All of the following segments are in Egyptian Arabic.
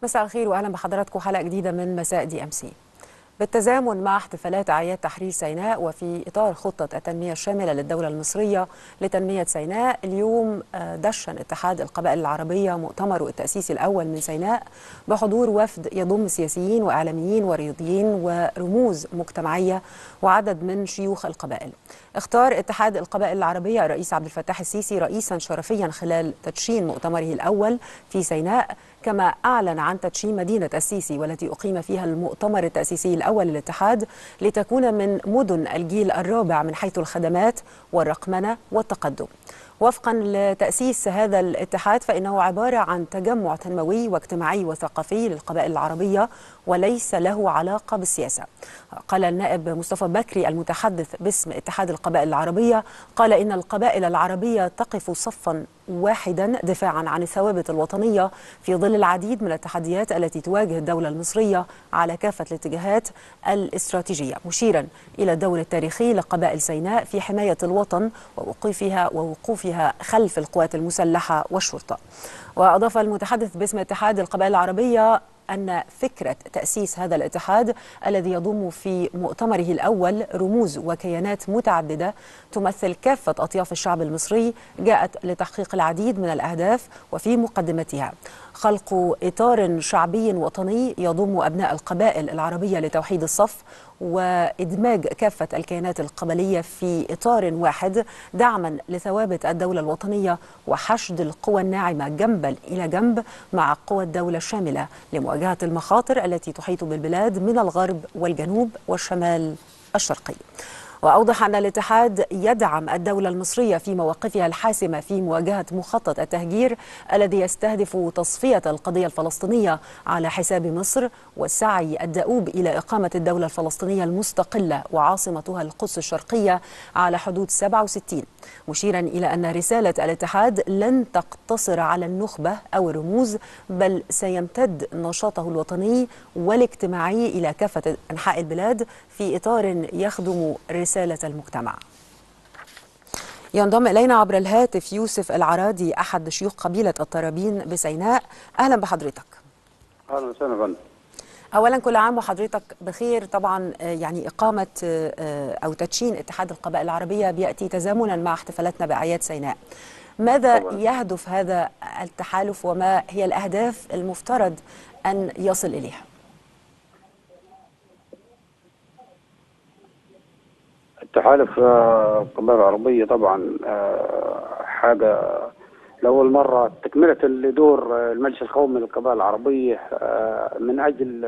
مساء الخير واهلا بحضراتكم حلقه جديده من مساء دي ام سي. بالتزامن مع احتفالات اعياد تحرير سيناء وفي اطار خطه التنميه الشامله للدوله المصريه لتنميه سيناء اليوم دشن اتحاد القبائل العربيه مؤتمره التاسيسي الاول من سيناء بحضور وفد يضم سياسيين واعلاميين ورياضيين ورموز مجتمعيه وعدد من شيوخ القبائل. اختار اتحاد القبائل العربيه الرئيس عبد الفتاح السيسي رئيسا شرفيا خلال تدشين مؤتمره الاول في سيناء كما أعلن عن تدشين مدينة السيسي والتي أقيم فيها المؤتمر التأسيسي الأول للاتحاد لتكون من مدن الجيل الرابع من حيث الخدمات والرقمنة والتقدم وفقا لتأسيس هذا الاتحاد فإنه عبارة عن تجمع تنموي واجتماعي وثقافي للقبائل العربية وليس له علاقة بالسياسة قال النائب مصطفى بكري المتحدث باسم اتحاد القبائل العربية قال إن القبائل العربية تقف صفا واحدا دفاعا عن الثوابت الوطنية في ظل العديد من التحديات التي تواجه الدولة المصرية على كافة الاتجاهات الاستراتيجية مشيرا إلى الدور التاريخي لقبائل سيناء في حماية الوطن ووقوفها ووقوفها خلف القوات المسلحة والشرطة وأضاف المتحدث باسم اتحاد القبائل العربية أن فكرة تأسيس هذا الاتحاد الذي يضم في مؤتمره الأول رموز وكيانات متعددة تمثل كافة أطياف الشعب المصري جاءت لتحقيق العديد من الأهداف وفي مقدمتها خلق إطار شعبي وطني يضم أبناء القبائل العربية لتوحيد الصف وإدماج كافة الكيانات القبلية في إطار واحد دعما لثوابت الدولة الوطنية وحشد القوى الناعمة جنبا إلى جنب مع قوى الدولة الشاملة لمواجهة المخاطر التي تحيط بالبلاد من الغرب والجنوب والشمال الشرقي وأوضح أن الاتحاد يدعم الدولة المصرية في مواقفها الحاسمة في مواجهة مخطط التهجير الذي يستهدف تصفية القضية الفلسطينية على حساب مصر والسعي الدؤوب إلى إقامة الدولة الفلسطينية المستقلة وعاصمتها القدس الشرقية على حدود 67 مشيرا إلى أن رسالة الاتحاد لن تقتصر على النخبة أو الرموز بل سيمتد نشاطه الوطني والاجتماعي إلى كافة أنحاء البلاد في إطار يخدم رسالة المجتمع ينضم إلينا عبر الهاتف يوسف العرادي أحد شيوخ قبيلة الطرابين بسيناء أهلا بحضرتك أهلا وسهلا فندم اولا كل عام وحضرتك بخير طبعا يعني اقامه او تدشين اتحاد القبائل العربيه بياتي تزامنا مع احتفالاتنا باعياد سيناء ماذا طبعا. يهدف هذا التحالف وما هي الاهداف المفترض ان يصل اليها التحالف القبائل العربيه طبعا حاجه لأول مرة تكملة لدور المجلس القومي للقبائل العربية من أجل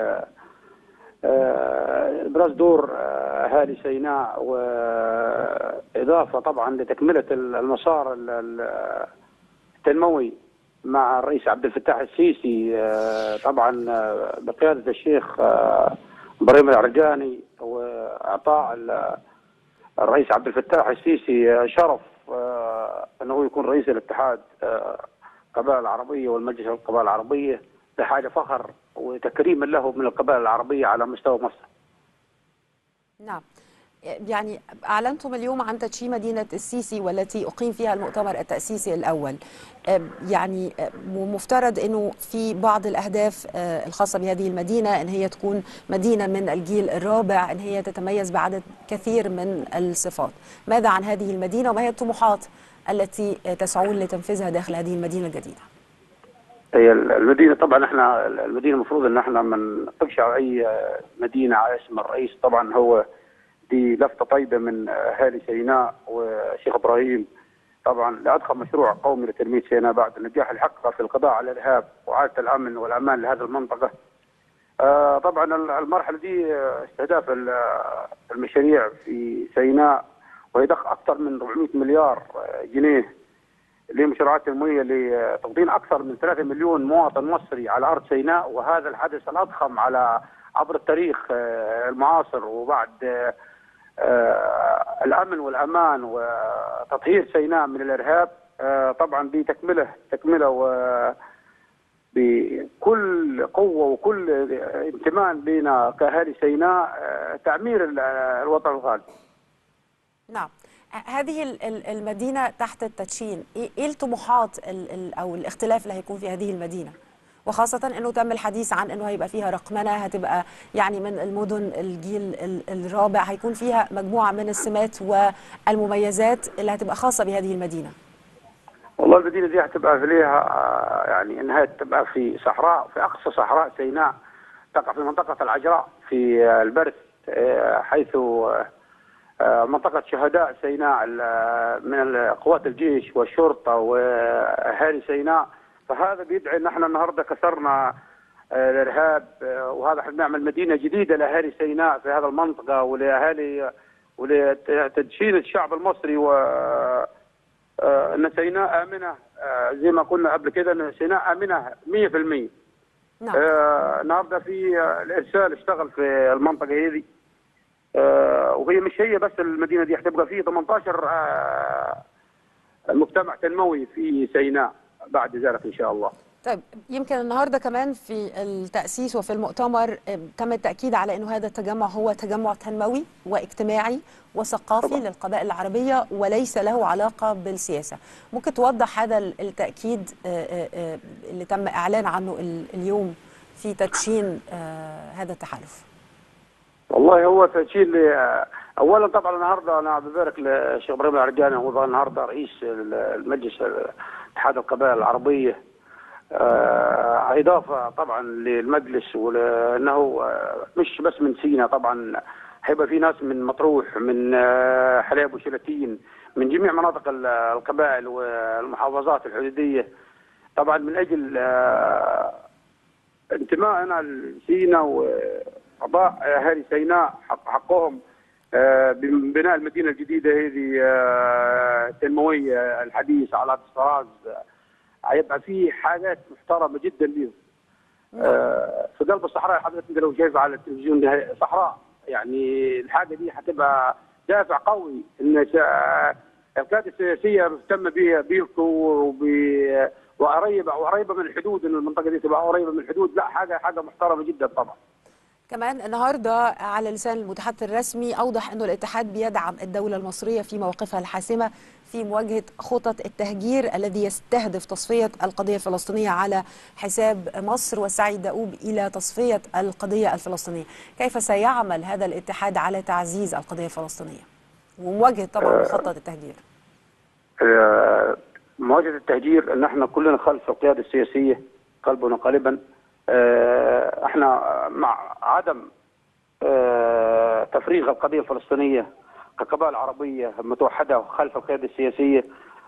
إبراز دور أهالي سيناء وإضافة طبعا لتكملة المسار التنموي مع الرئيس عبد الفتاح السيسي طبعا بقيادة الشيخ ابراهيم العرجاني وإعطاء الرئيس عبد الفتاح السيسي شرف انه يكون رئيس الاتحاد القبائل العربيه والمجلس القبائل العربيه لحاجه فخر وتكريما له من القبائل العربيه على مستوى مصر. نعم. يعني اعلنتم اليوم عن تدشين مدينه السيسي والتي اقيم فيها المؤتمر التاسيسي الاول. يعني مفترض انه في بعض الاهداف الخاصه بهذه المدينه ان هي تكون مدينه من الجيل الرابع ان هي تتميز بعدد كثير من الصفات. ماذا عن هذه المدينه وما هي الطموحات التي تسعون لتنفيذها داخل هذه المدينه الجديده؟ هي المدينه طبعا احنا المدينه المفروض ان احنا ما نطلقش على اي مدينه على اسم الرئيس طبعا هو دي لفته طيبه من اهالي سيناء والشيخ ابراهيم طبعا لاضخم مشروع قومي لتنميه سيناء بعد النجاح اللي حققه في القضاء على الارهاب واعاده الامن والامان لهذه المنطقه. آه طبعا المرحله دي استهداف المشاريع في سيناء وهي ضخ اكثر من 400 مليار جنيه لمشروعات تنمويه لتوطين اكثر من 3 مليون مواطن مصري على ارض سيناء وهذا الحدث الاضخم على عبر التاريخ المعاصر وبعد الامن والامان وتطهير سيناء من الارهاب طبعا دي تكمله تكمله و بكل قوه وكل انتماء بنا كاهالي سيناء تعمير الوطن الغالي. نعم هذه المدينه تحت التدشين ايه الطموحات او الاختلاف اللي هيكون في هذه المدينه وخاصة أنه تم الحديث عن أنه هيبقى فيها رقمنة هتبقى يعني من المدن الجيل الرابع هيكون فيها مجموعة من السمات والمميزات اللي هتبقى خاصة بهذه المدينة والله المدينة دي هتبقى في ليها يعني انها تبقى في صحراء في اقصى صحراء سيناء تقع في منطقة العجراء في البرث حيث منطقة شهداء سيناء من قوات الجيش والشرطة وأهالي سيناء فهذا بيدعي ان احنا النهارده كسرنا الارهاب وهذا احنا بنعمل مدينه جديده لاهالي سيناء في هذا المنطقه ولاهالي ولتدشين الشعب المصري و ان سيناء امنه زي ما قلنا قبل كده ان سيناء امنه 100% نعم النهارده في الارسال اشتغل في المنطقه هذه وهي مش هي بس المدينه دي هتبقى في 18 مجتمع تنموي في سيناء بعد ذلك ان شاء الله. طيب يمكن النهارده كمان في التاسيس وفي المؤتمر تم التاكيد على انه هذا التجمع هو تجمع تنموي واجتماعي وثقافي طبعا. للقبائل العربيه وليس له علاقه بالسياسه. ممكن توضح هذا التاكيد اللي تم اعلان عنه اليوم في تدشين هذا التحالف؟ والله هو تدشين اولا طبعا النهارده انا ببارك للشيخ ابراهيم العرجاني هو النهارده رئيس المجلس اتحاد القبائل العربيه آه اضافه طبعا للمجلس ولانه آه مش بس من سينا طبعا هيبقى في ناس من مطروح من آه حليب وشلاتين من جميع مناطق القبائل والمحافظات الحدوديه طبعا من اجل انتمائنا لسينا وقضاء اهالي سيناء حق حقهم ببناء المدينه الجديده هذه التنمويه الحديثه على الطراز هيبقى في حاجات محترمه جدا ليهم. آه في قلب الصحراء حضرتك انت لو شايف على التلفزيون صحراء يعني الحاجه دي هتبقى دافع قوي ان القياده السياسيه مهتمه بيها بيكم وقريبه وقريبه من الحدود ان المنطقه دي تبقى قريبه من الحدود لا حاجه حاجه محترمه جدا طبعا. كمان النهارده على لسان المتحدث الرسمي اوضح انه الاتحاد بيدعم الدوله المصريه في مواقفها الحاسمه في مواجهه خطط التهجير الذي يستهدف تصفيه القضيه الفلسطينيه على حساب مصر والسعي الدؤوب الى تصفيه القضيه الفلسطينيه، كيف سيعمل هذا الاتحاد على تعزيز القضيه الفلسطينيه؟ ومواجهه طبعا خطه التهجير. مواجهه التهجير ان احنا كلنا خلف القياده السياسيه قلبا وقالبا احنا مع عدم تفريغ القضيه الفلسطينيه كقبائل عربيه متوحده خلف القياده السياسيه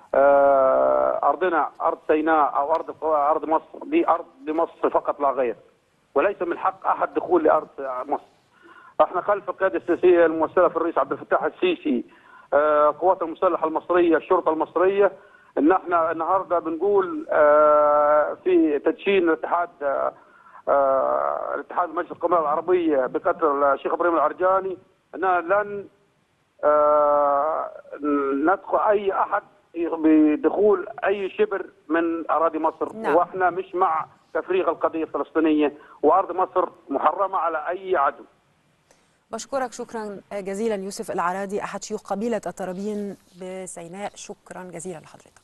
ارضنا ارض سيناء او ارض ارض مصر دي ارض لمصر فقط لا غير وليس من حق احد دخول لارض مصر احنا خلف القياده السياسيه الممثله في الرئيس عبد الفتاح السيسي القوات المسلحه المصريه الشرطه المصريه ان احنا النهارده بنقول في تدشين الاتحاد آه الاتحاد مجلس القوميه العربيه بقتل الشيخ ابراهيم العرجاني اننا لن آه ندخل اي احد بدخول اي شبر من اراضي مصر نعم. واحنا مش مع تفريغ القضيه الفلسطينيه وارض مصر محرمه على اي عدو بشكرك شكرا جزيلا يوسف العرادي احد شيوخ قبيله الترابين بسيناء شكرا جزيلا لحضرتك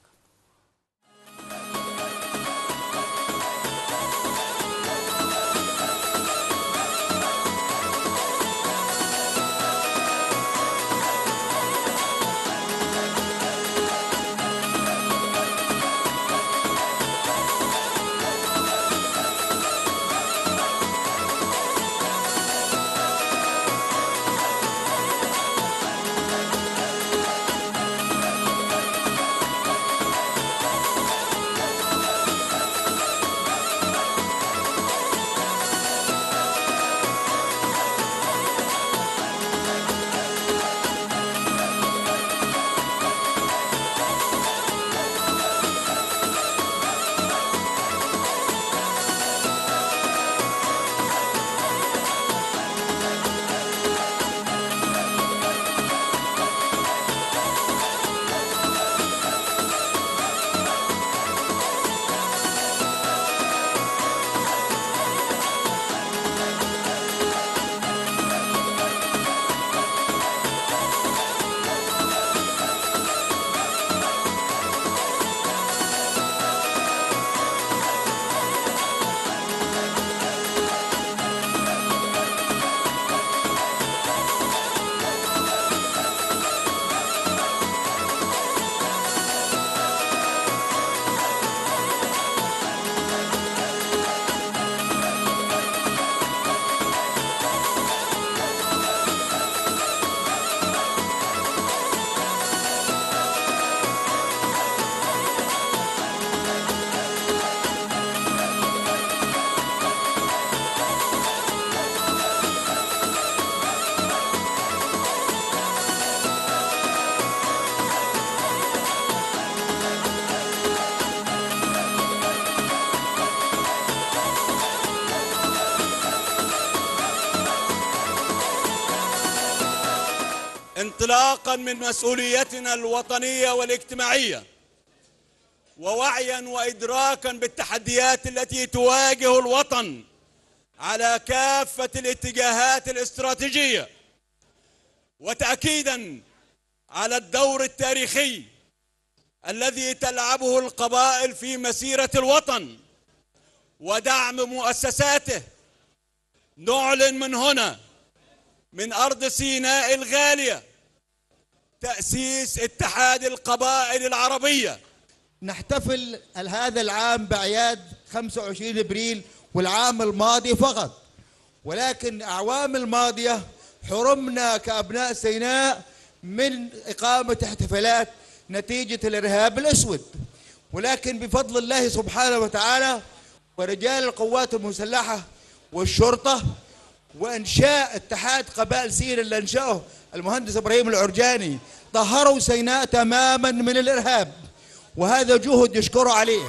انطلاقا من مسؤوليتنا الوطنيه والاجتماعيه ووعيا وادراكا بالتحديات التي تواجه الوطن على كافه الاتجاهات الاستراتيجيه وتاكيدا على الدور التاريخي الذي تلعبه القبائل في مسيره الوطن ودعم مؤسساته نعلن من هنا من ارض سيناء الغاليه تاسيس اتحاد القبائل العربيه نحتفل هذا العام باعياد 25 ابريل والعام الماضي فقط ولكن الاعوام الماضيه حرمنا كابناء سيناء من اقامه احتفالات نتيجه الارهاب الاسود ولكن بفضل الله سبحانه وتعالى ورجال القوات المسلحه والشرطه وانشاء اتحاد قبائل سينا اللي انشاه المهندس ابراهيم العرجاني طهروا سيناء تماما من الارهاب وهذا جهد يشكروا عليه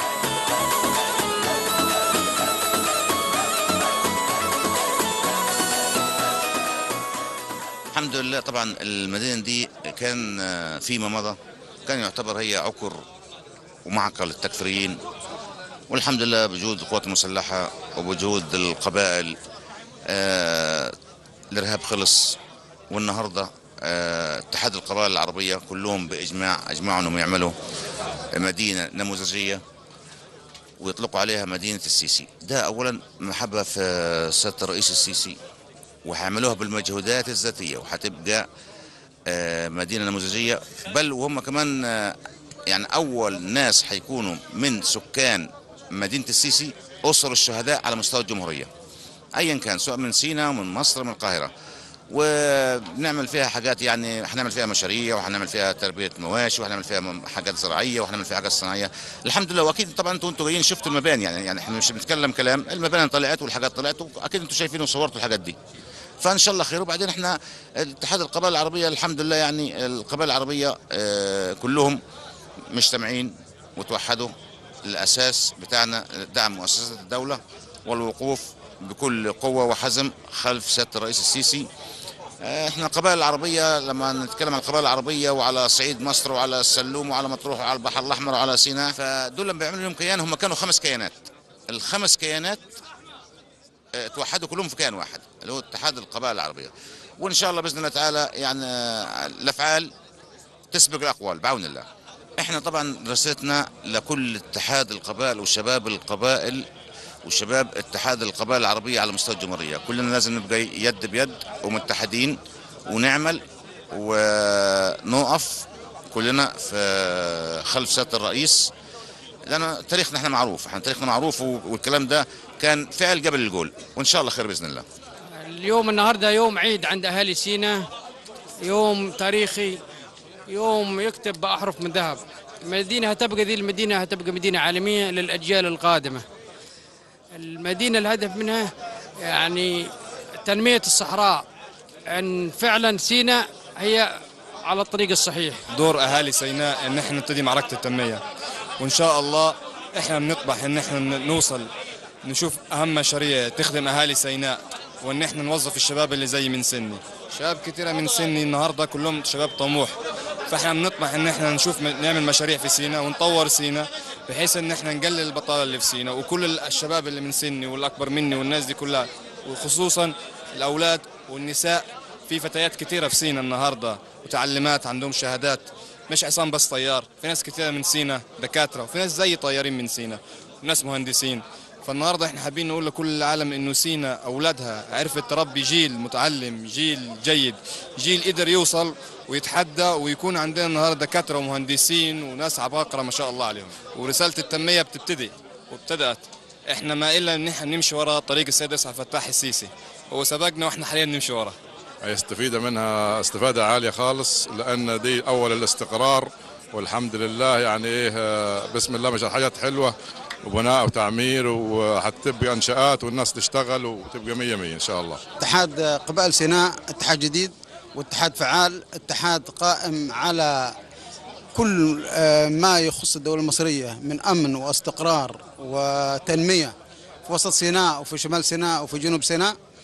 الحمد لله طبعا المدينه دي كان فيما مضى كان يعتبر هي عكر ومعقل التكفيريين والحمد لله بجهود القوات المسلحه وبجهود القبائل آه الارهاب خلص والنهارده آه اتحاد القبائل العربيه كلهم باجماع اجمعوا انهم يعملوا مدينه نموذجيه ويطلقوا عليها مدينه السيسي ده اولا محبه في سياده الرئيس السيسي وهيعملوها بالمجهودات الذاتيه وهتبقى آه مدينه نموذجيه بل وهم كمان يعني اول ناس هيكونوا من سكان مدينه السيسي اسر الشهداء على مستوى الجمهوريه ايا كان سواء من سينا من مصر من القاهره وبنعمل فيها حاجات يعني هنعمل فيها مشاريع وهنعمل فيها تربيه مواشي وهنعمل فيها حاجات زراعيه وهنعمل فيها حاجات صناعيه الحمد لله واكيد طبعا انتوا انتوا جايين شفتوا المباني يعني يعني احنا مش بنتكلم كلام المباني طلعت والحاجات طلعت واكيد انتوا شايفين وصورتوا الحاجات دي فان شاء الله خير وبعدين احنا اتحاد القبائل العربيه الحمد لله يعني القبائل العربيه اه كلهم مجتمعين وتوحدوا الاساس بتاعنا دعم مؤسسات الدوله والوقوف بكل قوه وحزم خلف سياده الرئيس السيسي احنا القبائل العربيه لما نتكلم عن القبائل العربيه وعلى صعيد مصر وعلى السلوم وعلى مطروح وعلى البحر الاحمر وعلى سيناء فدول لما بيعملوا لهم كيان هم كانوا خمس كيانات الخمس كيانات اه توحدوا كلهم في كيان واحد اللي هو اتحاد القبائل العربيه وان شاء الله باذن الله تعالى يعني الافعال تسبق الاقوال بعون الله احنا طبعا رسالتنا لكل اتحاد القبائل وشباب القبائل وشباب اتحاد القبائل العربية على مستوى الجمهورية كلنا لازم نبقى يد بيد ومتحدين ونعمل ونقف كلنا في خلف سيادة الرئيس لأن تاريخنا احنا معروف احنا تاريخنا معروف والكلام ده كان فعل قبل الجول وإن شاء الله خير بإذن الله اليوم النهاردة يوم عيد عند أهالي سينا يوم تاريخي يوم يكتب بأحرف من ذهب المدينة هتبقى ذي المدينة هتبقى مدينة عالمية للأجيال القادمة المدينة الهدف منها يعني تنمية الصحراء أن فعلا سيناء هي على الطريق الصحيح دور أهالي سيناء أن احنا نبتدي معركة التنمية وإن شاء الله احنا بنطمح أن احنا نوصل نشوف أهم مشاريع تخدم أهالي سيناء وأن احنا نوظف الشباب اللي زي من سني شباب كثيرة من سني النهاردة كلهم شباب طموح فاحنا بنطمح ان احنا نشوف نعمل مشاريع في سينا ونطور سينا بحيث ان احنا نقلل البطاله اللي في سينا وكل الشباب اللي من سني والاكبر مني والناس دي كلها وخصوصا الاولاد والنساء في فتيات كثيره في سينا النهارده متعلمات عندهم شهادات مش عصام بس طيار في ناس كثيره من سينا دكاتره وفي ناس زي طيارين من سينا وناس مهندسين فالنهارده احنا حابين نقول لكل العالم انه سينا اولادها عرفت تربي جيل متعلم جيل جيد جيل قدر يوصل ويتحدى ويكون عندنا النهارده دكاتره ومهندسين وناس عباقره ما شاء الله عليهم ورساله التنميه بتبتدي وابتدات احنا ما الا ان احنا نمشي ورا طريق السيد عبد الفتاح السيسي هو سبقنا واحنا حاليا نمشي وراه هيستفيد منها استفاده عاليه خالص لان دي اول الاستقرار والحمد لله يعني ايه بسم الله مش حاجات حلوه وبناء وتعمير وحتبقى انشاءات والناس تشتغل وتبقى مية مية ان شاء الله. اتحاد قبائل سيناء اتحاد جديد واتحاد فعال، اتحاد قائم على كل ما يخص الدوله المصريه من امن واستقرار وتنميه في وسط سيناء وفي شمال سيناء وفي جنوب سيناء.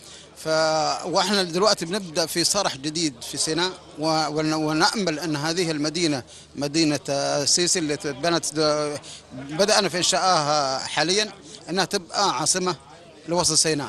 ف واحنا دلوقتي بنبدا في صرح جديد في سيناء و- ون- ونامل ان هذه المدينه مدينه السيسي اللي بنت د- بدانا في انشائها حاليا انها تبقى عاصمه لوسط سيناء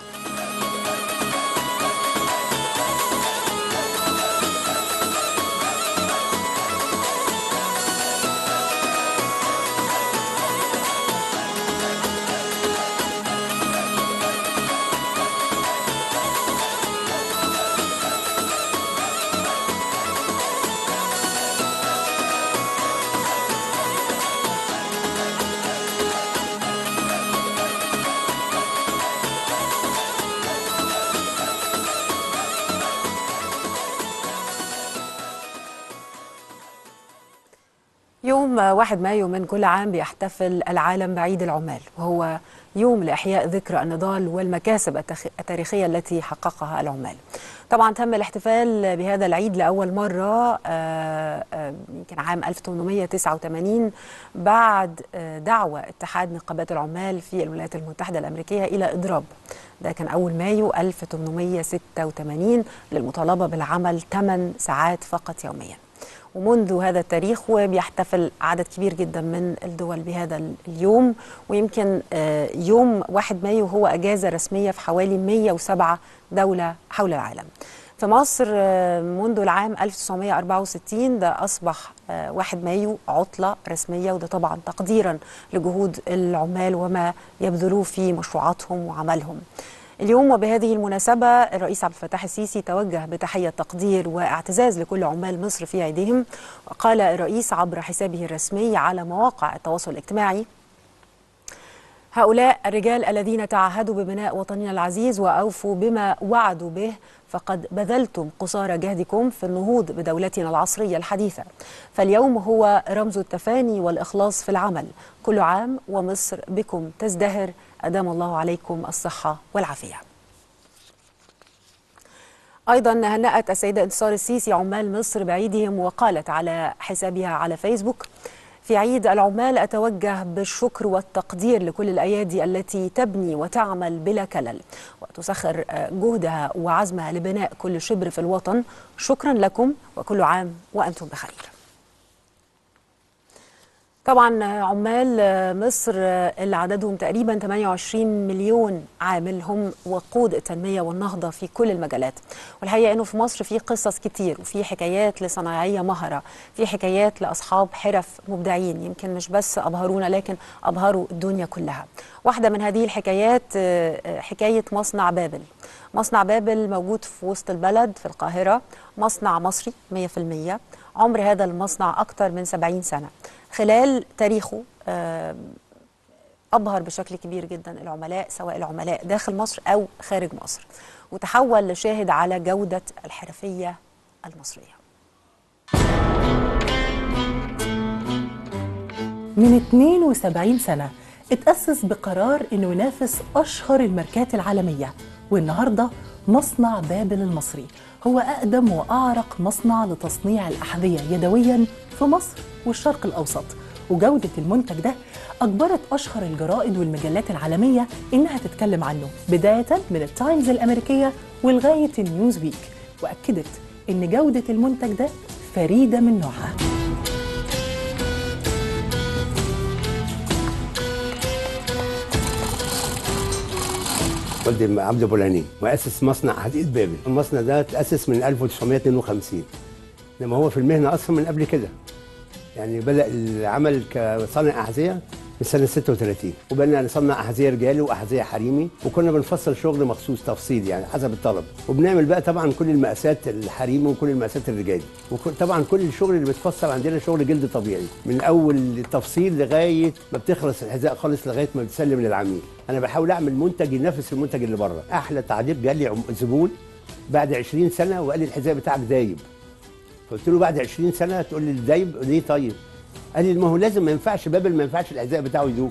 يوم 1 مايو من كل عام بيحتفل العالم بعيد العمال وهو يوم لإحياء ذكرى النضال والمكاسب التخ- التاريخية التي حققها العمال طبعا تم الاحتفال بهذا العيد لأول مرة آه، آه، يمكن عام 1889 بعد آه، دعوة اتحاد نقابات العمال في الولايات المتحدة الأمريكية إلى إضراب ده كان أول مايو 1886 للمطالبة بالعمل 8 ساعات فقط يومياً ومنذ هذا التاريخ وبيحتفل عدد كبير جدا من الدول بهذا اليوم ويمكن آه، يوم 1 مايو هو أجازة رسمية في حوالي 107 دولة حول العالم في مصر آه، منذ العام 1964 ده أصبح آه، 1 مايو عطلة رسمية وده طبعا تقديرا لجهود العمال وما يبذلوه في مشروعاتهم وعملهم اليوم وبهذه المناسبة الرئيس عبد الفتاح السيسي توجه بتحية تقدير واعتزاز لكل عمال مصر في عيدهم وقال الرئيس عبر حسابه الرسمي على مواقع التواصل الاجتماعي هؤلاء الرجال الذين تعهدوا ببناء وطننا العزيز وأوفوا بما وعدوا به فقد بذلتم قصارى جهدكم في النهوض بدولتنا العصرية الحديثة فاليوم هو رمز التفاني والإخلاص في العمل كل عام ومصر بكم تزدهر أدام الله عليكم الصحة والعافية أيضا هنأت السيدة انتصار السيسي عمال مصر بعيدهم وقالت على حسابها على فيسبوك في عيد العمال أتوجه بالشكر والتقدير لكل الأيادي التي تبني وتعمل بلا كلل وتسخر آه، جهدها وعزمها لبناء كل شبر في الوطن شكرا لكم وكل عام وأنتم بخير طبعا عمال مصر اللي عددهم تقريبا 28 مليون عامل هم وقود التنميه والنهضه في كل المجالات والحقيقه انه في مصر في قصص كتير وفي حكايات لصنايعيه مهره في حكايات لاصحاب حرف مبدعين يمكن مش بس ابهرونا لكن ابهروا الدنيا كلها واحده من هذه الحكايات آه، حكايه مصنع بابل مصنع بابل موجود في وسط البلد في القاهره مصنع مصري 100% عمر هذا المصنع اكثر من 70 سنه خلال تاريخه آه، أبهر بشكل كبير جدا العملاء سواء العملاء داخل مصر أو خارج مصر وتحول لشاهد على جودة الحرفية المصرية من 72 سنة اتأسس بقرار إنه ينافس أشهر الماركات العالمية والنهاردة مصنع بابل المصري هو أقدم وأعرق مصنع لتصنيع الأحذية يدويا في مصر والشرق الأوسط وجودة المنتج ده أجبرت أشهر الجرائد والمجلات العالمية إنها تتكلم عنه بداية من التايمز الأمريكية ولغاية النيوز ويك وأكدت إن جودة المنتج ده فريدة من نوعها والدي عبد بولاني مؤسس مصنع حديد بابل المصنع ده تأسس من 1952 انما هو في المهنه اصلا من قبل كده يعني بدأ العمل كصانع أحذية من سنة 36 وبقينا نصنع أحذية رجالي وأحذية حريمي وكنا بنفصل شغل مخصوص تفصيل يعني حسب الطلب وبنعمل بقى طبعا كل المقاسات الحريمي وكل المقاسات الرجالي وطبعا كل الشغل اللي بيتفصل عندنا شغل جلد طبيعي من أول التفصيل لغاية ما بتخلص الحذاء خالص لغاية ما بتسلم للعميل أنا بحاول أعمل منتج ينافس المنتج اللي بره أحلى تعليق جالي عم- زبون بعد 20 سنة وقال لي الحذاء بتاعك دايب قلت له بعد 20 سنه تقول لي دايب ليه طيب؟ قال لي ما هو لازم ما ينفعش بابل ما ينفعش الحذاء بتاعه يدوب.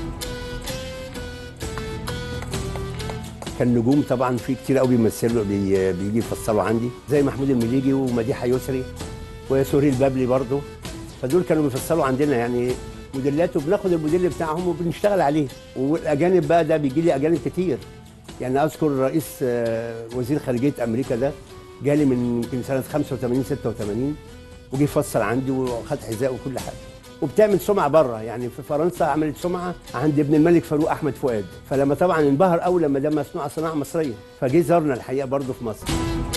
كان نجوم طبعا في كتير قوي بيمثلوا بي بيجي يفصلوا عندي زي محمود المليجي ومديحه يسري وسوري البابلي برضه فدول كانوا بيفصلوا عندنا يعني موديلات وبناخد الموديل بتاعهم وبنشتغل عليه والاجانب بقى ده بيجي لي اجانب كتير يعني اذكر رئيس آه، وزير خارجيه امريكا ده جالي من يمكن سنه 85 86 وجي فصل عندي وخد حذاء وكل حاجه وبتعمل سمعه بره يعني في فرنسا عملت سمعه عند ابن الملك فاروق احمد فؤاد فلما طبعا انبهر قوي لما ده مصنوعه صناعه مصريه فجه زارنا الحقيقه برضه في مصر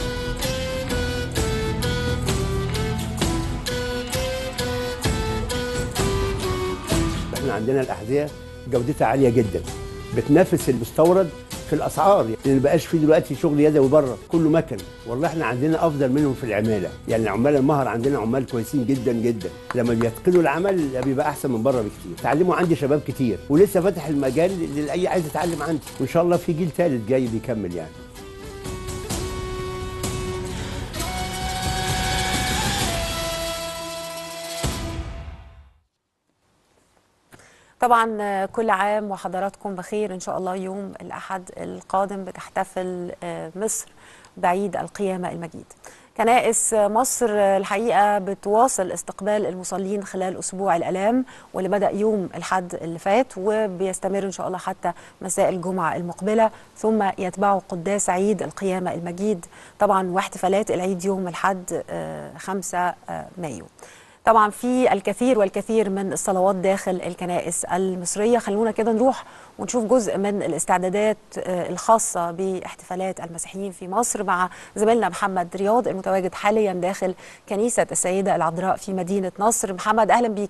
احنا عندنا الاحذيه جودتها عاليه جدا بتنافس المستورد في الاسعار يعني ما بقاش في دلوقتي شغل يدوي بره كله مكن والله احنا عندنا افضل منهم في العماله يعني العمال المهر عندنا عمال كويسين جدا جدا لما بيتقنوا العمل بيبقى احسن من بره بكتير اتعلموا عندي شباب كتير ولسه فاتح المجال لاي عايز يتعلم عندي وان شاء الله في جيل ثالث جاي بيكمل يعني طبعا آه، كل عام وحضراتكم بخير ان شاء الله يوم الاحد القادم بتحتفل آه، مصر بعيد القيامه المجيد كنائس مصر آه، الحقيقه بتواصل استقبال المصلين خلال اسبوع الالام واللي بدا يوم الاحد اللي فات وبيستمر ان شاء الله حتى مساء الجمعه المقبله ثم يتبعه قداس عيد القيامه المجيد طبعا واحتفالات العيد يوم الاحد 5 مايو طبعا في الكثير والكثير من الصلوات داخل الكنائس المصرية خلونا كده نروح ونشوف جزء من الاستعدادات آه، الخاصة باحتفالات المسيحيين في مصر مع زميلنا محمد رياض المتواجد حاليا داخل كنيسة السيدة العذراء في مدينة نصر محمد أهلا بيك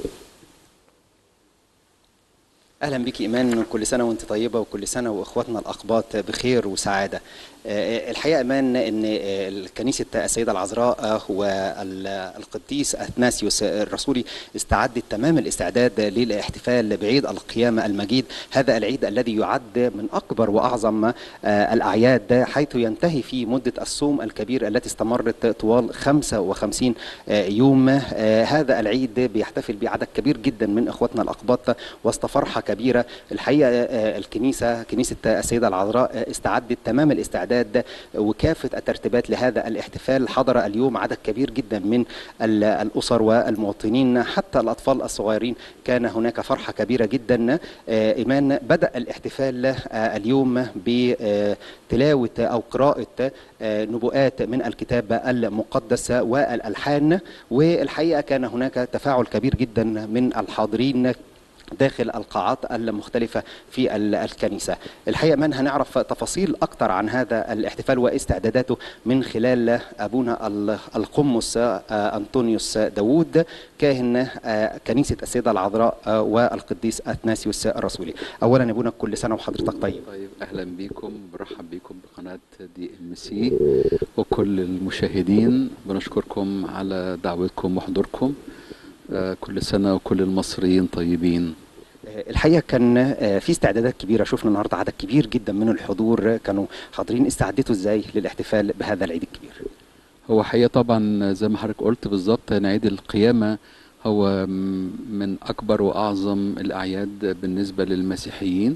اهلا بك ايمان كل سنه وانت طيبه وكل سنه واخواتنا الاقباط بخير وسعاده آه، الحقيقه ايمان ان آه، كنيسه السيده العذراء والقديس اثناسيوس الرسولي استعدت تمام الاستعداد للاحتفال بعيد القيامه المجيد هذا العيد الذي يعد من اكبر واعظم آه، الاعياد حيث ينتهي في مده الصوم الكبير التي استمرت طوال 55 يوم هذا العيد بيحتفل بعدد كبير جدا من اخواتنا الاقباط وسط فرحه كبيره الحقيقه الكنيسه كنيسه السيده العذراء استعدت تمام الاستعداد وكافه الترتيبات لهذا الاحتفال حضر اليوم عدد كبير جدا من ال- الاسر والمواطنين حتى الاطفال الصغيرين كان هناك فرحه كبيره جدا آه، ايمان بدا الاحتفال آه، اليوم بتلاوه او قراءه آه، نبوءات من الكتاب المقدس والالحان والحقيقه كان هناك تفاعل كبير جدا من الحاضرين داخل القاعات المختلفة في ال- الكنيسة الحقيقة من هنعرف تفاصيل أكثر عن هذا الاحتفال واستعداداته من خلال أبونا ال- القمص آه، أنطونيوس داوود كاهن آه، كنيسة السيدة العذراء آه، والقديس أثناسيوس الرسولي أولا يا أبونا كل سنة وحضرتك طيب طيب اهلا بيكم برحب بيكم بقناه دي ام سي وكل المشاهدين بنشكركم على دعوتكم وحضوركم آه، كل سنه وكل المصريين طيبين آه، الحقيقة كان آه، في استعدادات كبيرة شفنا النهاردة عدد كبير جدا من الحضور كانوا حاضرين استعدتوا ازاي للاحتفال بهذا العيد الكبير هو حقيقة طبعا زي ما حضرتك قلت بالظبط إن عيد القيامة هو م- من أكبر وأعظم الأعياد بالنسبة للمسيحيين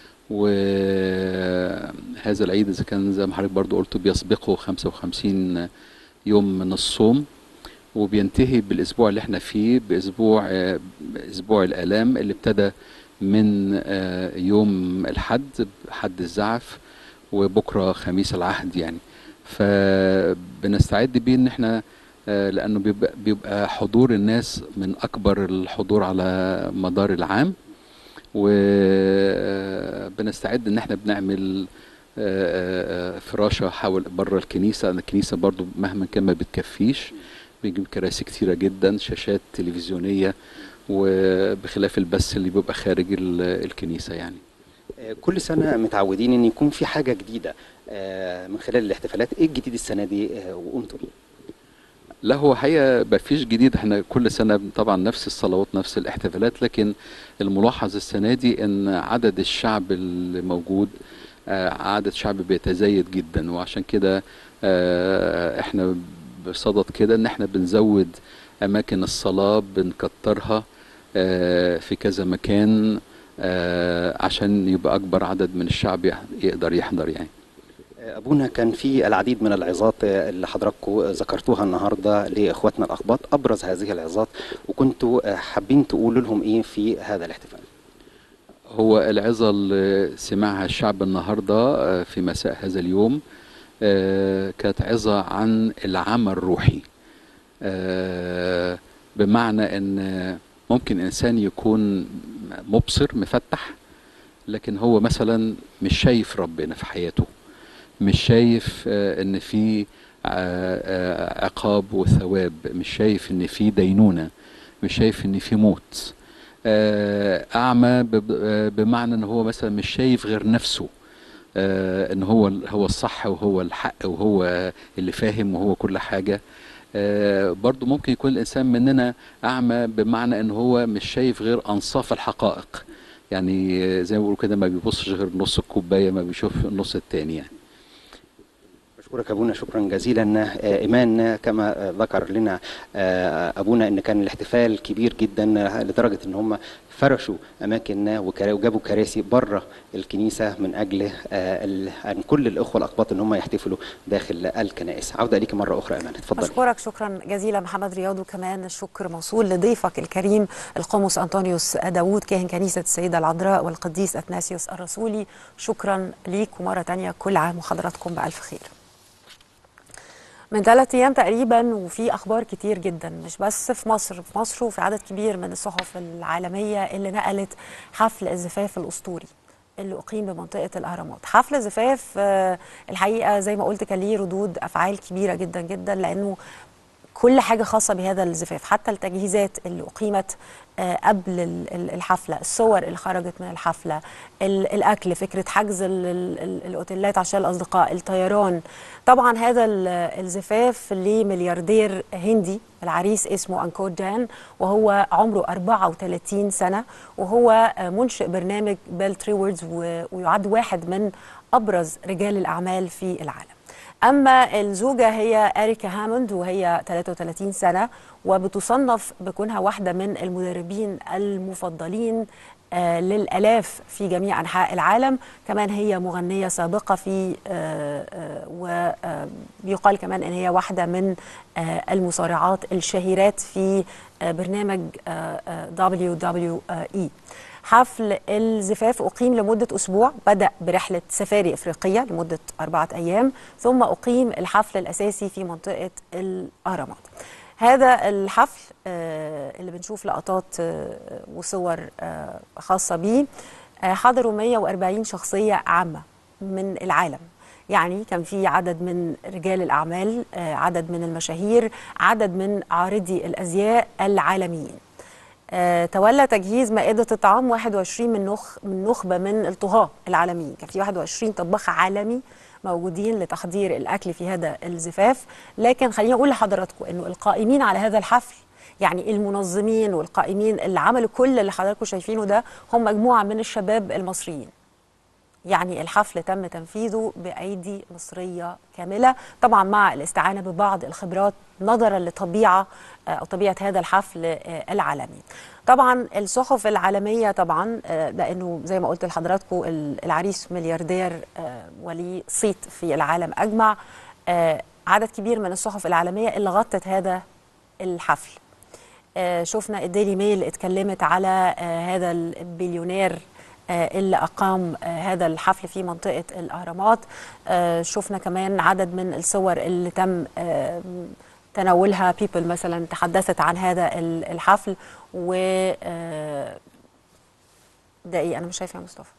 وهذا العيد إذا كان زي ما حضرتك برضو قلت بيسبقه 55 يوم من الصوم وبينتهي بالأسبوع اللي احنا فيه بأسبوع آه، أسبوع الآلام اللي ابتدى من آه، يوم الحد حد الزعف وبكرة خميس العهد يعني فبنستعد بيه ان احنا آه، لانه بيبقى, بيبقى حضور الناس من اكبر الحضور على مدار العام وبنستعد ان احنا بنعمل آه، آه، فراشه حول بره الكنيسه لأن الكنيسه برضو مهما كان ما بتكفيش بيجيب كراسي كتيره جدا شاشات تلفزيونيه وبخلاف البث اللي بيبقى خارج ال- الكنيسه يعني آه، كل سنة متعودين ان يكون في حاجة جديدة آه، من خلال الاحتفالات ايه الجديد السنة دي آه، وقمتوا بيه لا هو حقيقة ما فيش جديد احنا كل سنة طبعا نفس الصلوات نفس الاحتفالات لكن الملاحظ السنة دي ان عدد الشعب اللي موجود آه، عدد شعب بيتزايد جدا وعشان كده آه، احنا بصدد كده ان احنا بنزود اماكن الصلاة بنكترها آه، في كذا مكان آه، عشان يبقى اكبر عدد من الشعب يح- يقدر يحضر يعني آه، ابونا كان في العديد من العظات آه، اللي حضراتكم ذكرتوها النهارده لاخواتنا الاقباط ابرز هذه العظات وكنتوا آه، حابين تقولوا لهم ايه في هذا الاحتفال هو العظة اللي سمعها الشعب النهاردة آه، في مساء هذا اليوم آه، كانت عظة عن العمل الروحي آه، بمعنى ان ممكن انسان يكون مبصر مفتح لكن هو مثلا مش شايف ربنا في حياته مش شايف آه، ان في آه، آه، عقاب وثواب مش شايف ان في دينونة مش شايف ان في موت آه، اعمى ب- آه، بمعنى ان هو مثلا مش شايف غير نفسه آه، ان هو هو الصح وهو الحق وهو اللي فاهم وهو كل حاجه آه، برضو ممكن يكون الانسان مننا اعمى بمعنى ان هو مش شايف غير انصاف الحقائق يعني آه، زي ما بيقولوا كده ما بيبصش غير نص الكوبايه ما بيشوف النص التاني يعني بشكرك ابونا شكرا جزيلا آه، ايمان كما آه، ذكر لنا آه، ابونا ان كان الاحتفال كبير جدا آه، لدرجه ان هم فرشوا اماكن وكرا- وجابوا كراسي بره الكنيسه من اجل آه، ال- ان كل الاخوه الاقباط ان هم يحتفلوا داخل الكنائس عوده ليك مره اخرى ايمان اتفضلي أشكرك شكرا جزيلا محمد رياض وكمان الشكر موصول لضيفك الكريم القمص أنطونيوس داوود كاهن كنيسة السيدة العذراء والقديس أثناسيوس الرسولي شكرا ليك ومرة تانية كل عام وحضراتكم بألف خير من ثلاث أيام تقريبا وفي أخبار كتير جدا مش بس في مصر في مصر وفي عدد كبير من الصحف العالمية اللي نقلت حفل الزفاف الأسطوري اللي أقيم بمنطقة الأهرامات حفل زفاف آه، الحقيقة زي ما قلت كان ليه ردود أفعال كبيرة جدا جدا لأنه كل حاجة خاصة بهذا الزفاف حتى التجهيزات اللي أقيمت آه، قبل ال- ال- الحفلة الصور اللي خرجت من الحفلة ال- الأكل فكرة حجز ال- ال- ال- الأوتيلات عشان الأصدقاء الطيران طبعا هذا ال- الزفاف لملياردير هندي العريس اسمه أنكور دان وهو عمره 34 سنة وهو آه، منشئ برنامج بيل تريوردز و- ويعد واحد من أبرز رجال الأعمال في العالم أما الزوجة هي أريكا هاموند وهي 33 سنة وبتصنف بكونها واحدة من المدربين المفضلين آه، للآلاف في جميع أنحاء العالم كمان هي مغنية سابقة في وبيقال كمان أن هي واحدة من آه، المصارعات الشهيرات في آه، برنامج آه، آه، WWE حفل الزفاف أقيم لمدة أسبوع بدأ برحلة سفاري إفريقية لمدة أربعة أيام ثم أقيم الحفل الأساسي في منطقة الأهرامات هذا الحفل آه، اللي بنشوف لقطات آه، وصور آه، خاصة بيه آه، حضروا 140 شخصية عامة من العالم يعني كان في عدد من رجال الأعمال آه، عدد من المشاهير عدد من عارضي الأزياء العالميين آه، تولى تجهيز مائدة الطعام 21 من نخ من نخبة من الطهاة العالميين كان في 21 طباخ عالمي موجودين لتحضير الأكل في هذا الزفاف لكن خليني أقول لحضراتكم أنه القائمين على هذا الحفل يعني المنظمين والقائمين اللي عملوا كل اللي حضراتكم شايفينه ده هم مجموعة من الشباب المصريين يعني الحفل تم تنفيذه بأيدي مصرية كاملة طبعا مع الاستعانة ببعض الخبرات نظرا لطبيعة آه، أو طبيعة هذا الحفل آه، العالمي طبعا الصحف العالمية طبعا آه، لأنه زي ما قلت لحضراتكم ال- العريس ملياردير آه، وليه صيت في العالم أجمع آه، عدد كبير من الصحف العالمية اللي غطت هذا الحفل آه، شفنا الديلي ميل اتكلمت على آه، هذا البليونير آه، اللي أقام آه، هذا الحفل في منطقة الأهرامات آه، شفنا كمان عدد من الصور اللي تم آه، تناولها بيبل مثلا تحدثت عن هذا ال- الحفل و آه، ده ايه انا مش شايفه يا مصطفى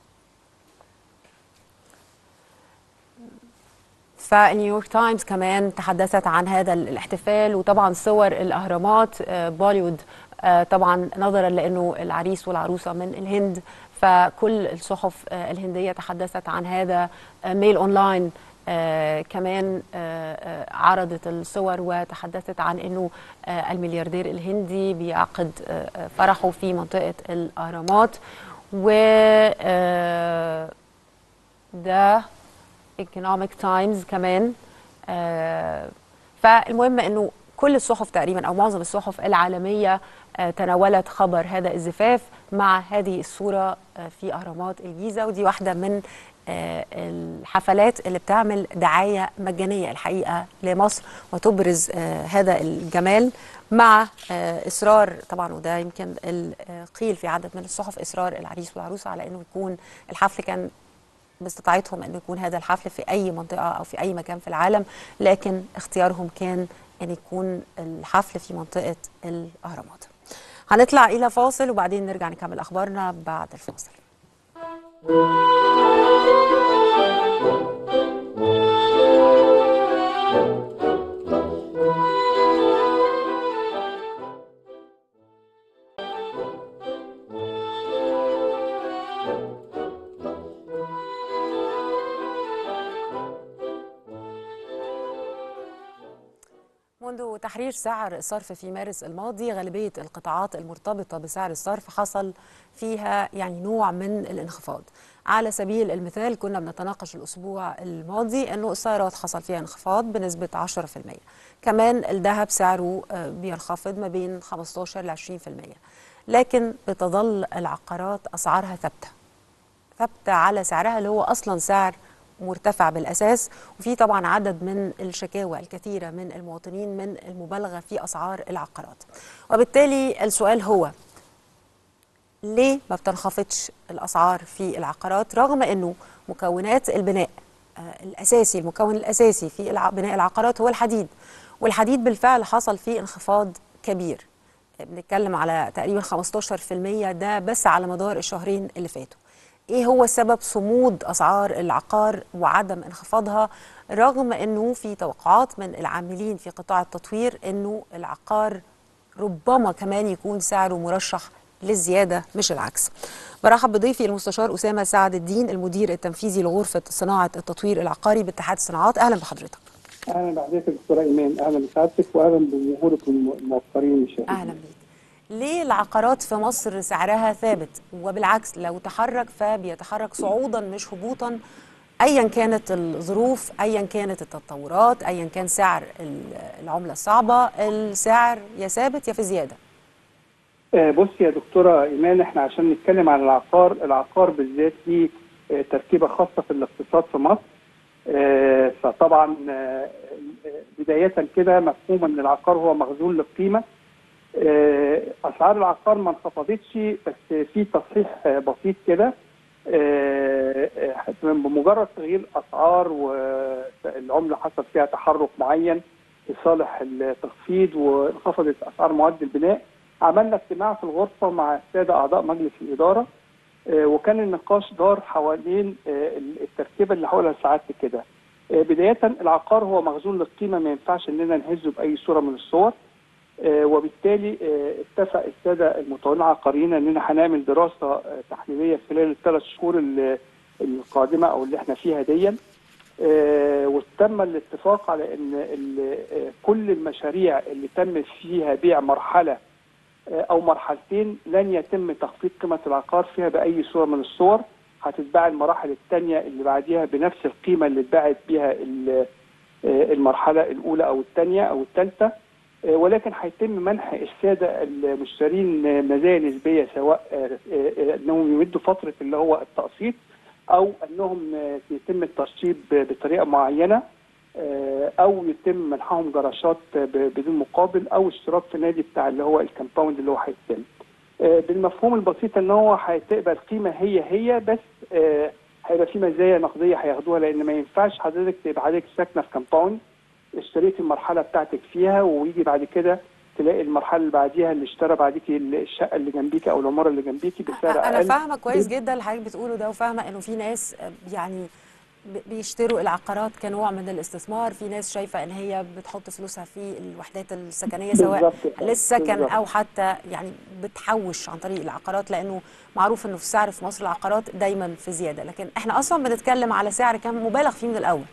فنيويورك تايمز كمان تحدثت عن هذا ال- الاحتفال وطبعا صور الاهرامات آه، بوليوود آه، طبعا نظرا لانه العريس والعروسه من الهند فكل الصحف آه، الهنديه تحدثت عن هذا آه، ميل اونلاين آه كمان آه آه عرضت الصور وتحدثت عن انه آه الملياردير الهندي بيعقد آه آه، فرحه في منطقه الاهرامات و آه ده ايكونوميك تايمز كمان آه فالمهم انه كل الصحف تقريبا او معظم الصحف العالميه آه تناولت خبر هذا الزفاف مع هذه الصوره آه في اهرامات الجيزه ودي واحده من آه، الحفلات اللي بتعمل دعايه مجانيه الحقيقه لمصر وتبرز آه، هذا الجمال مع آه، اصرار طبعا وده يمكن ال- آه، قيل في عدد من الصحف اصرار العريس والعروسه على انه يكون الحفل كان باستطاعتهم انه يكون هذا الحفل في اي منطقه او في اي مكان في العالم لكن اختيارهم كان ان يكون الحفل في منطقه الاهرامات. هنطلع الى فاصل وبعدين نرجع نكمل اخبارنا بعد الفاصل. منذ تحرير سعر الصرف في مارس الماضي غالبية القطاعات المرتبطة بسعر الصرف حصل فيها يعني نوع من الانخفاض على سبيل المثال كنا بنتناقش الأسبوع الماضي أنه السيارات حصل فيها انخفاض بنسبة 10% كمان الذهب سعره آه، بينخفض ما بين 15 ل 20% لكن بتظل العقارات أسعارها ثابتة ثابته على سعرها اللي هو اصلا سعر مرتفع بالاساس وفي طبعا عدد من الشكاوى الكثيره من المواطنين من المبالغه في اسعار العقارات وبالتالي السؤال هو ليه ما بتنخفضش الاسعار في العقارات رغم انه مكونات البناء آه، الاساسي المكون الاساسي في الع- بناء العقارات هو الحديد والحديد بالفعل حصل فيه انخفاض كبير بنتكلم على تقريبا 15% ده بس على مدار الشهرين اللي فاتوا ايه هو سبب صمود اسعار العقار وعدم انخفاضها رغم انه في توقعات من العاملين في قطاع التطوير انه العقار ربما كمان يكون سعره مرشح للزياده مش العكس. برحب بضيفي المستشار اسامه سعد الدين المدير التنفيذي لغرفه صناعه التطوير العقاري باتحاد الصناعات اهلا بحضرتك. اهلا بحضرتك دكتوره ايمان اهلا بسعادتك واهلا بجمهورك الموفرين المشاهدين اهلا بيك. ليه العقارات في مصر سعرها ثابت وبالعكس لو تحرك فبيتحرك صعودا مش هبوطا ايا كانت الظروف ايا كانت التطورات ايا كان سعر ال- العمله الصعبه السعر يا ثابت يا في زياده آه، بصي يا دكتوره ايمان احنا عشان نتكلم عن العقار العقار بالذات ليه آه، تركيبه خاصه في الاقتصاد في مصر آه، فطبعا آه، آه، بدايه كده مفهوم ان العقار هو مخزون للقيمه آه، اسعار العقار ما انخفضتش بس في تصحيح آه، بسيط كده آه، آه، بمجرد تغيير اسعار والعمله حصل فيها تحرك معين لصالح التخفيض وانخفضت اسعار مواد البناء عملنا اجتماع في الغرفه مع الساده اعضاء مجلس الاداره آه، وكان النقاش دار حوالين آه، التركيبه اللي هقولها سعادتك كده آه، بدايه العقار هو مخزون للقيمه ما ينفعش اننا نهزه باي صوره من الصور آه، وبالتالي آه، اتفق الساده المطورين العقاريين اننا هنعمل دراسه آه، تحليليه خلال الثلاث شهور ال- القادمه او اللي احنا فيها ديا آه، وتم الاتفاق على ان ال- آه، كل المشاريع اللي تم فيها بيع مرحله آه، او مرحلتين لن يتم تخفيض قيمه العقار فيها باي صوره من الصور هتتباع المراحل الثانيه اللي بعديها بنفس القيمه اللي اتباعت بيها ال- آه، المرحله الاولى او الثانيه او الثالثه آه، ولكن هيتم منح الساده المشترين آه، مزايا نسبيه سواء آه، آه، انهم يمدوا فتره اللي هو التقسيط او انهم آه، يتم الترشيد ب- بطريقه معينه آه، او يتم منحهم جراشات آه، ب- بدون مقابل او اشتراك في نادي بتاع اللي هو الكمباوند اللي هو هيتم آه، بالمفهوم البسيط ان هو هتبقى القيمه هي هي بس آه، هيبقى في مزايا نقديه هياخدوها لان ما ينفعش حضرتك تبقى حضرتك ساكنه في كمباوند اشتريت المرحله بتاعتك فيها ويجي بعد كده تلاقي المرحله اللي بعديها اللي اشترى بعديكي الشقه اللي جنبيكي او العماره اللي جنبيكي بسعر اقل انا فاهمه كويس جدا اللي حضرتك بتقوله ده وفاهمه انه في ناس آه، يعني ب- بيشتروا العقارات كنوع من الاستثمار في ناس شايفه ان هي بتحط فلوسها في الوحدات السكنيه سواء بالظبط كده، للسكن بالظبط. او حتى يعني بتحوش عن طريق العقارات لانه معروف انه في السعر في مصر العقارات دايما في زياده لكن احنا اصلا بنتكلم على سعر كان مبالغ فيه من الاول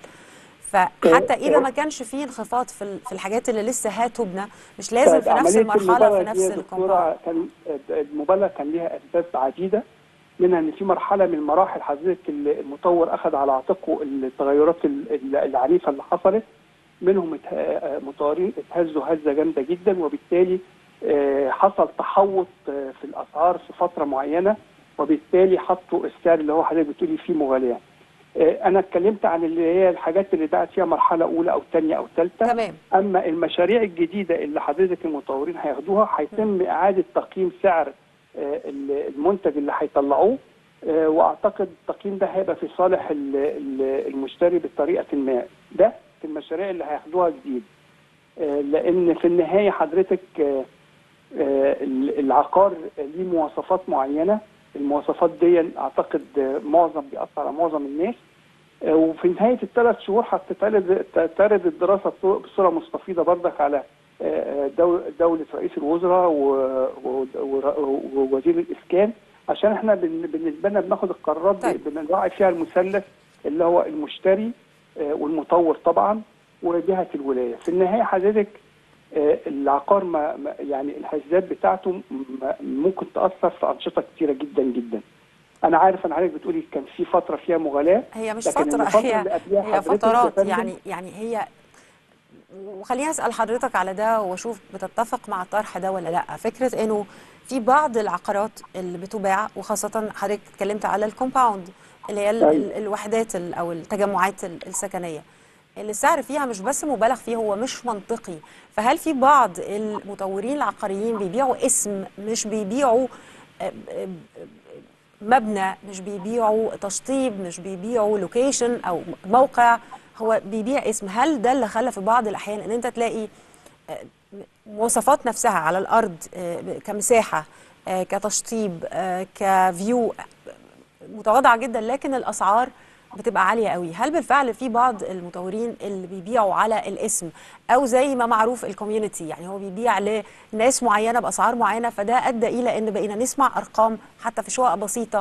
فحتى اذا ما كانش فيه انخفاض في ال- في الحاجات اللي لسه هتبنى مش لازم طيب في نفس عملية المرحله المبالغة في دي نفس يا الكومباوند دكتورة كان المبالغة كان ليها أسباب عديدة منها إن في مرحلة من المراحل حضرتك المطور أخذ على عاتقه التغيرات ال- ال- العنيفة اللي حصلت منهم ات- آه، مطورين اتهزوا هزة جامدة جدا وبالتالي آه، حصل تحوط آه، في الأسعار في فترة معينة وبالتالي حطوا السعر اللي هو حضرتك بتقولي فيه مغالية آه، انا اتكلمت عن اللي هي الحاجات اللي بقت فيها مرحله اولى او ثانيه او ثالثه تمام اما المشاريع الجديده اللي حضرتك المطورين هياخدوها هيتم اعاده تقييم سعر آه، ال- المنتج اللي هيطلعوه آه، واعتقد التقييم ده هيبقى في صالح ال- ال- المشتري بطريقه ما ده في المشاريع اللي هياخدوها جديد آه، لان في النهايه حضرتك آه، آه، ال- العقار ليه مواصفات معينه المواصفات دي اعتقد آه، معظم بيأثر على معظم الناس آه، وفي نهايه الثلاث شهور هتتعرض تتعرض الدراسه بصو- بصوره مستفيضه بردك على آه، دو- دوله رئيس الوزراء و- و- و- ووزير الاسكان عشان احنا بن- بالنسبه لنا بناخد القرارات دي بنراعي فيها المثلث اللي هو المشتري آه، والمطور طبعا وجهه الولايه في النهايه حضرتك آه، العقار ما ما- يعني الهزات بتاعته م- ممكن تاثر في انشطه كتيره جدا جدا انا عارف انا عارف بتقولي كان في فتره فيها مغالاه هي مش لكن فترة الفترة هي اللي قبلها هي حضرتك يا فترات فندم- يعني يعني هي وخليني اسال حضرتك على ده واشوف بتتفق مع الطرح ده ولا لا فكره انه في بعض العقارات اللي بتباع وخاصه حضرتك اتكلمت على الكومباوند اللي هي ال- أيوة. ال- الوحدات ال- او التجمعات ال- السكنيه اللي السعر فيها مش بس مبالغ فيه هو مش منطقي فهل في بعض المطورين العقاريين بيبيعوا اسم مش بيبيعوا آه، آه، مبنى مش بيبيعوا تشطيب مش بيبيعوا لوكيشن او موقع هو بيبيع اسم هل ده اللي خلى في بعض الاحيان ان انت تلاقي آه، مواصفات نفسها على الارض آه، كمساحه آه، كتشطيب آه، كفيو متواضعه جدا لكن الاسعار بتبقى عاليه قوي هل بالفعل في بعض المطورين اللي بيبيعوا على الاسم او زي ما معروف الكوميونتي يعني هو بيبيع لناس معينه باسعار معينه فده ادى الى ان بقينا نسمع ارقام حتى في شقق بسيطه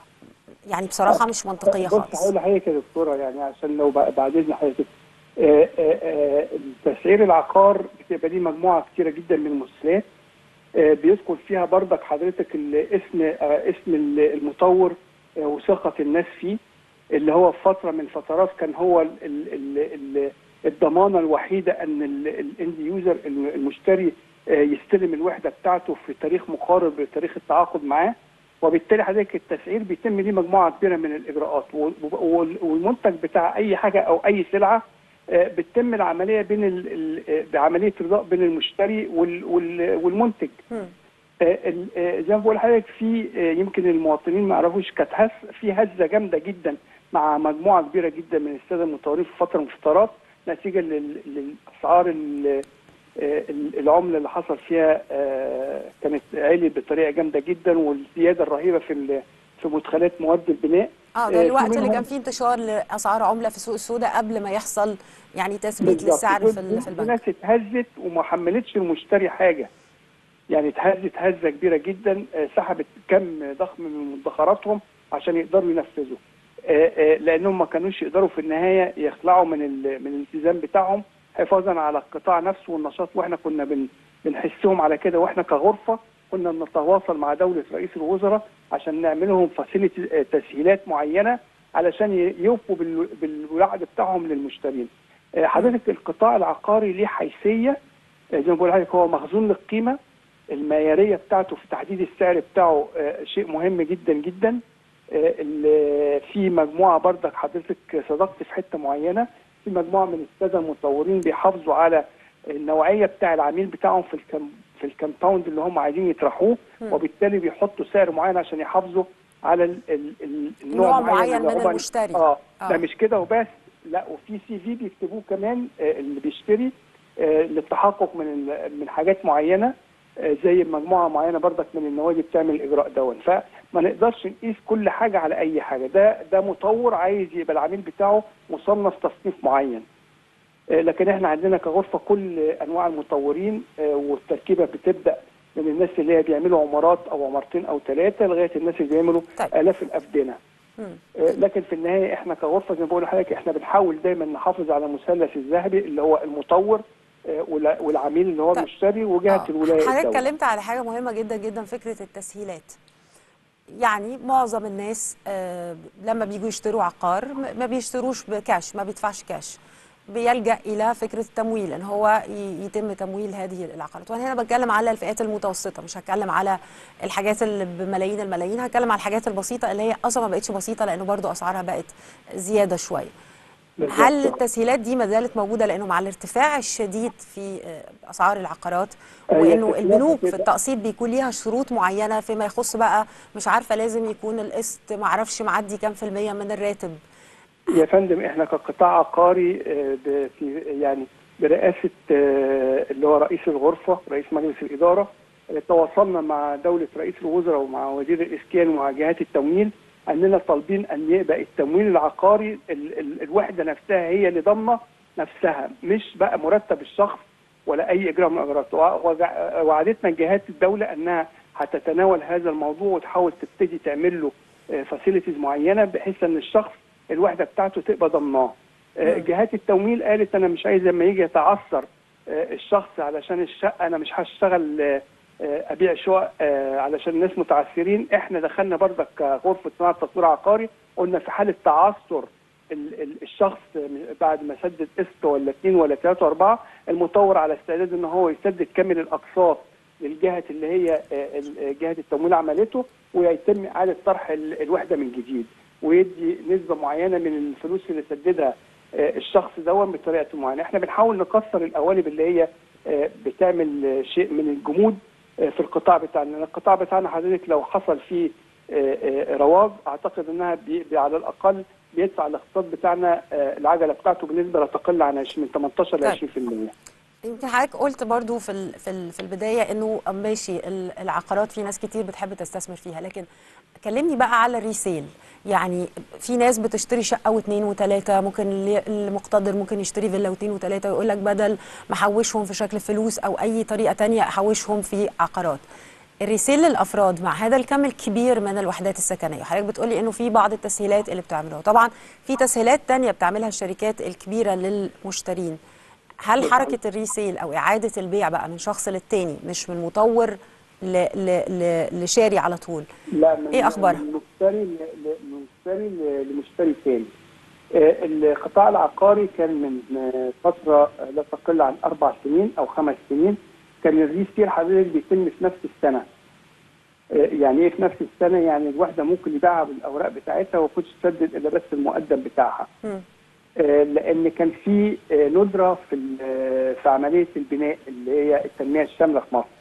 يعني بصراحه مش منطقيه بص خالص هقول لحضرتك يا دكتوره يعني عشان لو بع- بعد اذن حضرتك آه، آه، آه، تسعير العقار بتبقى ليه مجموعه كتيره جدا من المسلات آه، بيدخل فيها بردك حضرتك الاسم آه، اسم ال- المطور آه، وثقه الناس فيه اللي هو في فتره من الفترات كان هو ال- ال- ال- ال- الضمانه الوحيده ان الاند يوزر المشتري آه، يستلم الوحده بتاعته في تاريخ مقارب لتاريخ التعاقد معاه وبالتالي حضرتك التسعير بيتم ليه مجموعه كبيره من الاجراءات وال- وال- والمنتج بتاع اي حاجه او اي سلعه آه، بتتم العمليه بين ال- ال- آه، بعمليه رضاء بين المشتري وال- وال- والمنتج آه، ال- آه، زي ما بقول لحضرتك في آه، يمكن المواطنين ما يعرفوش كانت هز في هزه جامده جدا مع مجموعه كبيره جدا من الساده المطورين في فتره من الفترات نتيجه لل- للاسعار ال- آه، ال- العمله اللي حصل فيها آه، كانت عليت بطريقه جامده جدا والزياده الرهيبه في ال- في مدخلات مواد البناء اه آه، ده في الوقت اللي منهم- كان فيه انتشار لاسعار عمله في السوق السوداء قبل ما يحصل يعني تثبيت بالظبط. للسعر دول- في ال- دول- في دول البنك ناس اتهزت وما حملتش المشتري حاجه يعني اتهزت هزه كبيره جدا آه، سحبت كم ضخم من مدخراتهم عشان يقدروا ينفذوا آه، آه، لانهم ما كانوش يقدروا في النهايه يخلعوا من ال- من الالتزام بتاعهم حفاظا على القطاع نفسه والنشاط واحنا كنا بن بنحسهم على كده واحنا كغرفه كنا بنتواصل مع دوله رئيس الوزراء عشان نعمل لهم فاسيلتي تسهيلات معينه علشان ي- يوفوا بال- بالوعد بتاعهم للمشترين. آه، حضرتك القطاع العقاري ليه حيثيه آه، زي ما بقول لحضرتك هو مخزون للقيمه المعياريه بتاعته في تحديد السعر بتاعه آه، شيء مهم جدا جدا آه، ال- في مجموعه بردك حضرتك صدقت في حته معينه في مجموعه من الساده المطورين بيحافظوا على النوعيه بتاع العميل بتاعهم في الكم في الكمباوند اللي هم عايزين يطرحوه مم. وبالتالي بيحطوا سعر معين عشان يحافظوا على ال ال ال نوع معين اللي من هم- المشتري. اه آه. ده مش كده وبس لا وفي سي في بيكتبوه كمان آه، اللي بيشتري آه، للتحقق من ال- من حاجات معينه آه، زي مجموعه معينه برضك من النوادي بتعمل الاجراء دون فما نقدرش نقيس كل حاجه على اي حاجه ده ده مطور عايز يبقى العميل بتاعه مصنف تصنيف معين آه، لكن احنا عندنا كغرفه كل انواع المطورين آه، والتركيبه بتبدا من الناس اللي هي بيعملوا عمارات او عمارتين او ثلاثه لغايه الناس اللي بيعملوا الاف الافدنه مم. آه، لكن في النهايه احنا كغرفه زي ما بقول لحضرتك احنا بنحاول دايما نحافظ على المثلث الذهبي اللي هو المطور آه، والع- والعميل اللي هو المشتري وجهه الولايه حضرتك الدولة. اتكلمت على حاجه مهمه جدا جدا فكره التسهيلات يعني معظم الناس آه، لما بيجوا يشتروا عقار م- ما بيشتروش بكاش ما بيدفعش كاش بيلجا الى فكره التمويل ان هو ي- يتم تمويل هذه العقارات وانا هنا بتكلم على الفئات المتوسطه مش هتكلم على الحاجات اللي بملايين الملايين هتكلم على الحاجات البسيطه اللي هي اصلا ما بقتش بسيطه لانه برضو اسعارها بقت زياده شويه هل التسهيلات دي ما زالت موجوده لانه مع الارتفاع الشديد في آه، اسعار العقارات هي وانه التسهيلات البنوك في كده- التقسيط بيكون ليها شروط معينه فيما يخص بقى مش عارفه لازم يكون القسط ما اعرفش معدي كام في الميه من الراتب يا فندم احنا كقطاع عقاري آه، ب- في يعني برئاسه آه، اللي هو رئيس الغرفه رئيس مجلس الاداره آه، تواصلنا مع دوله رئيس الوزراء ومع وزير الاسكان ومع جهات التمويل اننا طالبين ان يبقى التمويل العقاري ال ال الوحده نفسها هي اللي ضامنه نفسها مش بقى مرتب الشخص ولا اي اجراء من الاجراءات وع- وجع- وعدتنا جهات الدوله انها هتتناول هذا الموضوع وتحاول تبتدي تعمل له فاسيلتيز معينه بحيث ان الشخص الوحده بتاعته تبقى ضمناه آه، جهات التمويل قالت انا مش عايز لما يجي يتعثر آه، الشخص علشان الشقه انا مش هشتغل آه، آه، ابيع شقق آه، علشان الناس متعثرين احنا دخلنا برضك كغرفه صناعه تطوير عقاري قلنا في حاله تعثر ال- ال- الشخص بعد ما سدد قسط ولا اثنين ولا ثلاثه واربعه المطور على استعداد ان هو يسدد كامل الاقساط للجهه اللي هي آه، ال- جهه التمويل عملته ويتم اعاده طرح ال- الوحده من جديد ويدي نسبه معينه من الفلوس اللي سددها آه، الشخص دون بطريقه معينه احنا بنحاول نكسر القوالب اللي هي آه، بتعمل آه، شيء من الجمود آه، في القطاع بتاعنا لأن القطاع بتاعنا حضرتك لو حصل فيه آه، آه، رواج اعتقد انها بي بي- على الاقل بيدفع الاقتصاد بتاعنا آه، العجله بتاعته بنسبه لا تقل عن 20 من 18 ل طيب. 20% يمكن حضرتك قلت برضو في ال- في ال- في البدايه انه ماشي ال- العقارات في ناس كتير بتحب تستثمر فيها لكن كلمني بقى على الريسيل يعني في ناس بتشتري شقه واثنين وثلاثه ممكن اللي- المقتدر ممكن يشتري فيلا واثنين وثلاثه ويقول لك بدل ما احوشهم في شكل فلوس او اي طريقه تانية احوشهم في عقارات الريسيل للافراد مع هذا الكم الكبير من الوحدات السكنيه حضرتك بتقولي انه في بعض التسهيلات اللي بتعملها طبعا في تسهيلات تانية بتعملها الشركات الكبيره للمشترين هل حركه الريسيل او اعاده البيع بقى من شخص للتاني مش من مطور ل... ل... ل... لشاري على طول لا من ايه اخبارها من مشتري ل- ل- من مشتري ل- لمشتري ثاني آه، القطاع العقاري كان من آه، فتره آه، لا تقل عن اربع سنين او خمس سنين كان الريسيل حضرتك بيتم في نفس السنه آه، يعني ايه في نفس السنه يعني الواحده ممكن يبيعها بالاوراق بتاعتها وما كنتش تسدد الا بس المقدم بتاعها آه، لان كان في آه، ندره في ال- آه، في عمليه البناء اللي هي التنميه الشامله في مصر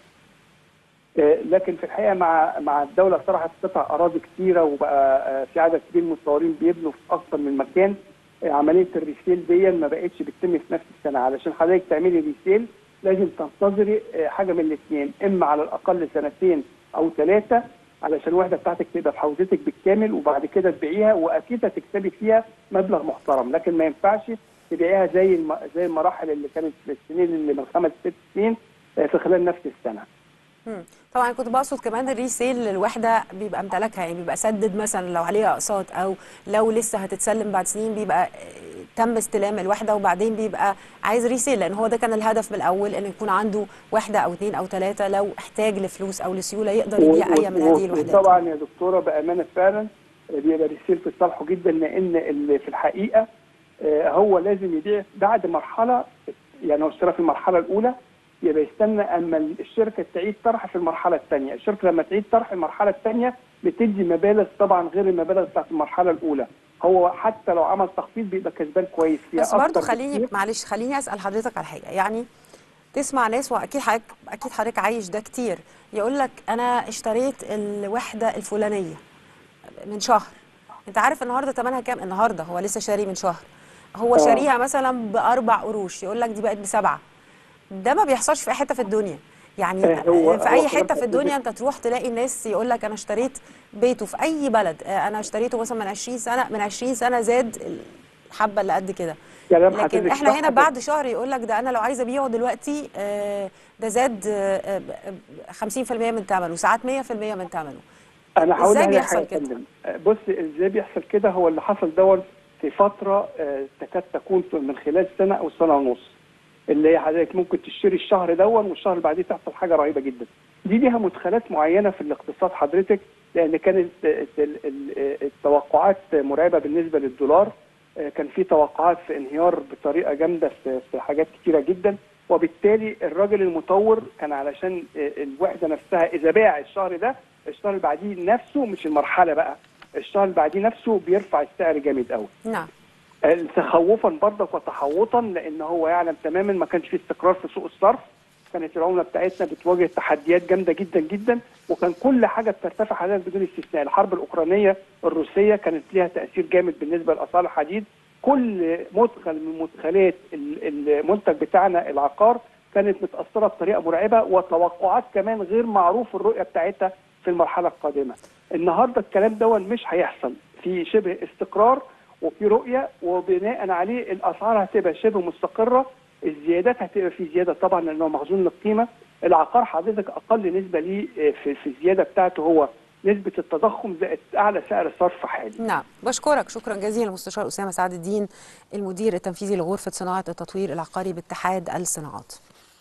آه، لكن في الحقيقه مع مع الدوله صرحت قطع اراضي كثيره وبقى آه، في عدد كبير من المطورين بيبنوا في اكثر من مكان آه، عمليه الريسيل دي ما بقتش بتتم في نفس السنه علشان حضرتك تعملي ريسيل لازم تنتظري آه، حاجه من الاثنين اما على الاقل سنتين او ثلاثه علشان الوحده بتاعتك تبقى في حوزتك بالكامل وبعد كده تبيعيها واكيد هتكسبي فيها مبلغ محترم لكن ما ينفعش تبيعيها زي الم... زي المراحل اللي كانت في السنين اللي من خمس ست سنين آه، في خلال نفس السنه مم. طبعا كنت بقصد كمان الريسيل للوحده بيبقى امتلاكها يعني بيبقى سدد مثلا لو عليها اقساط او لو لسه هتتسلم بعد سنين بيبقى آه، تم استلام الوحده وبعدين بيبقى عايز ريسيل لان هو ده كان الهدف بالاول انه يكون عنده وحده او اثنين او ثلاثه لو احتاج لفلوس او لسيوله يقدر يبيع اي من هذه الوحدات طبعا يا دكتوره بامانه فعلا بيبقى ريسيل في صالحه جدا لان اللي في الحقيقه آه، هو لازم يبيع بعد مرحله يعني هو اشترى في المرحله الاولى يبقى يستنى اما الشركه تعيد طرح في المرحله الثانيه، الشركه لما تعيد طرح المرحله الثانيه بتدي مبالغ طبعا غير المبالغ بتاعت المرحله الاولى، هو حتى لو عمل تخفيض بيبقى كسبان كويس فيها بس برضو أكتر خليني بكتير. معلش خليني اسال حضرتك على حاجه يعني تسمع ناس واكيد حضرتك اكيد حضرتك عايش ده كتير يقول لك انا اشتريت الوحده الفلانيه من شهر انت عارف النهارده ثمنها كام النهارده هو لسه شاري من شهر هو آه. شاريها مثلا باربع قروش يقول لك دي بقت بسبعه ده ما بيحصلش في اي حته في الدنيا يعني آه، هو- في هو اي كلام حته في الدنيا حضرتك. انت تروح تلاقي الناس يقول لك انا اشتريت بيته في اي بلد آه، انا اشتريته مثلا من 20 سنه من 20 سنه زاد الحبه اللي قد كده كلام لكن حضرتك احنا صح هنا بس- بعد شهر يقول لك ده انا لو عايزه ابيعه دلوقتي آه، ده زاد آه، آه، 50% من ثمنه ساعات 100% من ثمنه انا هقول ازاي لك بيحصل حاجة كده؟ يا فندم. آه، بص ازاي بيحصل كده هو اللي حصل دون في فتره آه، تكاد تكون من خلال سنه او سنه ونص اللي هي حضرتك ممكن تشتري الشهر دون والشهر اللي بعديه تحصل حاجه رهيبه جدا دي ليها مدخلات معينه في الاقتصاد حضرتك لان كانت ال- ال- ال- التوقعات مرعبه بالنسبه للدولار آه، كان في توقعات في انهيار بطريقه جامده في في حاجات كتيره جدا وبالتالي الراجل المطور كان علشان آه، الوحده نفسها اذا باع الشهر ده الشهر اللي بعديه نفسه مش المرحله بقى الشهر اللي بعديه نفسه بيرفع السعر جامد قوي نعم تخوفا برضك وتحوطا لان هو يعلم تماما ما كانش في استقرار في سوق الصرف كانت العمله بتاعتنا بتواجه تحديات جامده جدا جدا وكان كل حاجه بترتفع حاليا بدون استثناء الحرب الاوكرانيه الروسيه كانت ليها تاثير جامد بالنسبه لاسعار الحديد كل مدخل من مدخلات ال- المنتج بتاعنا العقار كانت متاثره بطريقه مرعبه وتوقعات كمان غير معروف الرؤيه بتاعتها في المرحله القادمه النهارده الكلام ده مش هيحصل في شبه استقرار وفي رؤيه وبناء عليه الاسعار هتبقى شبه مستقره الزيادات هتبقى في زياده طبعا لانه مخزون للقيمه العقار حضرتك اقل نسبه ليه آه، في في الزياده بتاعته هو نسبه التضخم زائد اعلى سعر صرف حالي نعم بشكرك شكرا جزيلا مستشار أسامة سعد الدين المدير التنفيذي لغرفة صناعة التطوير العقاري باتحاد الصناعات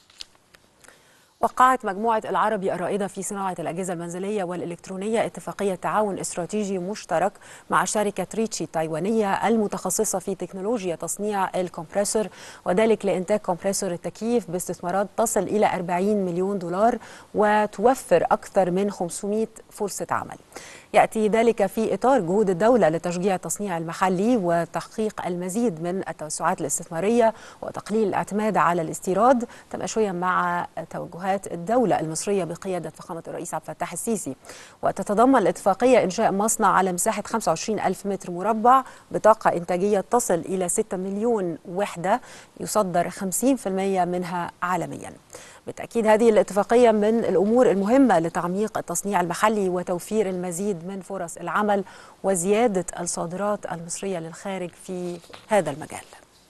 وقعت مجموعة العربي الرائدة في صناعة الأجهزة المنزلية والإلكترونية اتفاقية تعاون استراتيجي مشترك مع شركة ريتشي التايوانية المتخصصة في تكنولوجيا تصنيع الكمبريسور وذلك لإنتاج كمبريسور التكييف باستثمارات تصل إلى 40 مليون دولار وتوفر أكثر من 500 فرصة عمل يأتي ذلك في إطار جهود الدولة لتشجيع التصنيع المحلي وتحقيق المزيد من التوسعات الاستثمارية وتقليل الاعتماد على الاستيراد تماشيا مع توجهات الدولة المصرية بقيادة فخامة الرئيس عبد الفتاح السيسي وتتضمن الاتفاقية إنشاء مصنع على مساحة 25 ألف متر مربع بطاقة إنتاجية تصل إلى 6 مليون وحدة يصدر 50% منها عالميا بالتأكيد هذه الاتفاقية من الأمور المهمة لتعميق التصنيع المحلي وتوفير المزيد من فرص العمل وزيادة الصادرات المصرية للخارج في هذا المجال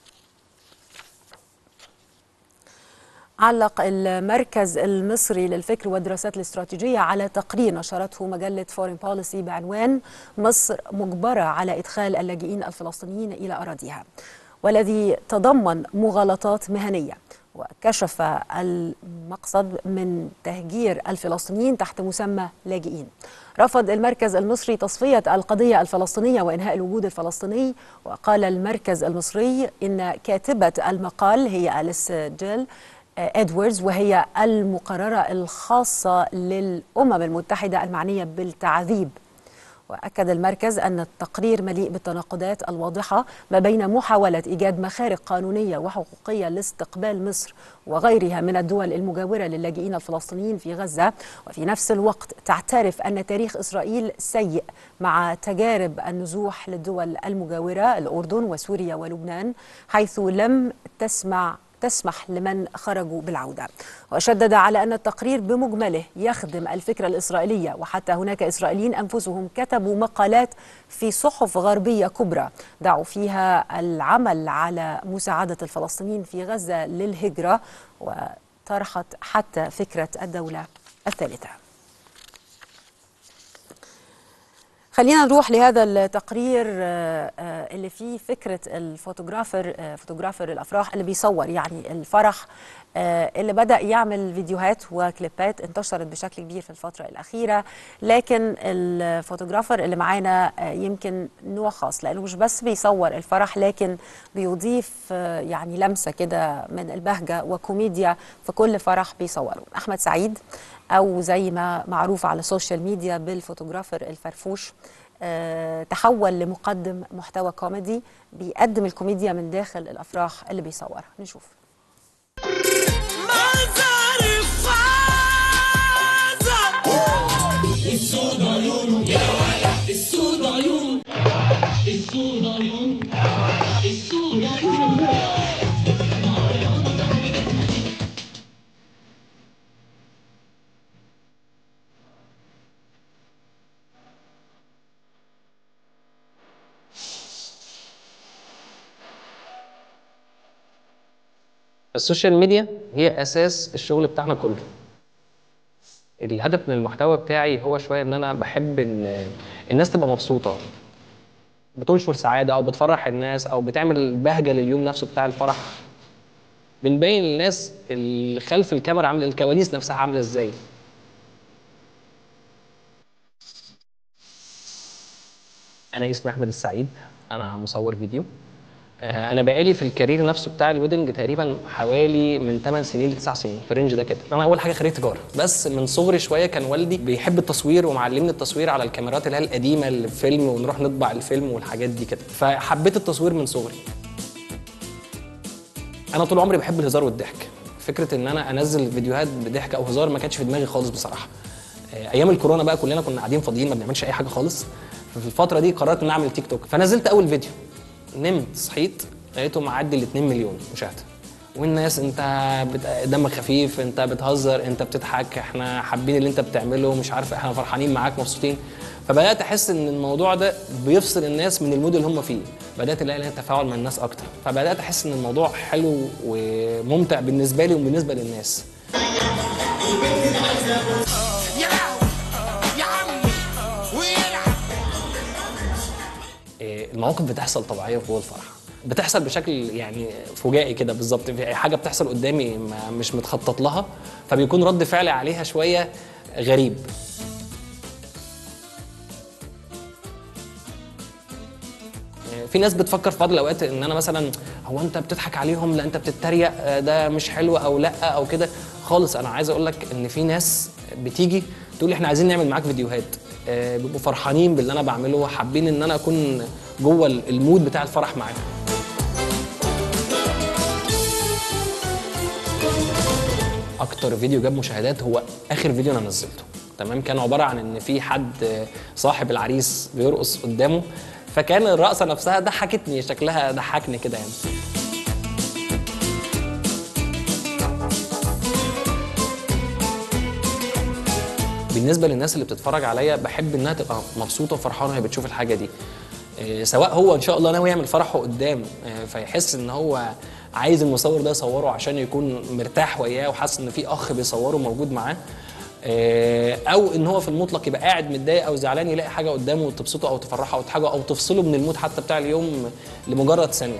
علق المركز المصري للفكر والدراسات الاستراتيجية على تقرير نشرته مجلة فورين بوليسي بعنوان مصر مجبرة على إدخال اللاجئين الفلسطينيين إلى أراضيها والذي تضمن مغالطات مهنية وكشف المقصد من تهجير الفلسطينيين تحت مسمى لاجئين رفض المركز المصري تصفية القضية الفلسطينية وإنهاء الوجود الفلسطيني وقال المركز المصري إن كاتبة المقال هي أليس جيل ادواردز وهي المقررة الخاصة للأمم المتحدة المعنية بالتعذيب وأكد المركز أن التقرير مليء بالتناقضات الواضحة ما بين محاولة إيجاد مخارج قانونية وحقوقية لاستقبال مصر وغيرها من الدول المجاورة للاجئين الفلسطينيين في غزة وفي نفس الوقت تعترف أن تاريخ إسرائيل سيء مع تجارب النزوح للدول المجاورة الأردن وسوريا ولبنان حيث لم تسمع تسمح لمن خرجوا بالعودة وشدد على أن التقرير بمجمله يخدم الفكرة الإسرائيلية وحتى هناك إسرائيليين أنفسهم كتبوا مقالات في صحف غربية كبرى دعوا فيها العمل على مساعدة الفلسطينيين في غزة للهجرة وطرحت حتى فكرة الدولة الثالثة خلينا نروح لهذا التقرير اللي فيه فكرة الفوتوغرافر فوتوغرافر الأفراح اللي بيصور يعني الفرح اللي بدأ يعمل فيديوهات وكليبات انتشرت بشكل كبير في الفترة الأخيرة لكن الفوتوغرافر اللي معانا يمكن نوع خاص لأنه مش بس بيصور الفرح لكن بيضيف يعني لمسة كده من البهجة وكوميديا في كل فرح بيصوره أحمد سعيد او زي ما معروف على السوشيال ميديا بالفوتوغرافر الفرفوش أه تحول لمقدم محتوى كوميدي بيقدم الكوميديا من داخل الافراح اللي بيصورها نشوف السود عيون يا ولد السود عيون السود عيون السود عيون السوشيال ميديا هي اساس الشغل بتاعنا كله الهدف من المحتوى بتاعي هو شويه ان انا بحب ان الناس تبقى مبسوطه بتنشر سعاده او بتفرح الناس او بتعمل بهجه لليوم نفسه بتاع الفرح بنبين للناس اللي خلف الكاميرا عامله الكواليس نفسها عامله ازاي انا اسمي احمد السعيد انا مصور فيديو آه، انا بقالي في الكارير نفسه بتاع الويدنج تقريبا حوالي من 8 سنين ل 9 سنين في الرينج ده كده انا اول حاجه خريج تجاره بس من صغري شويه كان والدي بيحب التصوير ومعلمني التصوير على الكاميرات اللي هي القديمه اللي في فيلم ونروح نطبع الفيلم والحاجات دي كده فحبيت التصوير من صغري انا طول عمري بحب الهزار والضحك فكره ان انا انزل فيديوهات بضحك او هزار ما كانتش في دماغي خالص بصراحه آه، ايام الكورونا بقى كلنا كنا قاعدين فاضيين ما بنعملش اي حاجه خالص ففي الفتره دي قررت ان أنا اعمل تيك توك فنزلت اول فيديو نمت صحيت لقيته معدي ال 2 مليون مشاهده والناس انت بت... دمك خفيف انت بتهزر انت بتضحك احنا حابين اللي انت بتعمله مش عارف احنا فرحانين معاك مبسوطين فبدات احس ان الموضوع ده بيفصل الناس من المود اللي هم فيه بدات الاقي لها تفاعل مع الناس اكتر فبدات احس ان الموضوع حلو وممتع بالنسبه لي وبالنسبه للناس إيه، المواقف بتحصل طبيعيه جوه الفرح بتحصل بشكل يعني فجائي كده بالظبط في حاجه بتحصل قدامي ما مش متخطط لها فبيكون رد فعلي عليها شويه غريب في ناس بتفكر في بعض الاوقات ان انا مثلا هو انت بتضحك عليهم لا انت بتتريق آه، ده مش حلو او لا او كده خالص انا عايز اقول لك ان في ناس بتيجي تقول لي احنا عايزين نعمل معاك فيديوهات آه، بيبقوا فرحانين باللي انا بعمله حابين ان انا اكون جوه المود بتاع الفرح معاهم اكتر فيديو جاب مشاهدات هو اخر فيديو انا نزلته تمام كان عباره عن ان في حد صاحب العريس بيرقص قدامه فكان الرقصه نفسها ضحكتني شكلها ضحكني كده يعني بالنسبه للناس اللي بتتفرج عليا بحب انها تبقى مبسوطه وفرحانه وهي بتشوف الحاجه دي إيه، سواء هو ان شاء الله ناوي يعمل فرحه قدام إيه، فيحس ان هو عايز المصور ده يصوره عشان يكون مرتاح وياه وحاسس ان في اخ بيصوره موجود معاه إيه، او ان هو في المطلق يبقى قاعد متضايق او زعلان يلاقي حاجه قدامه تبسطه او تفرحه او تحاجه او تفصله من المود حتى بتاع اليوم لمجرد ثانيه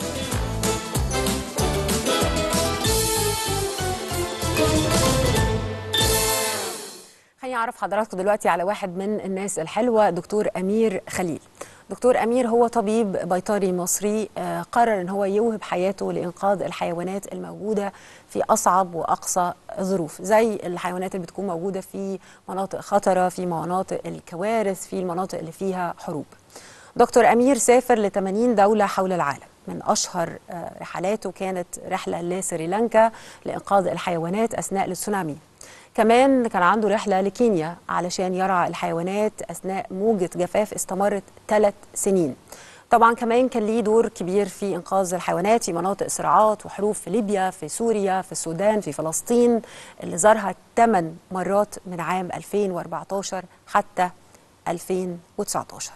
خليني اعرف حضراتكم دلوقتي على واحد من الناس الحلوه دكتور امير خليل دكتور امير هو طبيب بيطري مصري آه، قرر ان هو يوهب حياته لانقاذ الحيوانات الموجوده في اصعب واقصى الظروف زي الحيوانات اللي بتكون موجوده في مناطق خطره في مناطق الكوارث في المناطق اللي فيها حروب دكتور امير سافر ل 80 دوله حول العالم من اشهر آه، رحلاته كانت رحله لسريلانكا لانقاذ الحيوانات اثناء التسونامي كمان كان عنده رحلة لكينيا علشان يرعى الحيوانات أثناء موجة جفاف استمرت ثلاث سنين طبعا كمان كان ليه دور كبير في إنقاذ الحيوانات في مناطق صراعات وحروب في ليبيا في سوريا في السودان في فلسطين اللي زارها ثمان مرات من عام 2014 حتى 2019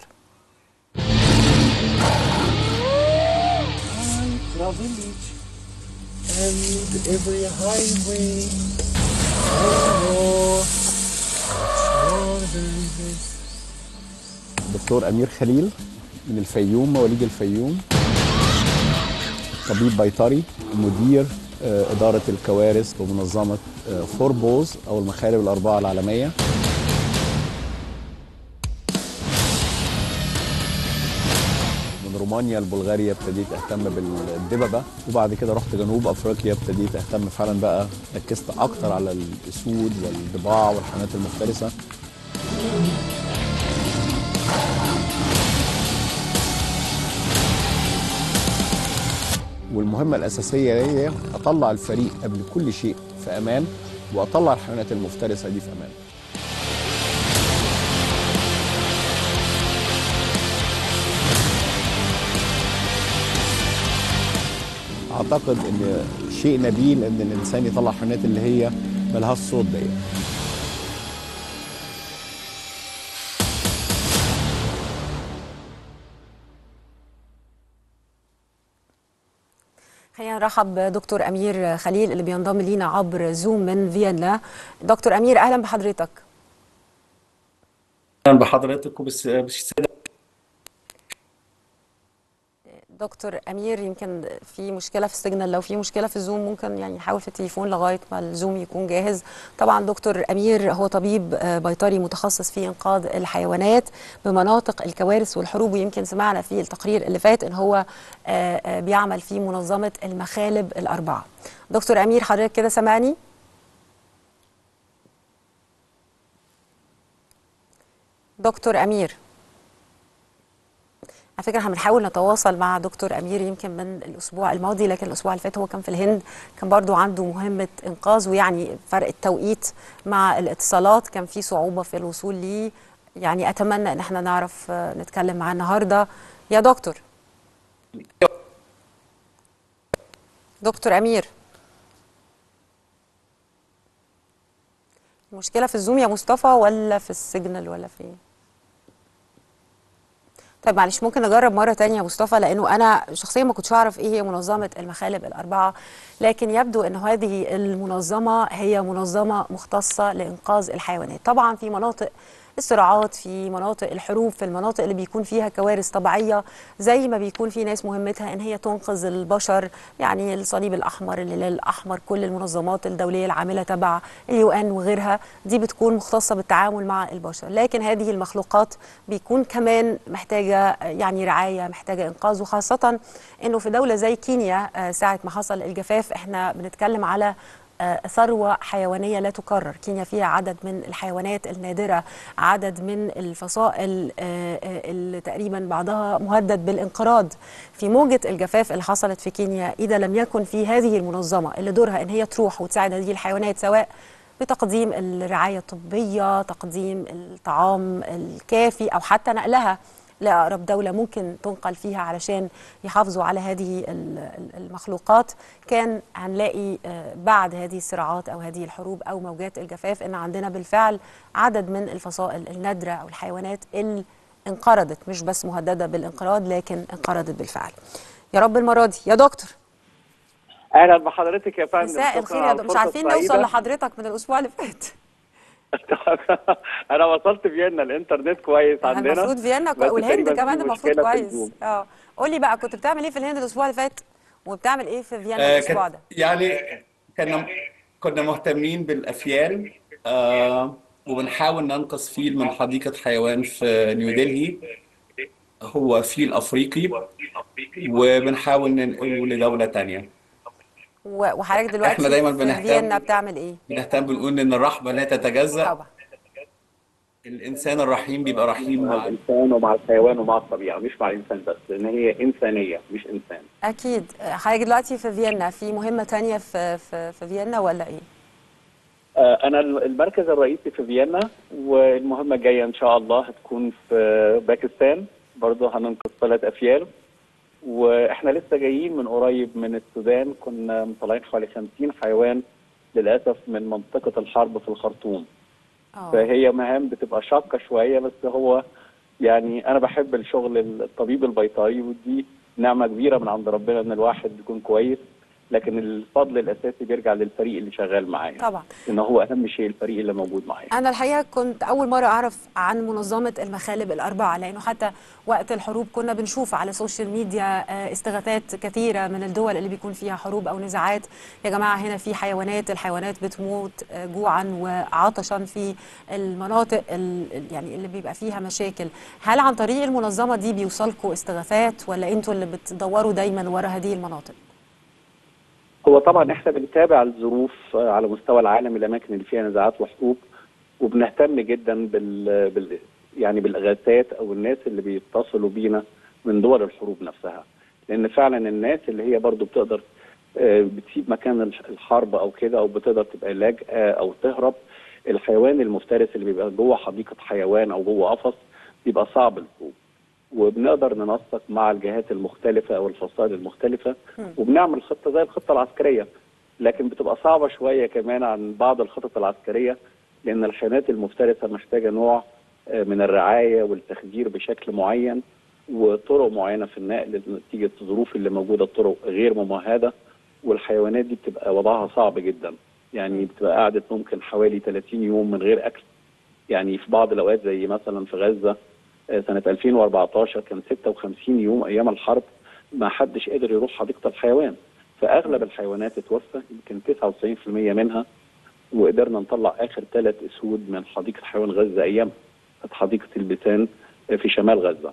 village and every highway دكتور أمير خليل من الفيوم مواليد الفيوم طبيب بيطري مدير آه، إدارة الكوارث بمنظمة آه، فوربوز أو المخالب الأربعة العالمية من رومانيا لبلغاريا ابتديت اهتم بالدببه وبعد كده رحت جنوب افريقيا ابتديت اهتم فعلا بقى ركزت اكتر على الاسود والضباع والحيوانات المفترسه والمهمه الاساسيه هي اطلع الفريق قبل كل شيء في امان واطلع الحيوانات المفترسه دي في امان اعتقد ان شيء نبيل ان الانسان يطلع حيوانات اللي هي ملهاش صوت دي خلينا نرحب بدكتور امير خليل اللي بينضم لينا عبر زوم من فيينا دكتور امير اهلا بحضرتك اهلا بحضرتك وبالساده دكتور امير يمكن في مشكله في السيجنال لو في مشكله في الزوم ممكن يعني نحاول في التليفون لغايه ما الزوم يكون جاهز طبعا دكتور امير هو طبيب آه، بيطري متخصص في انقاذ الحيوانات بمناطق الكوارث والحروب ويمكن سمعنا في التقرير اللي فات ان هو آه، آه، بيعمل في منظمه المخالب الاربعه دكتور امير حضرتك كده سامعني دكتور امير على فكره احنا بنحاول نتواصل مع دكتور امير يمكن من الاسبوع الماضي لكن الاسبوع اللي فات هو كان في الهند كان برضو عنده مهمه انقاذ ويعني فرق التوقيت مع الاتصالات كان في صعوبه في الوصول ليه يعني اتمنى ان احنا نعرف آه، نتكلم معاه النهارده يا دكتور دكتور امير المشكله في الزوم يا مصطفى ولا في السيجنال ولا في ايه طيب معلش ممكن نجرب مرة تانية يا مصطفى لأنه أنا شخصيا ما كنتش أعرف إيه هي منظمة المخالب الأربعة لكن يبدو أن هذه المنظمة هي منظمة مختصة لإنقاذ الحيوانات طبعا في مناطق الصراعات في مناطق الحروب في المناطق اللي بيكون فيها كوارث طبيعية زي ما بيكون في ناس مهمتها ان هي تنقذ البشر يعني الصليب الاحمر الهلال الاحمر كل المنظمات الدولية العاملة تبع اليو ان وغيرها دي بتكون مختصة بالتعامل مع البشر لكن هذه المخلوقات بيكون كمان محتاجة يعني رعاية محتاجة انقاذ وخاصة انه في دولة زي كينيا آه، ساعة ما حصل الجفاف احنا بنتكلم على آه، ثروة حيوانية لا تكرر كينيا فيها عدد من الحيوانات النادرة عدد من الفصائل آه، آه، اللي تقريبا بعضها مهدد بالانقراض في موجة الجفاف اللي حصلت في كينيا إذا لم يكن في هذه المنظمة اللي دورها إن هي تروح وتساعد هذه الحيوانات سواء بتقديم الرعاية الطبية تقديم الطعام الكافي أو حتى نقلها لأقرب دولة ممكن تنقل فيها علشان يحافظوا على هذه ال- ال- المخلوقات كان هنلاقي آه، بعد هذه الصراعات أو هذه الحروب أو موجات الجفاف إن عندنا بالفعل عدد من الفصائل النادرة أو الحيوانات اللي انقرضت مش بس مهددة بالانقراض لكن انقرضت بالفعل يا رب المرة دي يا دكتور اهلا بحضرتك يا فندم مساء شكراً الخير على يا دكتور مش الفرصة عارفين نوصل السعيدة. لحضرتك من الأسبوع اللي فات انا وصلت فيينا الانترنت كويس عندنا المفروض فيينا بس كو... والهند تقريباً كمان في المفروض مشكلة في كويس الزوم. اه قولي بقى كنت بتعمل ايه في الهند الاسبوع اللي فات وبتعمل ايه في فيينا آه، الاسبوع كان- ده يعني كنا كنا مهتمين بالافيال آه وبنحاول ننقذ فيل من حديقة حيوان في نيودلهي هو فيل افريقي وبنحاول ننقله لدولة تانية و- وحضرتك دلوقتي احنا دايما في بنهتم فيينا بتعمل ايه بنهتم بنقول ان الرحمة لا تتجزأ طبعا الانسان الرحيم بيبقى رحيم مع مع الانسان ومع الحيوان ومع الطبيعه مش مع الانسان بس لان هي انسانيه مش انسان اكيد حضرتك دلوقتي في فيينا في مهمه تانية في في, في فيينا ولا ايه آه، انا المركز الرئيسي في فيينا والمهمه الجايه ان شاء الله هتكون في باكستان برضه هننقذ ثلاث افيال واحنا لسه جايين من قريب من السودان كنا مطلعين حوالي 50 حيوان للاسف من منطقه الحرب في الخرطوم فهي مهام بتبقى شاقه شويه بس هو يعني انا بحب الشغل الطبيب البيطري ودي نعمه كبيره من عند ربنا ان الواحد يكون كويس لكن الفضل الاساسي بيرجع للفريق اللي شغال معايا طبعا ان هو اهم شيء الفريق اللي موجود معايا انا الحقيقه كنت اول مره اعرف عن منظمه المخالب الاربعه لانه حتى وقت الحروب كنا بنشوف على السوشيال ميديا آه، استغاثات كثيره من الدول اللي بيكون فيها حروب او نزاعات يا جماعه هنا في حيوانات الحيوانات بتموت آه، جوعا وعطشا في المناطق ال- يعني اللي بيبقى فيها مشاكل هل عن طريق المنظمه دي بيوصلكوا استغاثات ولا انتوا اللي بتدوروا دايما ورا هذه المناطق هو طبعا احنا بنتابع الظروف آه، على مستوى العالم الاماكن اللي فيها نزاعات وحروب وبنهتم جدا بال, بال يعني بالاغاثات او الناس اللي بيتصلوا بينا من دول الحروب نفسها لان فعلا الناس اللي هي برضو بتقدر آه، بتسيب مكان الح- الحرب او كده او بتقدر تبقى لاجئه او تهرب الحيوان المفترس اللي بيبقى جوه حديقه حيوان او جوه قفص بيبقى صعب الهروب وبنقدر ننسق مع الجهات المختلفه او الفصائل المختلفه وبنعمل خطه زي الخطه العسكريه لكن بتبقى صعبه شويه كمان عن بعض الخطط العسكريه لان الحيوانات المفترسه محتاجه نوع آه، من الرعايه والتخدير بشكل معين وطرق معينه في النقل نتيجه الظروف اللي موجوده الطرق غير ممهده والحيوانات دي بتبقى وضعها صعب جدا يعني بتبقى قعدت ممكن حوالي 30 يوم من غير اكل يعني في بعض الاوقات زي مثلا في غزه آه، سنه 2014 كان 56 يوم ايام الحرب ما حدش قادر يروح حديقه الحيوان فاغلب الحيوانات اتوفى يمكن 99% منها وقدرنا نطلع اخر ثلاث اسود من حديقه حيوان غزه ايام كانت حديقه البيتان في شمال غزه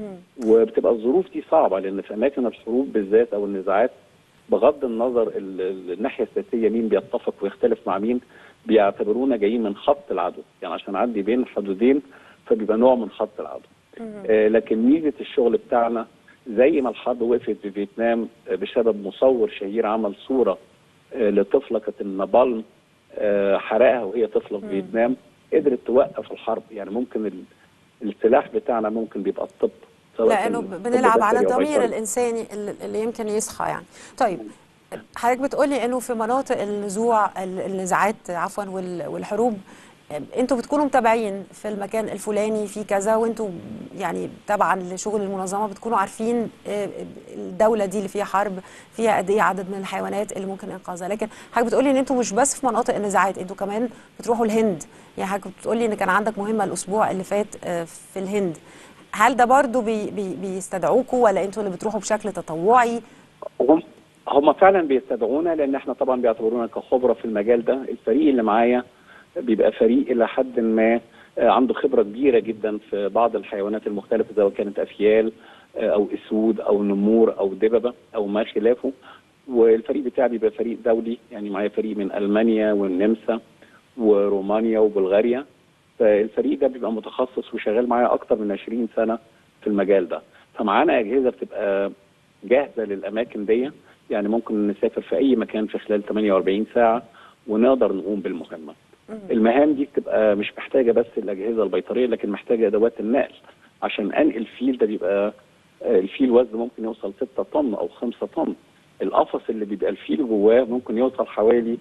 وبتبقى الظروف دي صعبه لان في اماكن الحروب بالذات او النزاعات بغض النظر ال- ال- الناحيه السياسيه مين بيتفق ويختلف مع مين بيعتبرونا جايين من خط العدو يعني عشان اعدي بين حدودين فبيبقى نوع من خط العدو آه لكن ميزه الشغل بتاعنا زي ما الحرب وقفت في فيتنام آه، بسبب مصور شهير عمل صوره آه، لطفله كانت النابالم آه، حرقها وهي طفله في فيتنام قدرت توقف الحرب يعني ممكن ال- السلاح بتاعنا ممكن بيبقى الطب سواء لانه كان طب بنلعب على بشري أو الضمير بيطري. الانساني اللي اللي يمكن يصحى يعني طيب حضرتك بتقولي انه في مناطق النزوع ال- النزاعات عفوا وال- والحروب انتوا بتكونوا متابعين في المكان الفلاني في كذا وانتوا يعني تبعا لشغل المنظمه بتكونوا عارفين آه، الدوله دي اللي فيها حرب فيها قد ايه عدد من الحيوانات اللي ممكن انقاذها لكن حضرتك بتقولي ان انتوا مش بس في مناطق النزاعات انتوا كمان بتروحوا الهند يعني حضرتك بتقولي ان كان عندك مهمه الاسبوع اللي فات آه، في الهند هل ده برضو بي بي بيستدعوكوا ولا انتوا اللي بتروحوا بشكل تطوعي هم هم فعلا بيستدعونا لان احنا طبعا بيعتبرونا كخبره في المجال ده الفريق اللي معايا بيبقى فريق الى حد ما آه، عنده خبره كبيره جدا في بعض الحيوانات المختلفه سواء كانت افيال آه، او اسود او نمور او دببه او ما خلافه والفريق بتاعي بيبقى فريق دولي يعني معايا فريق من المانيا والنمسا ورومانيا وبلغاريا فالفريق ده بيبقى متخصص وشغال معايا اكتر من 20 سنه في المجال ده فمعانا اجهزه بتبقى جاهزه للاماكن دي يعني ممكن نسافر في اي مكان في خلال 48 ساعه ونقدر نقوم بالمهمه المهام دي بتبقى مش محتاجه بس الاجهزه البيطريه لكن محتاجه ادوات النقل عشان انقل فيل ده بيبقى آه، الفيل وزنه ممكن يوصل 6 طن او 5 طن القفص اللي بيبقى الفيل جواه ممكن يوصل حوالي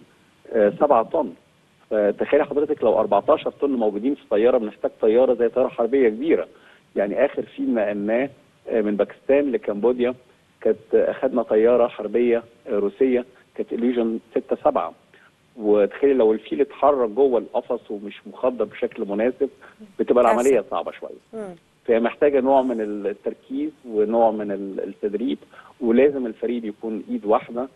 7 طن فتخيلي حضرتك لو 14 طن موجودين في طياره بنحتاج طياره زي طياره حربيه كبيره يعني اخر فيل نقلناه آه، من باكستان لكمبوديا كانت آه، اخذنا طياره حربيه آه، روسيه كانت اليوجن 6 7 وتخيلي لو الفيل اتحرك جوه القفص ومش مخدر بشكل مناسب بتبقى العمليه صعبه شويه فهي محتاجه نوع من التركيز ونوع من ال- التدريب ولازم الفريق يكون ايد واحده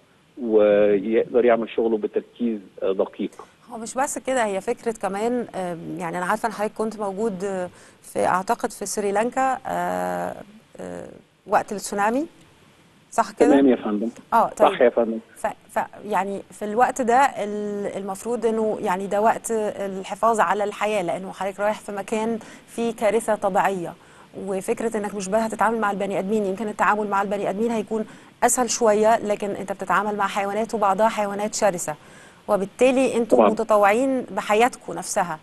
ويقدر يعمل شغله بتركيز آه، دقيق هو مش بس كده هي فكرة كمان آم، يعني أنا عارفة إن حضرتك كنت موجود آه، في أعتقد في سريلانكا آه، آه، وقت التسونامي صح كده؟ تمام يا فندم اه طيب صح يا فندم ف... ف... يعني في الوقت ده ال- المفروض انه يعني ده وقت الحفاظ على الحياه لانه حضرتك رايح في مكان فيه كارثه طبيعيه وفكره انك مش بس هتتعامل مع البني ادمين يمكن التعامل مع البني ادمين هيكون اسهل شويه لكن انت بتتعامل مع حيوانات وبعضها حيوانات شرسه وبالتالي انتوا طبعاً. متطوعين بحياتكم نفسها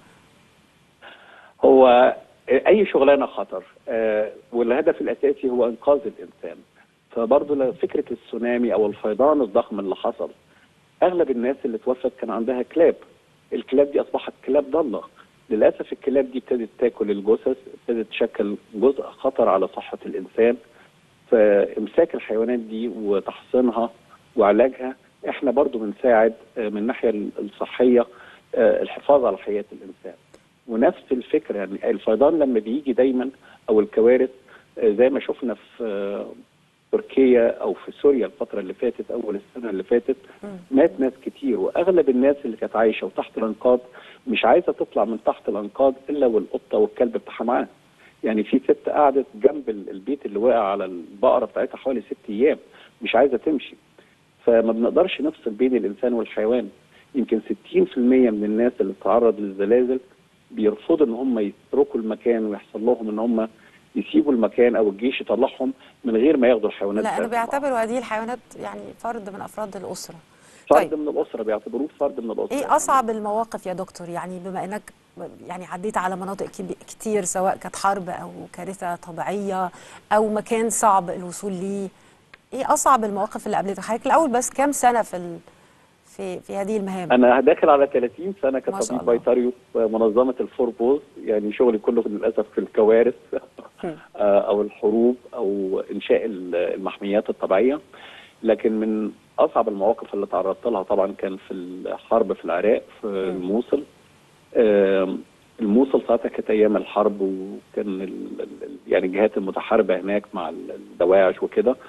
هو اي شغلانه خطر آه، والهدف الاساسي هو انقاذ الانسان فبرضه لو فكره التسونامي او الفيضان الضخم اللي حصل اغلب الناس اللي توفت كان عندها كلاب الكلاب دي اصبحت كلاب ضاله للاسف الكلاب دي ابتدت تاكل الجثث ابتدت تشكل جزء خطر على صحه الانسان فامساك الحيوانات دي وتحصينها وعلاجها احنا برضو بنساعد آه، من الناحيه الصحيه آه، الحفاظ على حياه الانسان ونفس الفكره يعني الفيضان لما بيجي دايما او الكوارث آه، زي ما شفنا في آه، تركيا او في سوريا الفتره اللي فاتت اول السنه اللي فاتت مات ناس كتير واغلب الناس اللي كانت عايشه وتحت الانقاض مش عايزه تطلع من تحت الانقاض الا والقطه والكلب بتاعها معاها يعني في ست قعدت جنب ال- البيت اللي وقع على البقره بتاعتها حوالي ست ايام مش عايزه تمشي فما بنقدرش نفصل بين الانسان والحيوان يمكن 60% من الناس اللي بتتعرض للزلازل بيرفضوا ان هم يتركوا المكان ويحصل لهم ان هم يسيبوا المكان او الجيش يطلعهم من غير ما ياخدوا الحيوانات لانه بتاعتهم. بيعتبروا هذه الحيوانات يعني فرد من افراد الاسره فرد من الاسره بيعتبروه فرد من الاسره ايه اصعب المواقف يا دكتور يعني بما انك يعني عديت على مناطق كب- كتير سواء كانت حرب او كارثه طبيعيه او مكان صعب الوصول ليه ايه اصعب المواقف اللي قابلتك حضرتك الاول بس كام سنه في ال... في في هذه المهام انا داخل على 30 سنه ما شاء كطبيب الله. بيطري في منظمه الفوربوز يعني شغلي كله للاسف في الكوارث آه، او الحروب او انشاء ال- المحميات الطبيعيه لكن من اصعب المواقف اللي تعرضت لها طبعا كان في الحرب في العراق في الموصل آم، الموصل ساعتها كانت ايام الحرب وكان ال- ال- ال- يعني الجهات المتحاربه هناك مع ال- الدواعش وكده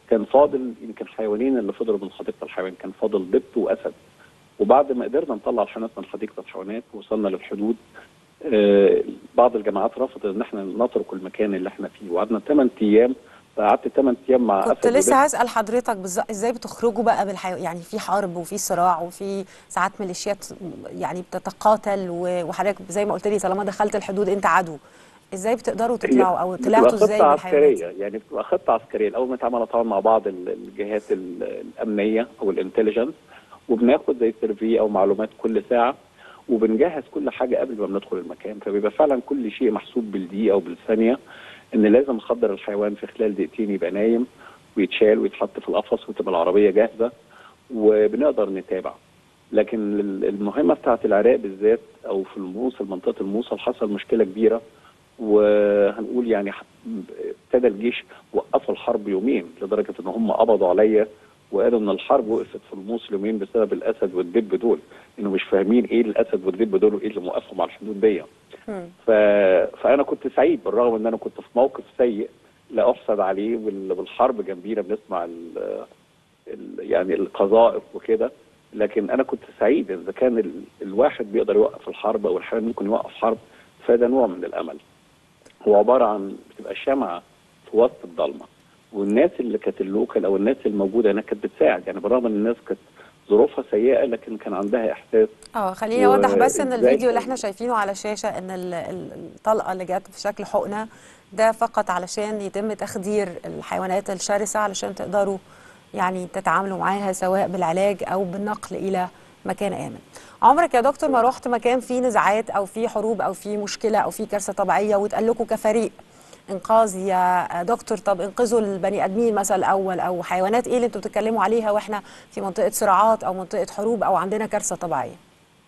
كان فاضل يمكن حيوانين اللي فضلوا من حديقه الحيوان كان فاضل دب واسد وبعد ما قدرنا نطلع الحيوانات من حديقه الحيوانات وصلنا للحدود آه، بعض الجماعات رفضت ان احنا نترك المكان اللي احنا فيه وقعدنا 8 ايام فقعدت 8 ايام مع كنت اسد لسه ودب. هسأل حضرتك بالظبط ازاي بتخرجوا بقى بالحيوان يعني في حرب وفي صراع وفي ساعات ميليشيات يعني بتتقاتل و- وحضرتك زي ما قلت لي طالما دخلت الحدود انت عدو ازاي بتقدروا تطلعوا او بتبقى طلعتوا ازاي خطه بالحيوانات عسكريه يعني بتبقى خطه عسكريه الاول ما اتعمل طبعا مع بعض ال- الجهات ال- الامنيه او الانتليجنس وبناخد زي سيرفي او معلومات كل ساعه وبنجهز كل حاجه قبل ما بندخل المكان فبيبقى فعلا كل شيء محسوب بالدقيقه او بالثانيه ان لازم نخدر الحيوان في خلال دقيقتين يبقى نايم ويتشال ويتحط في القفص وتبقى العربيه جاهزه وبنقدر نتابع لكن ال- المهمه بتاعت العراق بالذات او في الموصل منطقه الموصل حصل مشكله كبيره وهنقول يعني ح- ابتدى الجيش وقفوا الحرب يومين لدرجه ان هم قبضوا عليا وقالوا ان الحرب وقفت في الموصل يومين بسبب الاسد والدب دول انه مش فاهمين ايه الاسد والدب دول وايه اللي موقفهم على الحدود دي ف... فانا كنت سعيد بالرغم ان انا كنت في موقف سيء لا احسد عليه وال- والحرب جنبينا بنسمع ال... ال... يعني القذائف وكده لكن انا كنت سعيد اذا كان ال... الواحد بيقدر يوقف الحرب او الحيوان ممكن يوقف حرب فده نوع من الامل هو عباره عن بتبقى شمعه في وسط الضلمه والناس اللي كانت اللوكال او الناس الموجوده هناك كانت بتساعد يعني بالرغم ان الناس كانت ظروفها سيئه لكن كان عندها احساس اه خليني اوضح بس ان وإزاي الفيديو اللي احنا شايفينه على الشاشه ان ال- ال- الطلقه اللي جت في شكل حقنه ده فقط علشان يتم تخدير الحيوانات الشرسه علشان تقدروا يعني تتعاملوا معاها سواء بالعلاج او بالنقل الى مكان امن. عمرك يا دكتور ما رحت مكان فيه نزاعات او فيه حروب او فيه مشكله او فيه كارثه طبيعيه واتقال لكم كفريق انقاذ يا دكتور طب انقذوا البني ادمين مثلا الاول او حيوانات ايه اللي انتوا بتتكلموا عليها واحنا في منطقه صراعات او منطقه حروب او عندنا كارثه طبيعيه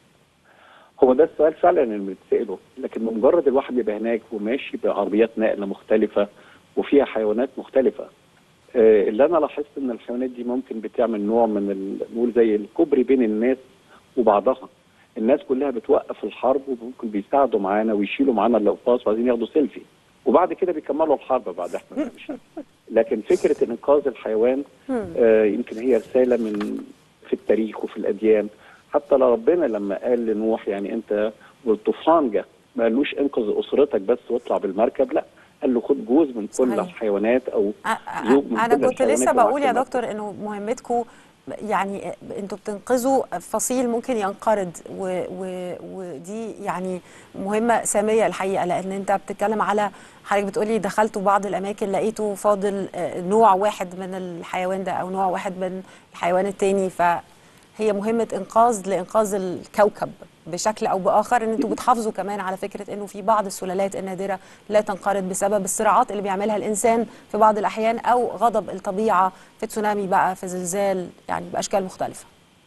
هو ده السؤال فعلا اللي بنتساله لكن بمجرد الواحد بيبقى هناك وماشي بعربيات نقل مختلفه وفيها حيوانات مختلفه آه، اللي انا لاحظت ان الحيوانات دي ممكن بتعمل نوع من ال- نقول زي الكوبري بين الناس وبعضها الناس كلها بتوقف الحرب وممكن بيساعدوا معانا ويشيلوا معانا الاقفاص وعايزين ياخدوا سيلفي وبعد كده بيكملوا الحرب بعد احنا ما نمشي لكن فكره انقاذ الحيوان آه، يمكن هي رساله من في التاريخ وفي الاديان حتى لو ربنا لما قال لنوح يعني انت والطوفان جه ما قالوش انقذ اسرتك بس واطلع بالمركب لا قال له خد جوز من كل صحيح. الحيوانات او زوج من انا كل كنت الحيوانات لسه اللي بقول يا معاك دكتور انه مهمتكم يعني انتوا بتنقذوا فصيل ممكن ينقرض و و ودي يعني مهمه ساميه الحقيقه لان انت بتتكلم على حضرتك بتقولي دخلتوا بعض الاماكن لقيتوا فاضل آه، نوع واحد من الحيوان ده او نوع واحد من الحيوان التاني فهي مهمه انقاذ لانقاذ الكوكب بشكل او باخر ان انتوا بتحافظوا كمان على فكره انه في بعض السلالات النادره لا تنقرض بسبب الصراعات اللي بيعملها الانسان في بعض الاحيان او غضب الطبيعه في تسونامي بقى في زلزال يعني باشكال مختلفه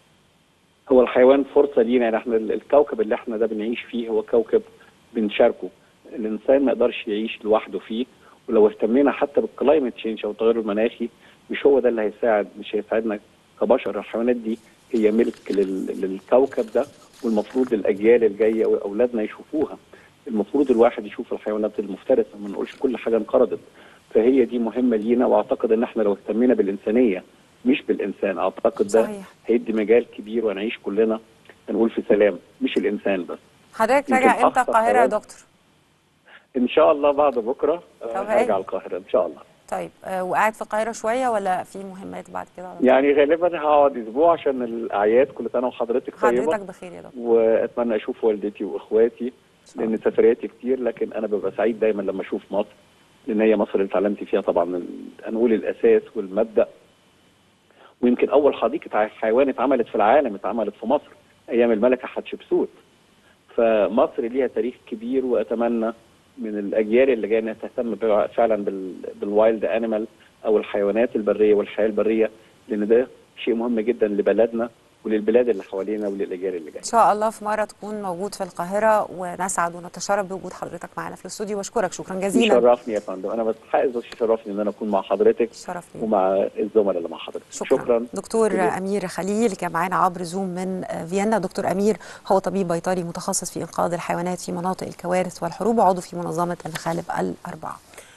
هو الحيوان فرصه لينا يعني احنا ال- الكوكب اللي احنا ده بنعيش فيه هو كوكب بنشاركه الانسان ما يقدرش يعيش لوحده فيه ولو اهتمينا حتى بالكلايمت تشينج او التغير المناخي مش هو ده اللي هيساعد مش هيساعدنا كبشر الحيوانات دي هي ملك لل- للكوكب ده والمفروض الاجيال الجايه واولادنا يشوفوها المفروض الواحد يشوف الحيوانات المفترسه ما نقولش كل حاجه انقرضت فهي دي مهمه لينا واعتقد ان احنا لو اهتمينا بالانسانيه مش بالانسان اعتقد ده صحيح. هيدي مجال كبير ونعيش كلنا نقول في سلام مش الانسان بس حضرتك يمكن راجع امتى أخطر القاهره يا حيوان. دكتور ان شاء الله بعد بكره آه، طب هايل. هرجع القاهره ان شاء الله طيب آه وقاعد في القاهره شويه ولا في مهمات بعد كده على طول؟ يعني غالبا هقعد اسبوع عشان الاعياد كل سنه وحضرتك طيبه حضرتك بخير يا دكتور واتمنى اشوف والدتي واخواتي لان سفرياتي كتير لكن انا ببقى سعيد دايما لما اشوف مصر لان هي مصر اللي اتعلمت فيها طبعا ال- هنقول الاساس والمبدا ويمكن اول حديقه ع- حيوان اتعملت في العالم اتعملت في مصر ايام الملكه حتشبسوت فمصر ليها تاريخ كبير واتمنى من الاجيال اللي جايه انها تهتم بقى فعلا بال- بالوايلد انيمال او الحيوانات البريه والحياه البريه لان ده شيء مهم جدا لبلدنا وللبلاد اللي حوالينا وللاجيال اللي جايه ان شاء الله في مره تكون موجود في القاهره ونسعد ونتشرف بوجود حضرتك معنا في الاستوديو واشكرك شكرا جزيلا يشرفني يا فندم انا بس حائز يشرفني ان انا اكون مع حضرتك شرفني ومع الزملاء اللي مع حضرتك شكرا, شكرا. دكتور شكراً. امير خليل كان معانا عبر زوم من فيينا دكتور امير هو طبيب بيطري متخصص في انقاذ الحيوانات في مناطق الكوارث والحروب وعضو في منظمه المخالب الاربعه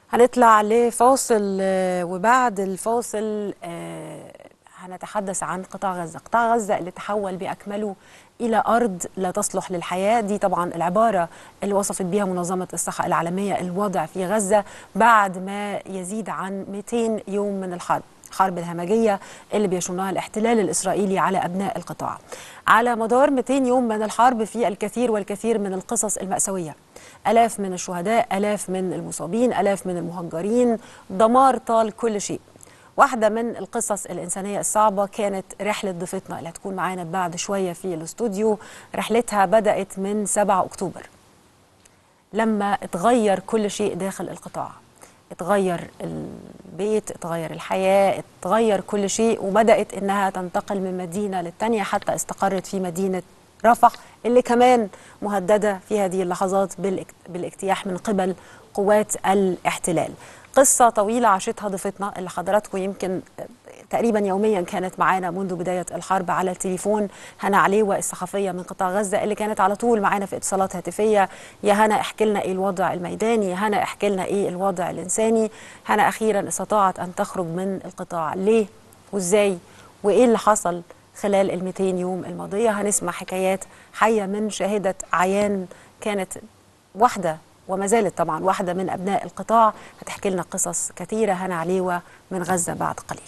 هنطلع لفاصل آه، وبعد الفاصل آه، هنتحدث عن قطاع غزة قطاع غزة اللي تحول بأكمله إلى أرض لا تصلح للحياة دي طبعا العبارة اللي وصفت بها منظمة الصحة العالمية الوضع في غزة بعد ما يزيد عن 200 يوم من الحرب الحرب الهمجية اللي بيشنها الاحتلال الإسرائيلي على أبناء القطاع على مدار 200 يوم من الحرب في الكثير والكثير من القصص المأساوية ألاف من الشهداء ألاف من المصابين ألاف من المهجرين دمار طال كل شيء واحدة من القصص الإنسانية الصعبة كانت رحلة ضيفتنا اللي هتكون معانا بعد شوية في الاستوديو رحلتها بدأت من 7 أكتوبر لما اتغير كل شيء داخل القطاع اتغير البيت اتغير الحياة اتغير كل شيء وبدأت إنها تنتقل من مدينة للتانية حتى استقرت في مدينة رفح اللي كمان مهددة في هذه اللحظات بالاك- بالاجتياح من قبل قوات الاحتلال قصة طويلة عاشتها ضيفتنا اللي حضراتكم يمكن تقريبا يوميا كانت معانا منذ بداية الحرب على التليفون هنا عليوة الصحفية من قطاع غزة اللي كانت على طول معانا في اتصالات هاتفية يا هنا احكي لنا ايه الوضع الميداني يا هنا احكي لنا ايه الوضع الإنساني هنا أخيرا استطاعت أن تخرج من القطاع ليه وازاي وايه اللي حصل خلال ال 200 يوم الماضية هنسمع حكايات حية من شاهدة عيان كانت واحدة وما زالت طبعا واحدة من أبناء القطاع هتحكي لنا قصص كثيرة هنا عليوة من غزة بعد قليل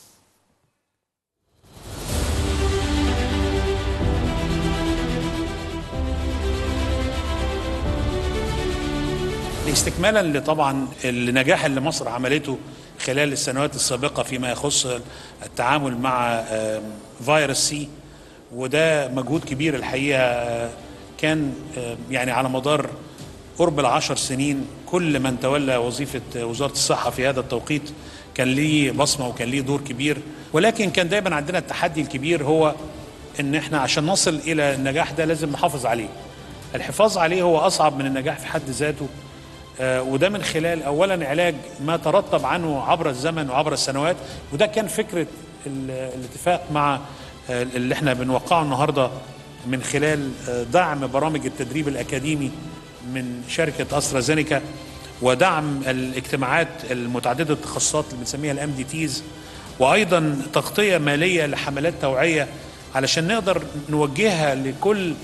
استكمالا لطبعا النجاح اللي مصر عملته خلال السنوات السابقة فيما يخص التعامل مع آم، فيروس سي وده مجهود كبير الحقيقة آه، كان آه، يعني على مدار قرب العشر سنين كل من تولى وظيفة وزارة الصحة في هذا التوقيت كان ليه بصمة وكان ليه دور كبير ولكن كان دايما عندنا التحدي الكبير هو ان احنا عشان نصل الى النجاح ده لازم نحافظ عليه الحفاظ عليه هو اصعب من النجاح في حد ذاته آه، وده من خلال اولا علاج ما ترتب عنه عبر الزمن وعبر السنوات وده كان فكره ال- الاتفاق مع آه، اللي احنا بنوقعه النهارده من خلال آه، دعم برامج التدريب الاكاديمي من شركه استرازينيكا ودعم الاجتماعات المتعدده التخصصات اللي بنسميها الام دي تيز وايضا تغطيه ماليه لحملات توعيه علشان نقدر نوجهها لكل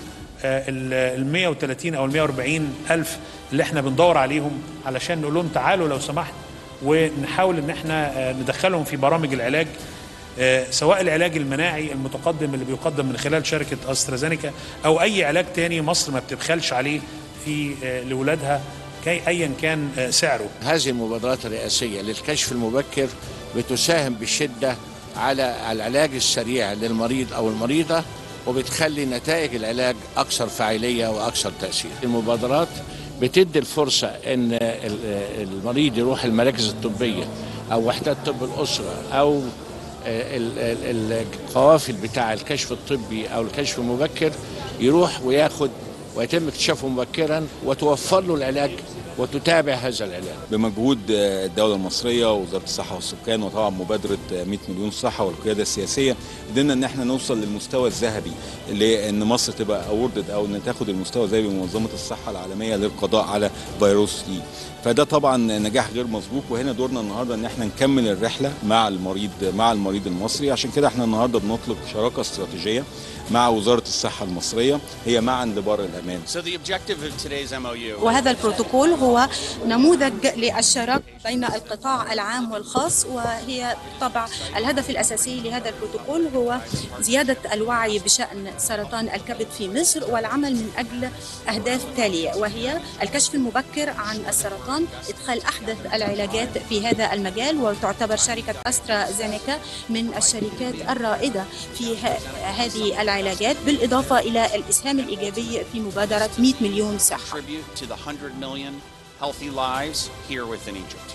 ال 130 او ال 140 الف اللي احنا بندور عليهم علشان نقول لهم تعالوا لو سمحت ونحاول ان احنا آه، ندخلهم في برامج العلاج آه، سواء العلاج المناعي المتقدم اللي بيقدم من خلال شركه استرازينيكا او اي علاج تاني مصر ما بتبخلش عليه في آه، لاولادها كي ايا كان آه، سعره هذه المبادرات الرئاسية للكشف المبكر بتساهم بشدة على العلاج السريع للمريض أو المريضة وبتخلي نتائج العلاج أكثر فاعلية وأكثر تأثير المبادرات بتدي الفرصة أن ال- المريض يروح المراكز الطبية أو وحدات طب الأسرة أو ال- ال- القوافل بتاع الكشف الطبي أو الكشف المبكر يروح وياخد ويتم اكتشافه مبكرا وتوفر له العلاج وتتابع هذا العلاج بمجهود الدولة المصرية ووزارة الصحة والسكان وطبعا مبادرة 100 مليون صحة والقيادة السياسية قدرنا ان احنا نوصل للمستوى الذهبي لان مصر تبقى اوردد او ان تاخد المستوى الذهبي من منظمة الصحة العالمية للقضاء على فيروس دي فده طبعا نجاح غير مسبوق وهنا دورنا النهارده ان احنا نكمل الرحله مع المريض مع المريض المصري عشان كده احنا النهارده بنطلق شراكه استراتيجيه مع وزاره الصحه المصريه هي معا لبر الامان So the objective of today's MOU وهذا البروتوكول هو نموذج للشراكة بين القطاع العام والخاص وهي طبعا الهدف الأساسي لهذا البروتوكول هو زيادة الوعي بشأن سرطان الكبد في مصر والعمل من أجل أهداف تالية وهي الكشف المبكر عن السرطان إدخال أحدث العلاجات في هذا المجال وتعتبر شركة أسترازينيكا من الشركات الرائدة في ه- هذه العلاجات بالإضافة إلى الإسهام الإيجابي في مبادرة 100 مليون صحة contribute to the 100 million healthy lives here within Egypt.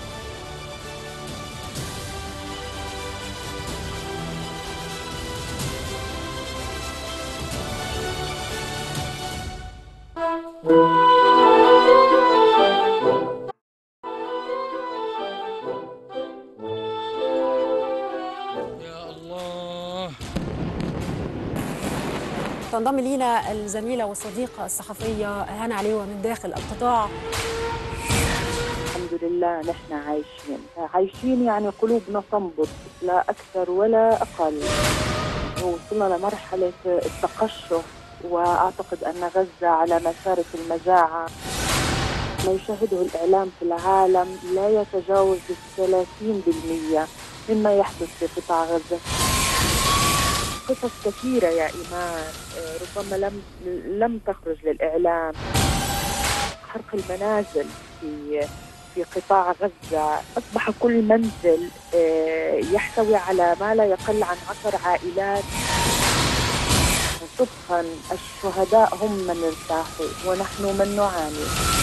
تنضم لينا الزميلة والصديقة الصحفية هنا عليوة من داخل القطاع الحمد لله نحن عايشين عايشين يعني قلوبنا تنبض لا أكثر ولا أقل وصلنا لمرحلة التقشف وأعتقد أن غزة على مسارة المجاعة ما يشاهده الإعلام في العالم لا يتجاوز الثلاثين بالمية مما يحدث في قطاع غزة قصص كثيرة يا إيمان آه، ربما لم لم تخرج للإعلام حرق المنازل في في قطاع غزة أصبح كل منزل آه، يحتوي على ما لا يقل عن عشر عائلات صدقا الشهداء هم من ارتاحوا ونحن من نعاني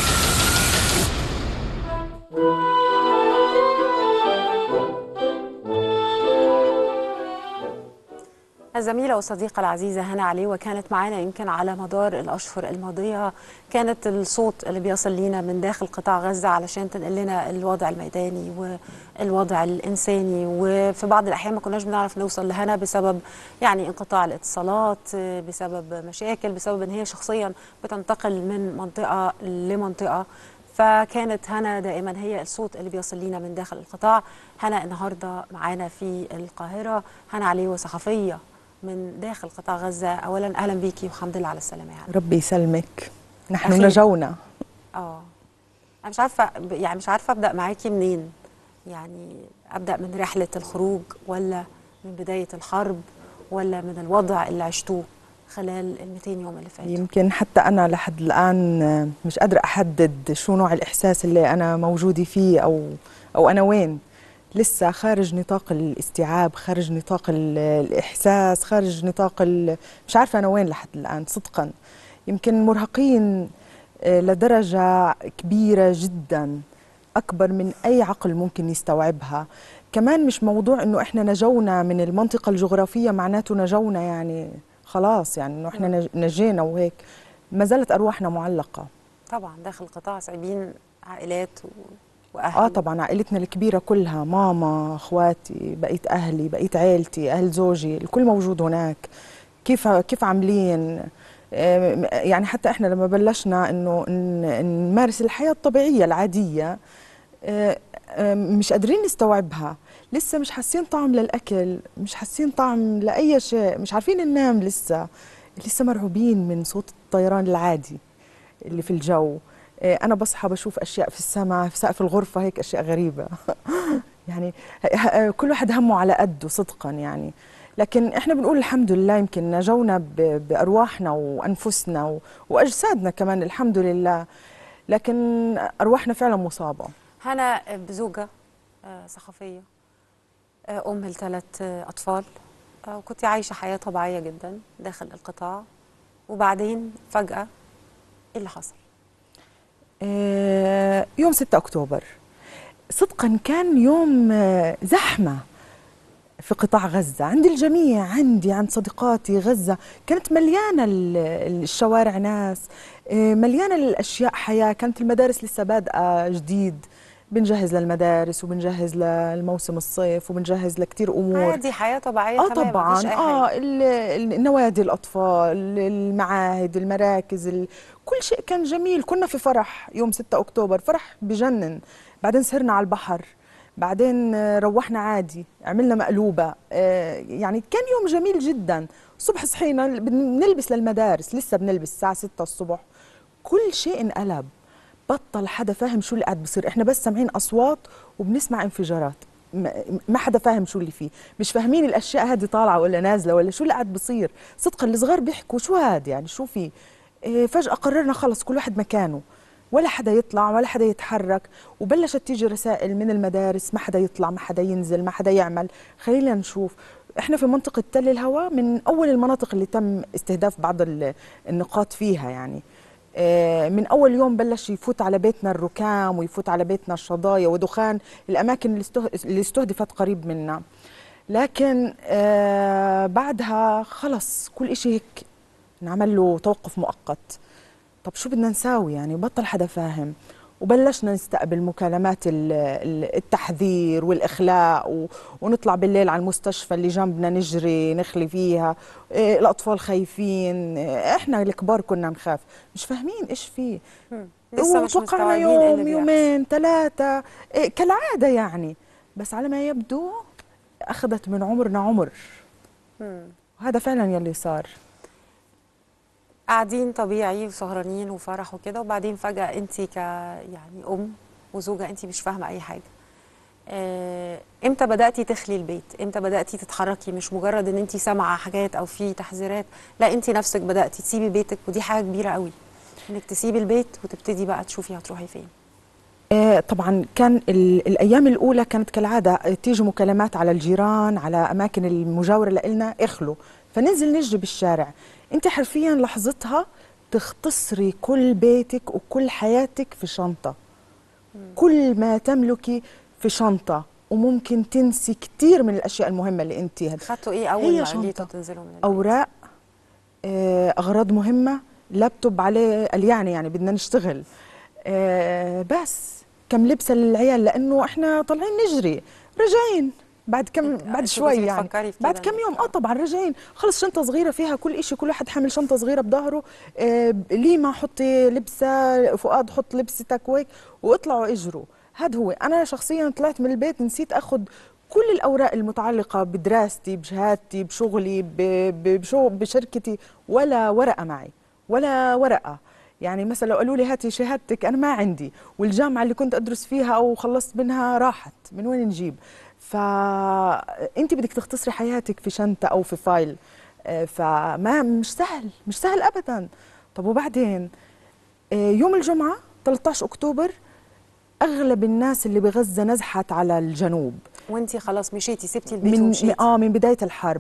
الزميلة والصديقة العزيزة هنا علي وكانت معانا يمكن على مدار الأشهر الماضية كانت الصوت اللي بيصل لينا من داخل قطاع غزة علشان تنقل لنا الوضع الميداني والوضع الإنساني وفي بعض الأحيان ما كناش بنعرف نوصل لهنا بسبب يعني انقطاع الاتصالات بسبب مشاكل بسبب إن هي شخصيا بتنتقل من منطقة لمنطقة فكانت هنا دائما هي الصوت اللي بيصل لينا من داخل القطاع هنا النهارده معانا في القاهره هنا علي صحفيه من داخل قطاع غزه اولا اهلا بيكي والحمد لله على السلامه يعني ربي يسلمك نحن أخيراً. نجونا اه انا مش عارفه يعني مش عارفه ابدا معاكي منين يعني ابدا من رحله الخروج ولا من بدايه الحرب ولا من الوضع اللي عشتوه خلال ال 200 يوم اللي فاتوا يمكن حتى أنا لحد الآن مش قادرة أحدد شو نوع الإحساس اللي أنا موجودة فيه أو أو أنا وين لسه خارج نطاق الاستيعاب خارج نطاق ال- الإحساس خارج نطاق ال- مش عارفة أنا وين لحد الآن صدقا يمكن مرهقين آه، لدرجة كبيرة جدا أكبر من أي عقل ممكن يستوعبها كمان مش موضوع إنه إحنا نجونا من المنطقة الجغرافية معناته نجونا يعني خلاص يعني إنه إحنا نج- نجينا وهيك ما زالت أرواحنا معلقة طبعا داخل القطاع سايبين عائلات و... واهل اه طبعا عائلتنا الكبيره كلها ماما اخواتي بقيت اهلي بقيت عيلتي اهل زوجي الكل موجود هناك كيف كيف عاملين آه، يعني حتى احنا لما بلشنا انه ن- نمارس الحياه الطبيعيه العاديه آه، آه، مش قادرين نستوعبها لسه مش حاسين طعم للاكل مش حاسين طعم لاي شيء مش عارفين ننام لسه لسه مرعوبين من صوت الطيران العادي اللي في الجو آه، انا بصحى بشوف اشياء في السماء في سقف الغرفه هيك اشياء غريبه يعني ه- ه- كل واحد همه على قده صدقا يعني لكن احنا بنقول الحمد لله يمكن نجونا ب- بارواحنا وانفسنا و- واجسادنا كمان الحمد لله لكن ارواحنا فعلا مصابه هنا بزوجة آه، صحفية آه، أم لثلاث آه، أطفال آه، وكنت عايشة حياة طبيعية جدا داخل القطاع وبعدين فجأة إيه اللي حصل؟ آه، يوم 6 أكتوبر صدقا كان يوم آه، زحمة في قطاع غزة عند الجميع عندي عند صديقاتي غزة كانت مليانة ال- الشوارع ناس آه، مليانة الأشياء حياة كانت المدارس لسه بادئة جديد بنجهز للمدارس وبنجهز للموسم الصيف وبنجهز لكتير أمور عادي حياة طبيعية اه تمام طبعا مفيش أي اه حاجة. ال- ال- النوادي الاطفال المعاهد المراكز ال... كل شيء كان جميل كنا في فرح يوم 6 اكتوبر فرح بجنن بعدين سهرنا على البحر بعدين آه، روحنا عادي عملنا مقلوبة آه، يعني كان يوم جميل جدا الصبح صحينا بنلبس للمدارس لسه بنلبس الساعة 6 الصبح كل شيء انقلب بطل حدا فاهم شو اللي قاعد بصير احنا بس سامعين اصوات وبنسمع انفجارات ما ما حدا فاهم شو اللي فيه مش فاهمين الاشياء هذه طالعه ولا نازله ولا شو اللي قاعد بصير صدقا الصغار بيحكوا شو هاد يعني شو في إيه فجاه قررنا خلص كل واحد مكانه ولا حدا يطلع ولا حدا يتحرك وبلشت تيجي رسائل من المدارس ما حدا يطلع ما حدا ينزل ما حدا يعمل خلينا نشوف احنا في منطقه تل الهواء من اول المناطق اللي تم استهداف بعض ال- النقاط فيها يعني آه، من اول يوم بلش يفوت على بيتنا الركام ويفوت على بيتنا الشظايا ودخان الاماكن اللي استه- اللي استهدفت قريب منا لكن آه، بعدها خلص كل إشي هيك نعمل له توقف مؤقت طب شو بدنا نساوي يعني بطل حدا فاهم وبلشنا نستقبل مكالمات ال- ال- التحذير والإخلاء و- ونطلع بالليل على المستشفى اللي جنبنا نجري نخلي فيها إيه، الأطفال خايفين إيه، إحنا الكبار كنا نخاف مش فاهمين إيش فيه مم. لسه مش وتوقعنا مستوعبين إيه اللي يوم بيحصل. يومين ثلاثة إيه كالعادة يعني بس على ما يبدو أخذت من عمرنا عمر مم. وهذا فعلا يلي صار قاعدين طبيعي وسهرانين وفرح وكده وبعدين فجأة انت ك يعني ام وزوجة انت مش فاهمة اي حاجة آه، امتى بدأتي تخلي البيت امتى بدأتي تتحركي مش مجرد ان انت سامعة حاجات او في تحذيرات لا انت نفسك بدأتي تسيبي بيتك ودي حاجة كبيرة قوي انك تسيبي البيت وتبتدي بقى تشوفي هتروحي فين آه، طبعا كان ال- الايام الاولى كانت كالعاده آه، تيجي مكالمات على الجيران على اماكن المجاوره لنا اخلوا فننزل نجري بالشارع انت حرفيا لحظتها تختصري كل بيتك وكل حياتك في شنطه كل ما تملكي في شنطه وممكن تنسي كثير من الاشياء المهمه اللي انت هد... خدتوا ايه اول هي ما شنطة. جيتوا تنزلوا من البيت اوراق آه، اغراض مهمه لابتوب عليه قال يعني يعني بدنا نشتغل آه، بس كم لبسه للعيال لانه احنا طالعين نجري راجعين بعد كم بعد أنت شوي كنتي يعني بتفكري في بعد كده كم يوم اه طبعا راجعين خلص شنطه صغيره فيها كل شيء كل واحد حامل شنطه صغيره بظهره آه ليما حطي لبسه فؤاد حط لبستك وهيك واطلعوا اجروا هذا هو انا شخصيا طلعت من البيت نسيت اخذ كل الاوراق المتعلقه بدراستي بشهادتي بشغلي ب- ب- بشو بشركتي ولا ورقه معي ولا ورقه يعني مثلا لو قالوا لي هاتي شهادتك انا ما عندي والجامعه اللي كنت ادرس فيها او خلصت منها راحت من وين نجيب فانت بدك تختصري حياتك في شنطه او في فايل آه، فما مش سهل مش سهل ابدا طب وبعدين آه، يوم الجمعه 13 اكتوبر اغلب الناس اللي بغزه نزحت على الجنوب وانت خلاص مشيتي سبتي البيت من ومشيتي اه من بدايه الحرب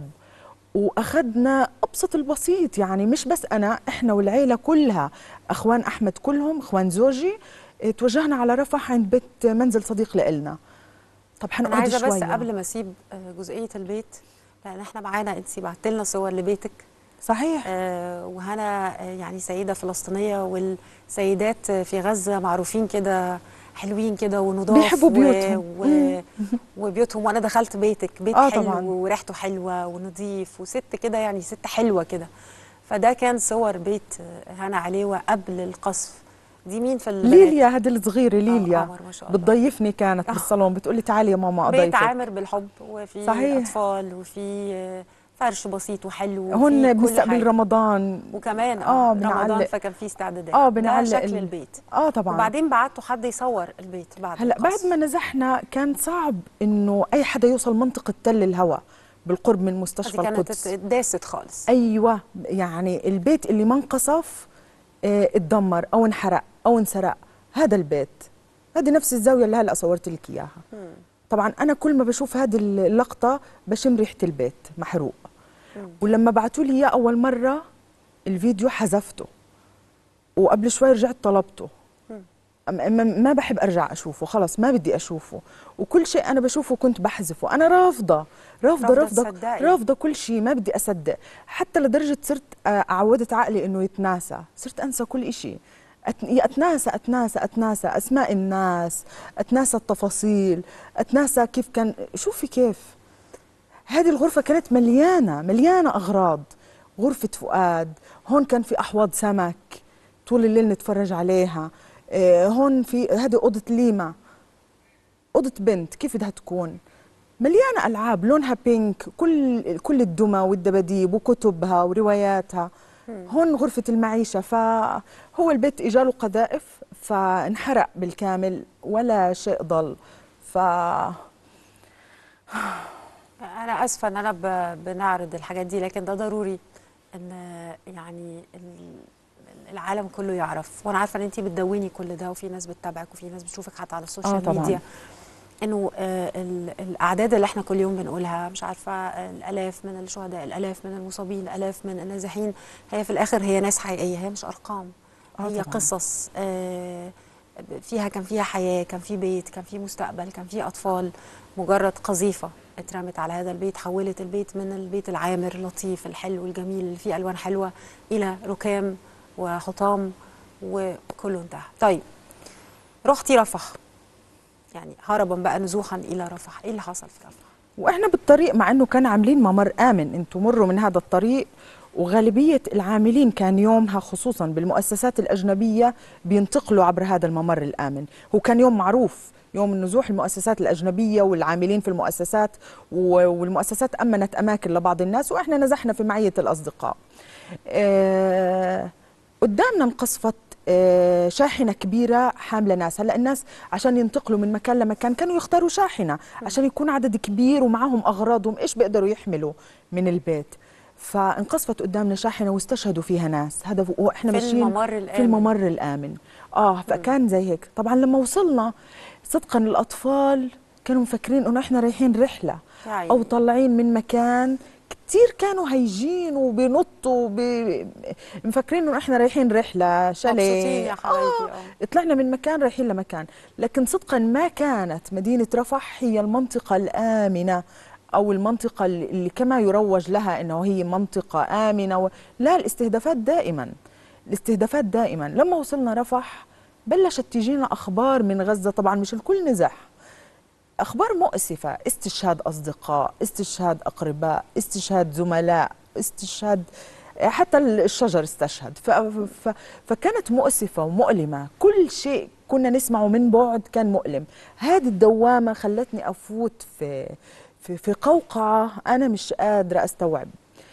واخذنا ابسط البسيط يعني مش بس انا احنا والعيله كلها اخوان احمد كلهم اخوان زوجي اه، توجهنا على رفح عند بيت منزل صديق لإلنا طب انا حنقعد عايزه شويه بس قبل ما اسيب آه، جزئيه البيت لان احنا معانا انت بعت لنا صور لبيتك صحيح آه وهنا آه يعني سيده فلسطينيه والسيدات آه، في غزه معروفين كده حلوين كده ونضاف بيحبوا و- بيوتهم. و... وبيوتهم وانا دخلت بيتك بيت آه حلو طبعاً. وريحته حلوه ونضيف وست كده يعني ست حلوه كده فده كان صور بيت آه، هنا عليوه قبل القصف دي مين في البنات؟ ليليا هذه الصغيره ليليا قمر ما شاء الله. بتضيفني كانت بالصالون بتقولي تعالي يا ماما بيت اضيفك عامر بالحب وفي صحيح. اطفال وفي آه، فرش بسيط وحلو هون وفي كل بنستقبل حاجة. رمضان وكمان آه، اه رمضان بنعلق. فكان في استعدادات اه ده بنعلق شكل ال- البيت اه طبعا وبعدين بعتوا حد يصور البيت بعد هلا بعد القصف. ما نزحنا كان صعب انه اي حدا يوصل منطقه تل الهوى بالقرب من مستشفى دي كانت القدس داست خالص ايوه يعني البيت اللي ما انقصف آه، اتدمر او انحرق او انسرق هذا البيت هذه نفس الزاويه اللي هلا صورت لك اياها طبعا انا كل ما بشوف هذه اللقطه بشم ريحه البيت محروق ولما بعثوا لي اياه اول مره الفيديو حذفته وقبل شوي رجعت طلبته أم- ما ما بحب ارجع اشوفه خلص ما بدي اشوفه وكل شيء انا بشوفه كنت بحذفه انا رافضه رافضه رافضة رافضه تصدقي. رافضه كل شيء ما بدي اصدق حتى لدرجه صرت آه، عودت عقلي انه يتناسى صرت انسى كل شيء أت- يا اتناسى اتناسى اتناسى اسماء الناس اتناسى التفاصيل اتناسى كيف كان شوفي كيف هذه الغرفة كانت مليانة مليانة أغراض غرفة فؤاد هون كان في أحواض سمك طول الليل نتفرج عليها آه، هون في هذه أوضة ليما أوضة بنت كيف بدها تكون مليانة ألعاب لونها بينك كل كل الدمى والدباديب وكتبها ورواياتها هون غرفة المعيشة فهو البيت إجاله قذائف فانحرق بالكامل ولا شيء ضل ف انا اسفه ان انا ب- بنعرض الحاجات دي لكن ده ضروري ان يعني ال- العالم كله يعرف وانا عارفه ان انت بتدوني كل ده وفي ناس بتتابعك وفي ناس بتشوفك حتى على السوشيال آه طبعاً. ميديا انه آه، ال- الاعداد اللي احنا كل يوم بنقولها مش عارفه آه، الالاف من الشهداء الالاف من المصابين الالاف من النازحين هي في الاخر هي ناس حقيقيه هي مش ارقام آه هي طبعاً. قصص آه، فيها كان فيها حياه كان في بيت كان في مستقبل كان في اطفال مجرد قذيفه اترمت على هذا البيت حولت البيت من البيت العامر اللطيف الحلو الجميل اللي فيه الوان حلوه الى ركام وحطام وكله انتهى طيب رحتي رفح يعني هربا بقى نزوحا الى رفح ايه اللي حصل في رفح واحنا بالطريق مع انه كان عاملين ممر امن انتم مروا من هذا الطريق وغالبية العاملين كان يومها خصوصا بالمؤسسات الأجنبية بينتقلوا عبر هذا الممر الآمن هو كان يوم معروف يوم النزوح المؤسسات الأجنبية والعاملين في المؤسسات و- والمؤسسات أمنت أماكن لبعض الناس وإحنا نزحنا في معية الأصدقاء آه، قدامنا انقصفت آه، شاحنة كبيرة حاملة ناس هلا الناس عشان ينتقلوا من مكان لمكان كانوا يختاروا شاحنة عشان يكون عدد كبير ومعهم أغراضهم إيش بيقدروا يحملوا من البيت فانقصفت قدامنا شاحنة واستشهدوا فيها ناس هذا واحنا في ماشيين الممر في الآمن. الممر الآمن اه فكان زي هيك طبعا لما وصلنا صدقا الأطفال كانوا مفكرين انه احنا رايحين رحلة يا عيني. او طالعين من مكان كتير كانوا هيجين وبينطوا بي... مفكرين انه احنا رايحين رحله شاليه مبسوطين يا حبايبي آه. طلعنا من مكان رايحين لمكان لكن صدقا ما كانت مدينه رفح هي المنطقه الامنه او المنطقه اللي اللي كما يروج لها انه هي منطقه امنه و... لا الاستهدافات دائما الاستهدافات دائما لما وصلنا رفح بلشت تجينا اخبار من غزه طبعا مش الكل نزح اخبار مؤسفه استشهاد اصدقاء استشهاد اقرباء استشهاد زملاء استشهاد حتى الشجر استشهد ف... ف... فكانت مؤسفه ومؤلمه كل شيء كنا نسمعه من بعد كان مؤلم هذه الدوامه خلتني افوت في في, في قوقعه انا مش قادره استوعب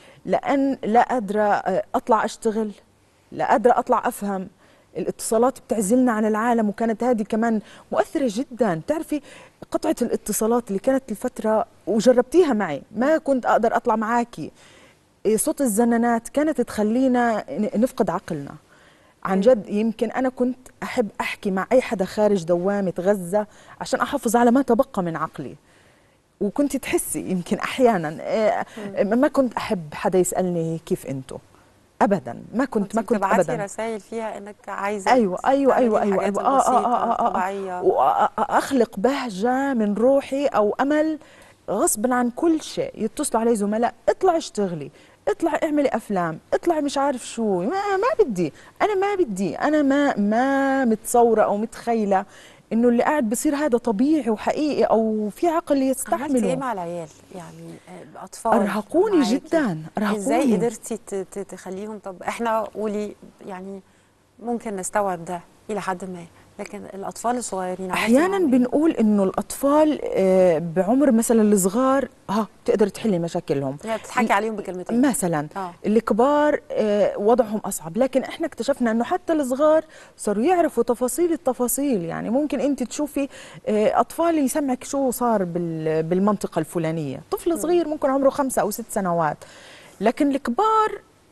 لان لا قادره اطلع اشتغل لا قادره اطلع افهم الاتصالات بتعزلنا عن العالم وكانت هذه كمان مؤثرة جدا تعرفي قطعة الاتصالات اللي كانت الفترة وجربتيها معي ما كنت أقدر أطلع معاكي إيه صوت الزنانات كانت تخلينا ن- نفقد عقلنا عن جد يمكن أنا كنت أحب أحكي مع أي حدا خارج دوامة غزة عشان أحافظ على ما تبقى من عقلي وكنت تحسي يمكن أحيانا إيه، ما كنت أحب حدا يسألني كيف أنتوا أبدا ما كنت ما كنت تبعتي أبدا رسائل فيها انك عايزه ايوه ايوه تعملي ايوه ايوه, الحاجات أيوة. آه, آه, البسيطة آه, آه, آه, الطبيعية. واخلق بهجه من روحي او امل غصبا عن كل شيء يتصلوا علي زملاء اطلع اشتغلي اطلع اعملي افلام اطلع مش عارف شو ما, ما بدي انا ما بدي انا ما ما متصوره او متخيله انه اللي قاعد بصير هذا طبيعي وحقيقي او في عقل عملتي ايه يستحمله مع العيال يعني آه، اطفال ارهقوني معاكي. جدا ارهقوني ازاي قدرتي ت- ت- تخليهم طب احنا قولي يعني ممكن نستوعب ده الى حد ما لكن الاطفال الصغيرين عملتي احيانا معاهم إيه؟ بنقول انه الاطفال آه، بعمر مثلا الصغار ها بتقدر تحلي مشاكلهم يعني بتضحكي عليهم بكلمتين مثلا آه. الكبار آه، وضعهم اصعب لكن احنا اكتشفنا انه حتى الصغار صاروا يعرفوا تفاصيل التفاصيل يعني ممكن انت تشوفي آه، اطفال يسمعك شو صار بال- بالمنطقه الفلانيه طفل صغير ممكن عمره خمسة او ست سنوات لكن الكبار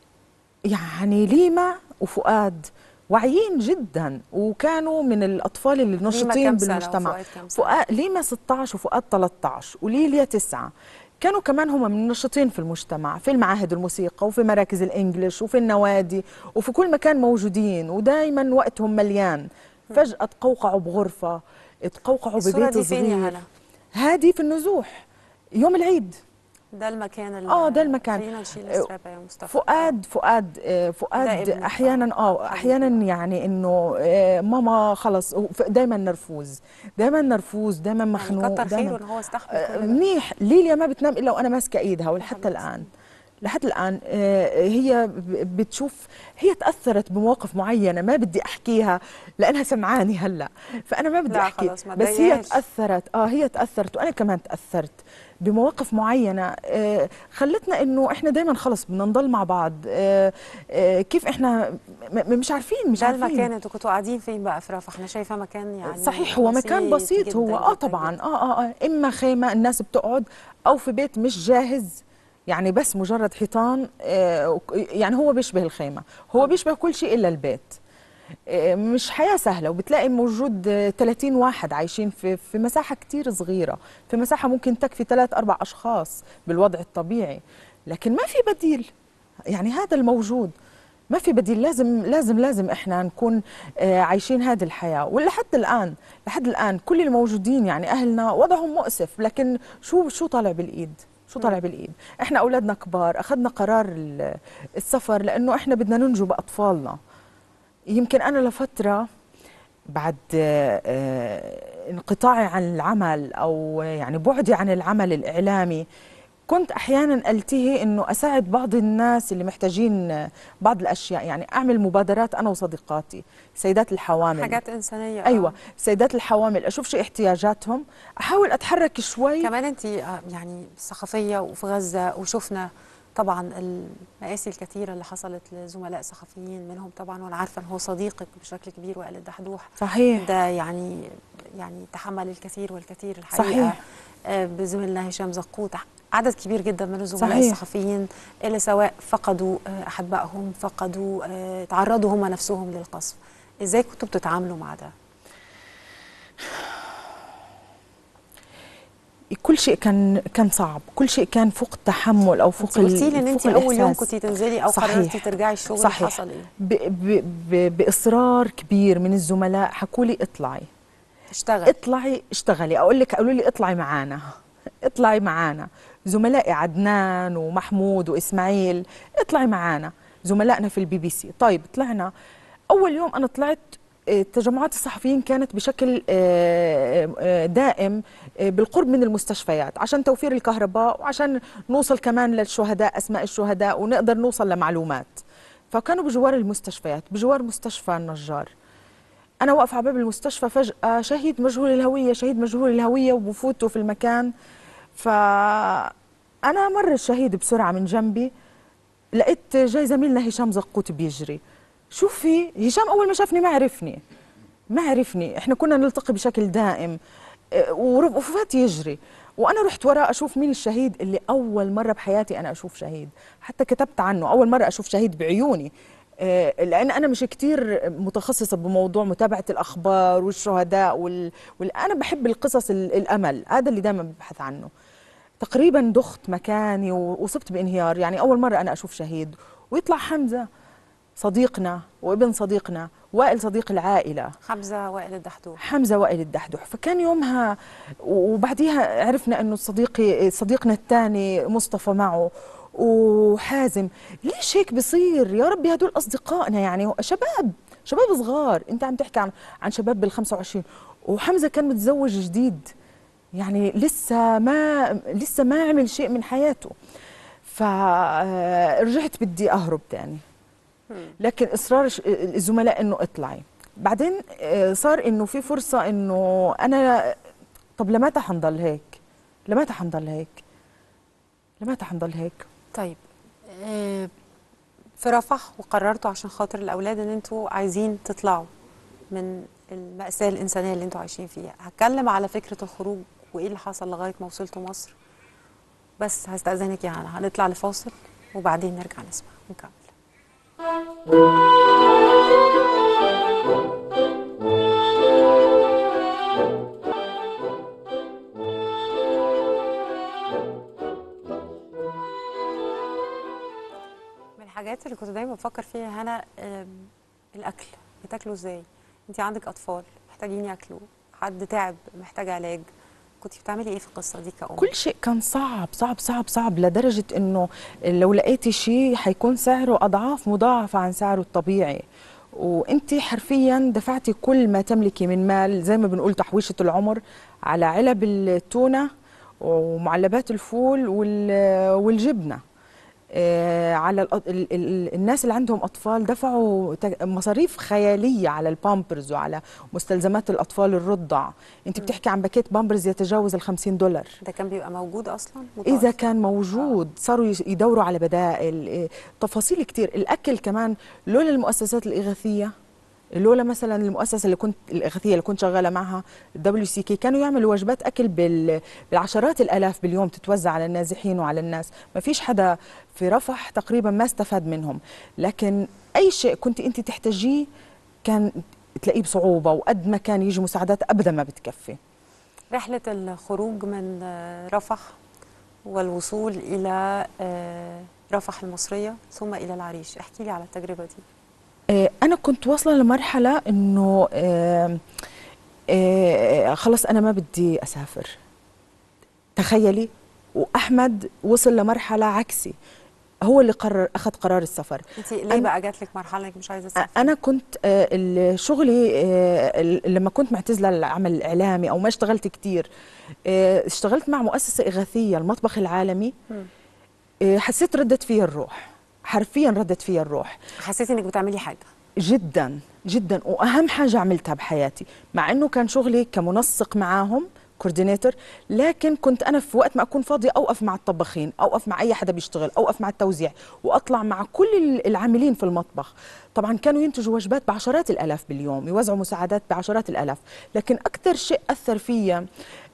يعني ليما وفؤاد واعيين جدا وكانوا من الاطفال اللي نشطين كام سنة بالمجتمع وفؤاد كام سنة؟ فؤاد ليما 16 وفؤاد 13 وليليا 9 كانوا كمان هم من النشطين في المجتمع في المعاهد الموسيقى وفي مراكز الانجليش وفي النوادي وفي كل مكان موجودين ودائما وقتهم مليان فجأة تقوقعوا بغرفة تقوقعوا الصورة ببيت دي فين يا صغير هلا؟ هذه في النزوح يوم العيد ده المكان اللي اه ده المكان خلينا نشيل السترابة يا مصطفى فؤاد فؤاد آه، ده فؤاد ابنك، احيانا اه احيانا يعني انه آه، ماما خلص دائما نرفوز دائما نرفوز دائما مخنوق كتر دايماً- خيره ان هو استحمل آه، كل ده. منيح ليليا ما بتنام الا وانا ماسكه ايدها ولحتى الان لحد الان آه، هي ب- بتشوف هي تاثرت بمواقف معينه ما بدي احكيها لانها سمعاني هلا فانا ما بدي لا احكي خلاص، ما بس هي تضايقهاش. تاثرت اه هي تاثرت وانا كمان تاثرت بمواقف معينه آه، خلتنا انه احنا دائما خلص بدنا نضل مع بعض آه، آه، كيف احنا م- م- مش عارفين مش ده عارفين المكان انتوا كنتوا قاعدين فين بقى في رفح انا شايفه مكان يعني صحيح هو مكان بسيط هو جداً اه جداً طبعا اه اه اه اما خيمه الناس بتقعد او في بيت مش جاهز يعني بس مجرد حيطان آه وك- يعني هو بيشبه الخيمه هو بيشبه كل شيء الا البيت آه، مش حياة سهلة وبتلاقي موجود آه، 30 واحد عايشين في في مساحة كتير صغيرة في مساحة ممكن تكفي ثلاث أربع أشخاص بالوضع الطبيعي لكن ما في بديل يعني هذا الموجود ما في بديل لازم لازم لازم احنا نكون آه، عايشين هذه الحياه ولحد الان لحد الان كل الموجودين يعني اهلنا وضعهم مؤسف لكن شو شو طالع بالايد شو طالع بالايد احنا اولادنا كبار اخذنا قرار ال- السفر لانه احنا بدنا ننجو باطفالنا يمكن انا لفتره بعد آه، آه، انقطاعي عن العمل او يعني بعدي عن العمل الاعلامي كنت احيانا التهي انه اساعد بعض الناس اللي محتاجين آه، بعض الاشياء يعني اعمل مبادرات انا وصديقاتي سيدات الحوامل حاجات انسانيه آه. ايوه سيدات الحوامل اشوف شو احتياجاتهم احاول اتحرك شوي كمان انت يعني صحفيه وفي غزه وشفنا طبعا المآسي الكثيرة اللي حصلت لزملاء صحفيين منهم طبعا وانا عارفة ان هو صديقك بشكل كبير وائل الدحدوح صحيح. ده يعني يعني تحمل الكثير والكثير الحقيقة صحيح. آه، بزميلنا هشام زقوط عدد كبير جدا من الزملاء صحيح. الصحفيين اللي سواء فقدوا آه، احبائهم فقدوا آه، تعرضوا هم نفسهم للقصف ازاي كنتوا بتتعاملوا مع ده كل شيء كان كان صعب كل شيء كان فوق التحمل او فوق انت قلتي لي ان انت فوق اول يوم الإحساس. كنتي تنزلي او صحيح. قررتي ترجعي الشغل صحيح. حصل ايه ب ب ب باصرار كبير من الزملاء حكوا لي اطلعي اشتغل اطلعي اشتغلي اقول لك قالوا لي اطلعي معانا اطلعي معانا زملائي عدنان ومحمود واسماعيل اطلعي معانا زملائنا في البي بي سي طيب طلعنا اول يوم انا طلعت آه، تجمعات الصحفيين كانت بشكل آه، آه، دائم آه، بالقرب من المستشفيات عشان توفير الكهرباء وعشان نوصل كمان للشهداء اسماء الشهداء ونقدر نوصل لمعلومات فكانوا بجوار المستشفيات بجوار مستشفى النجار انا واقفه على باب المستشفى فجاه شهيد مجهول الهويه شهيد مجهول الهويه وبفوتوا في المكان فانا مر الشهيد بسرعه من جنبي لقيت جاي زميلنا هشام زقوت بيجري شوف في هشام اول ما شافني ما عرفني ما عرفني احنا كنا نلتقي بشكل دائم اه، ورب- وفات يجري وانا رحت وراه اشوف مين الشهيد اللي اول مره بحياتي انا اشوف شهيد حتى كتبت عنه اول مره اشوف شهيد بعيوني آه، لان انا مش كتير متخصصه بموضوع متابعه الاخبار والشهداء وال... وال... انا بحب القصص ال- الامل هذا اللي دائما ببحث عنه تقريبا دخت مكاني وأصبت بانهيار يعني أول مرة أنا أشوف شهيد ويطلع حمزة صديقنا وابن صديقنا وائل صديق العائلة حمزه وائل الدحدوح حمزة وائل الدحدوح فكان يومها وبعديها عرفنا أنه صديقي صديقنا الثاني مصطفى معه وحازم ليش هيك بصير يا ربي هدول أصدقائنا يعني شباب شباب صغار أنت عم تحكي عن عن شباب بال 25 وحمزة كان متزوج جديد يعني لسه ما لسه ما عمل شيء من حياته فرجعت بدي اهرب تاني لكن اصرار ش- الزملاء انه اطلعي بعدين آه، صار انه في فرصه انه انا طب لمتى حنضل هيك لمتى حنضل هيك لمتى حنضل هيك طيب آه، في رفح وقررتوا عشان خاطر الاولاد ان انتوا عايزين تطلعوا من المأساة الإنسانية اللي انتوا عايشين فيها هتكلم على فكرة الخروج وإيه اللي حصل لغاية ما وصلتوا مصر بس هستأذنك يعني هنطلع لفاصل وبعدين نرجع نسمع ونكمل من الحاجات اللي كنت دايما بفكر فيها هنا آم، الأكل بتاكلوا ازاي انت عندك أطفال محتاجين ياكلوا حد تعب محتاج علاج كنت بتعملي ايه في القصة دي كأم كل شيء كان صعب صعب صعب صعب لدرجة انه لو لقيتي شيء حيكون سعره اضعاف مضاعفة عن سعره الطبيعي وانت حرفيا دفعتي كل ما تملكي من مال زي ما بنقول تحويشة العمر على علب التونة ومعلبات الفول وال- والجبنة آه، على الأط- ال- ال- الناس اللي عندهم اطفال دفعوا تك- مصاريف خياليه على البامبرز وعلى مستلزمات الاطفال الرضع انت بتحكي عن باكيت بامبرز يتجاوز ال 50 دولار ده كان بيبقى موجود أصلا اذا كان موجود صاروا يس- يدوروا على بدائل إيه، تفاصيل كتير الاكل كمان لولا المؤسسات الاغاثيه لولا مثلا المؤسسه اللي كنت الاغاثيه اللي كنت شغاله معها الدبليو سي كي كانوا يعملوا وجبات اكل بال- بالعشرات الالاف باليوم تتوزع على النازحين وعلى الناس ما فيش حدا في رفح تقريبا ما استفاد منهم لكن اي شيء كنت انت تحتاجيه كان تلاقيه بصعوبه وقد ما كان يجي مساعدات ابدا ما بتكفي رحلة الخروج من آه، رفح والوصول إلى آه، رفح المصرية ثم إلى العريش احكي لي على التجربة دي آه، أنا كنت واصلة لمرحلة إنه آه، آه، خلص أنا ما بدي أسافر تخيلي وأحمد وصل لمرحلة عكسي هو اللي قرر اخذ قرار السفر انت ليه بقى جات لك مرحله انك مش عايزه تسافري انا كنت آه، ال- شغلي آه، ال- لما كنت معتزله العمل الاعلامي او ما اشتغلت كتير آه، اشتغلت مع مؤسسه اغاثيه المطبخ العالمي آه، حسيت ردت فيا الروح حرفيا ردت فيا الروح حسيتي انك بتعملي حاجه جدا جدا واهم حاجه عملتها بحياتي مع انه كان شغلي كمنسق معاهم كوردينيتور لكن كنت انا في وقت ما اكون فاضيه اوقف مع الطباخين اوقف مع اي حدا بيشتغل اوقف مع التوزيع واطلع مع كل ال- العاملين في المطبخ طبعا كانوا ينتجوا وجبات بعشرات الالاف باليوم يوزعوا مساعدات بعشرات الالاف لكن اكثر شيء اثر فيا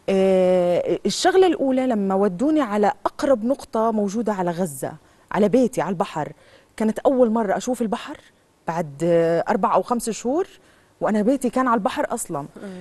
آه، الشغله الاولى لما ودوني على اقرب نقطه موجوده على غزه على بيتي على البحر كانت اول مره اشوف البحر بعد آه، اربع او خمس شهور وانا بيتي كان على البحر اصلا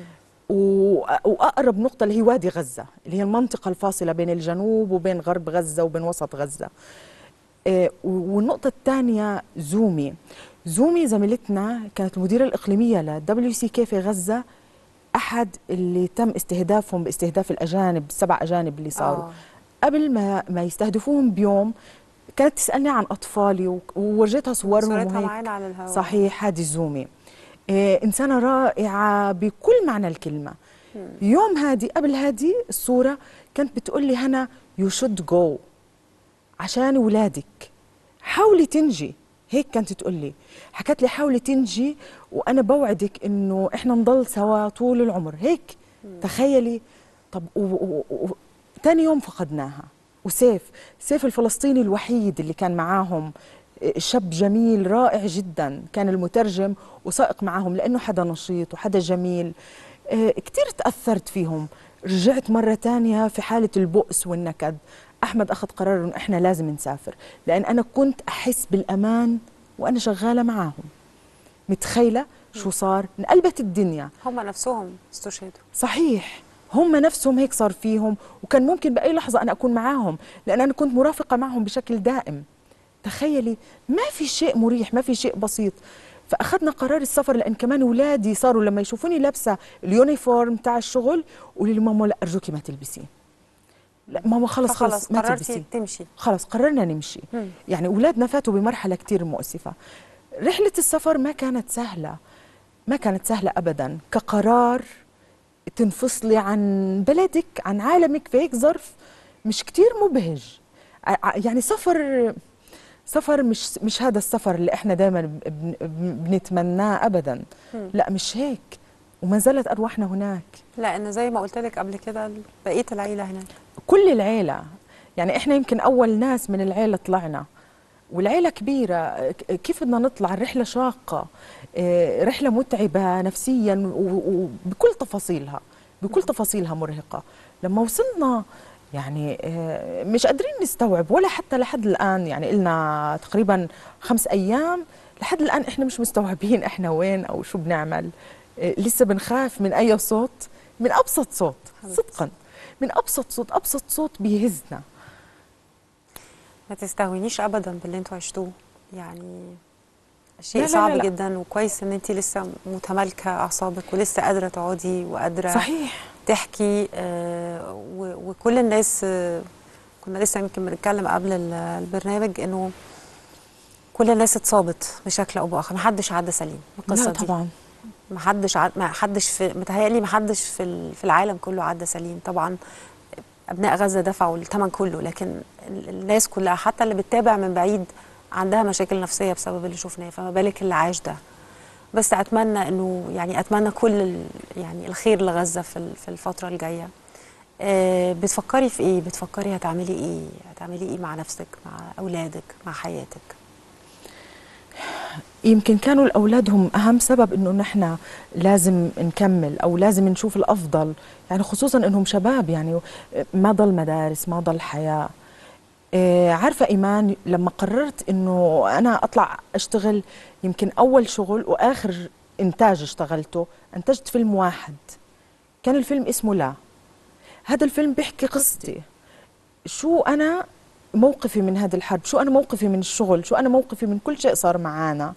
و- واقرب نقطه اللي هي وادي غزه اللي هي المنطقه الفاصله بين الجنوب وبين غرب غزه وبين وسط غزه آه، و- والنقطه الثانيه زومي زومي زميلتنا كانت المديره الاقليميه للدبليو سي كي في غزه احد اللي تم استهدافهم باستهداف الاجانب السبع اجانب اللي صاروا آه. قبل ما ما يستهدفوهم بيوم كانت تسالني عن اطفالي و- وورجيتها صورهم صورتها وهيك. معانا على الهواء صحيح هذه زومي إيه إنسانة رائعة بكل معنى الكلمة يوم هادي قبل هادي الصورة كانت بتقول لي هنا يو شود جو عشان ولادك حاولي تنجي هيك كانت تقول لي حكت لي حاولي تنجي وانا بوعدك انه احنا نضل سوا طول العمر هيك تخيلي طب و... و... و... تاني يوم فقدناها وسيف سيف الفلسطيني الوحيد اللي كان معاهم شاب جميل رائع جدا كان المترجم وسائق معاهم لأنه حدا نشيط وحدا جميل آه، كتير تأثرت فيهم رجعت مرة تانية في حالة البؤس والنكد أحمد أخذ قرار أنه إحنا لازم نسافر لأن أنا كنت أحس بالأمان وأنا شغالة معاهم متخيلة شو صار انقلبت الدنيا هم نفسهم استشهدوا صحيح هم نفسهم هيك صار فيهم وكان ممكن بأي لحظة أنا أكون معاهم لأن أنا كنت مرافقة معهم بشكل دائم تخيلي ما في شيء مريح ما في شيء بسيط فأخذنا قرار السفر لأن كمان أولادي صاروا لما يشوفوني لابسة اليونيفورم تاع الشغل يقولوا لي ماما لا أرجوكي ما تلبسيه لا ماما خلص فخلص خلص ما قررتي تلبسيه تمشي خلص قررنا نمشي مم. يعني أولادنا فاتوا بمرحلة كتير مؤسفة رحلة السفر ما كانت سهلة ما كانت سهلة أبدا كقرار تنفصلي عن بلدك عن عالمك في هيك ظرف مش كتير مبهج ع- ع- يعني سفر سفر مش مش هذا السفر اللي احنا دائما بن- بن- بنتمناه ابدا مم. لا مش هيك وما زالت ارواحنا هناك لان زي ما قلت لك قبل كده بقيه العيله هناك كل العيلة يعني احنا يمكن أول ناس من العيلة طلعنا والعيلة كبيرة ك- كيف بدنا نطلع الرحلة شاقة آه، رحلة متعبة نفسيا و- وبكل تفاصيلها بكل تفاصيلها مرهقة لما وصلنا يعني آه، مش قادرين نستوعب ولا حتى لحد الآن يعني إلنا تقريبا خمس أيام لحد الآن إحنا مش مستوعبين إحنا وين أو شو بنعمل آه، لسه بنخاف من أي صوت من أبسط صوت صدقا من أبسط صوت أبسط صوت بيهزنا ما تستهونيش ابدا باللي انتوا عشتوه يعني لا، شيء لا، صعب لا، لا. جدا وكويس ان انت لسه متمالكه اعصابك ولسه قادره تقعدي وقادره صحيح. تحكي آه، و- وكل الناس آه، كنا لسه يمكن بنتكلم قبل ال- البرنامج انه كل الناس اتصابت بشكل او باخر ما حدش عدى سليم القصه لا دي طبعا ما حدش عد... ما حدش في متهيألي ما حدش في ال... في العالم كله عدى سليم طبعا ابناء غزه دفعوا الثمن كله لكن ال- الناس كلها حتى اللي بتتابع من بعيد عندها مشاكل نفسيه بسبب اللي شفناه فما بالك اللي عاش ده بس اتمنى انه يعني اتمنى كل ال... يعني الخير لغزه في ال- في الفتره الجايه آه، بتفكري في ايه بتفكري هتعملي ايه هتعملي ايه مع نفسك مع اولادك مع حياتك يمكن كانوا الأولاد هم أهم سبب إنه نحن لازم نكمل أو لازم نشوف الأفضل يعني خصوصا إنهم شباب يعني ما ضل مدارس ما ضل حياة إيه، عارفة إيمان لما قررت إنه أنا أطلع أشتغل يمكن أول شغل وآخر إنتاج اشتغلته أنتجت فيلم واحد كان الفيلم اسمه لا هذا الفيلم بيحكي قصتي شو أنا موقفي من هذه الحرب شو أنا موقفي من الشغل شو أنا موقفي من كل شيء صار معانا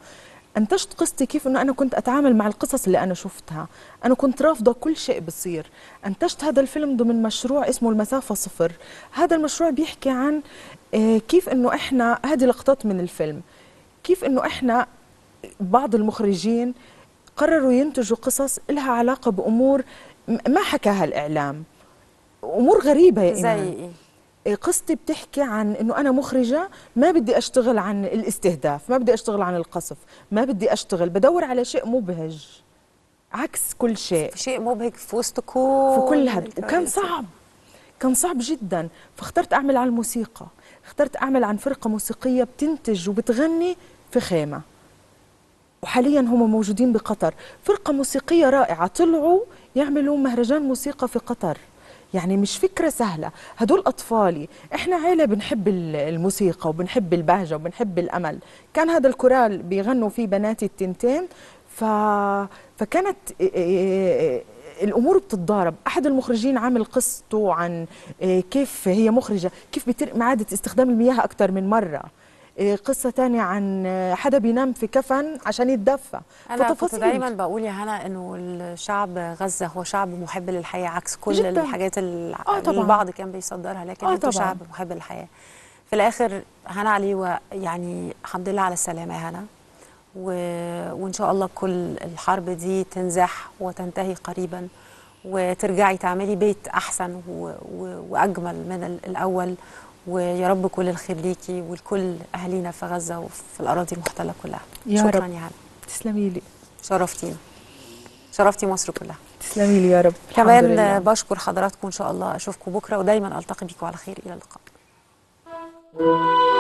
انتجت قصتي كيف انه انا كنت اتعامل مع القصص اللي انا شفتها انا كنت رافضه كل شيء بصير انتجت هذا الفيلم ضمن مشروع اسمه المسافه صفر هذا المشروع بيحكي عن آه، كيف انه احنا هذه لقطات من الفيلم كيف انه احنا بعض المخرجين قرروا ينتجوا قصص لها علاقه بامور م- ما حكاها الاعلام امور غريبه يا زي إيمان. ايه إيه، قصتي بتحكي عن انه انا مخرجه ما بدي اشتغل عن الاستهداف ما بدي اشتغل عن القصف ما بدي اشتغل بدور على شيء مبهج عكس كل شيء شيء مبهج في وسط كل في كل هذا وكان الكوارث. صعب كان صعب جدا فاخترت اعمل عن الموسيقى اخترت اعمل عن فرقه موسيقيه بتنتج وبتغني في خيمه وحاليا هم موجودين بقطر فرقه موسيقيه رائعه طلعوا يعملوا مهرجان موسيقى في قطر يعني مش فكرة سهلة هدول أطفالي إحنا عيلة بنحب ال- الموسيقى وبنحب البهجة وبنحب الأمل كان هذا الكورال بيغنوا فيه بناتي التنتين ف... فكانت إيه إيه الامور بتتضارب احد المخرجين عامل قصته عن إيه كيف هي مخرجه كيف بيتم اعاده استخدام المياه اكثر من مره إيه قصه تانية عن حدا بينام في كفن عشان يتدفى انا كنت فتفاصيل. دايما بقول يا هنا انه الشعب غزه هو شعب محب للحياه عكس كل جداً. الحاجات اللي آه طبعاً. البعض كان بيصدرها لكن آه انتوا طبعاً. شعب محب للحياه في الاخر هنا علي يعني الحمد لله على السلامه يا هنا و... وان شاء الله كل الحرب دي تنزح وتنتهي قريبا وترجعي تعملي بيت احسن و... و... واجمل من ال- الاول ويا رب كل الخير ليكي ولكل اهالينا في غزه وفي الاراضي المحتله كلها يا شكرا رب. يا هنا تسلمي لي شرفتينا شرفتي مصر كلها تسلمي لي يا رب الحمد كمان لله. بشكر حضراتكم ان شاء الله اشوفكم بكره ودايما التقي بكم على خير الى اللقاء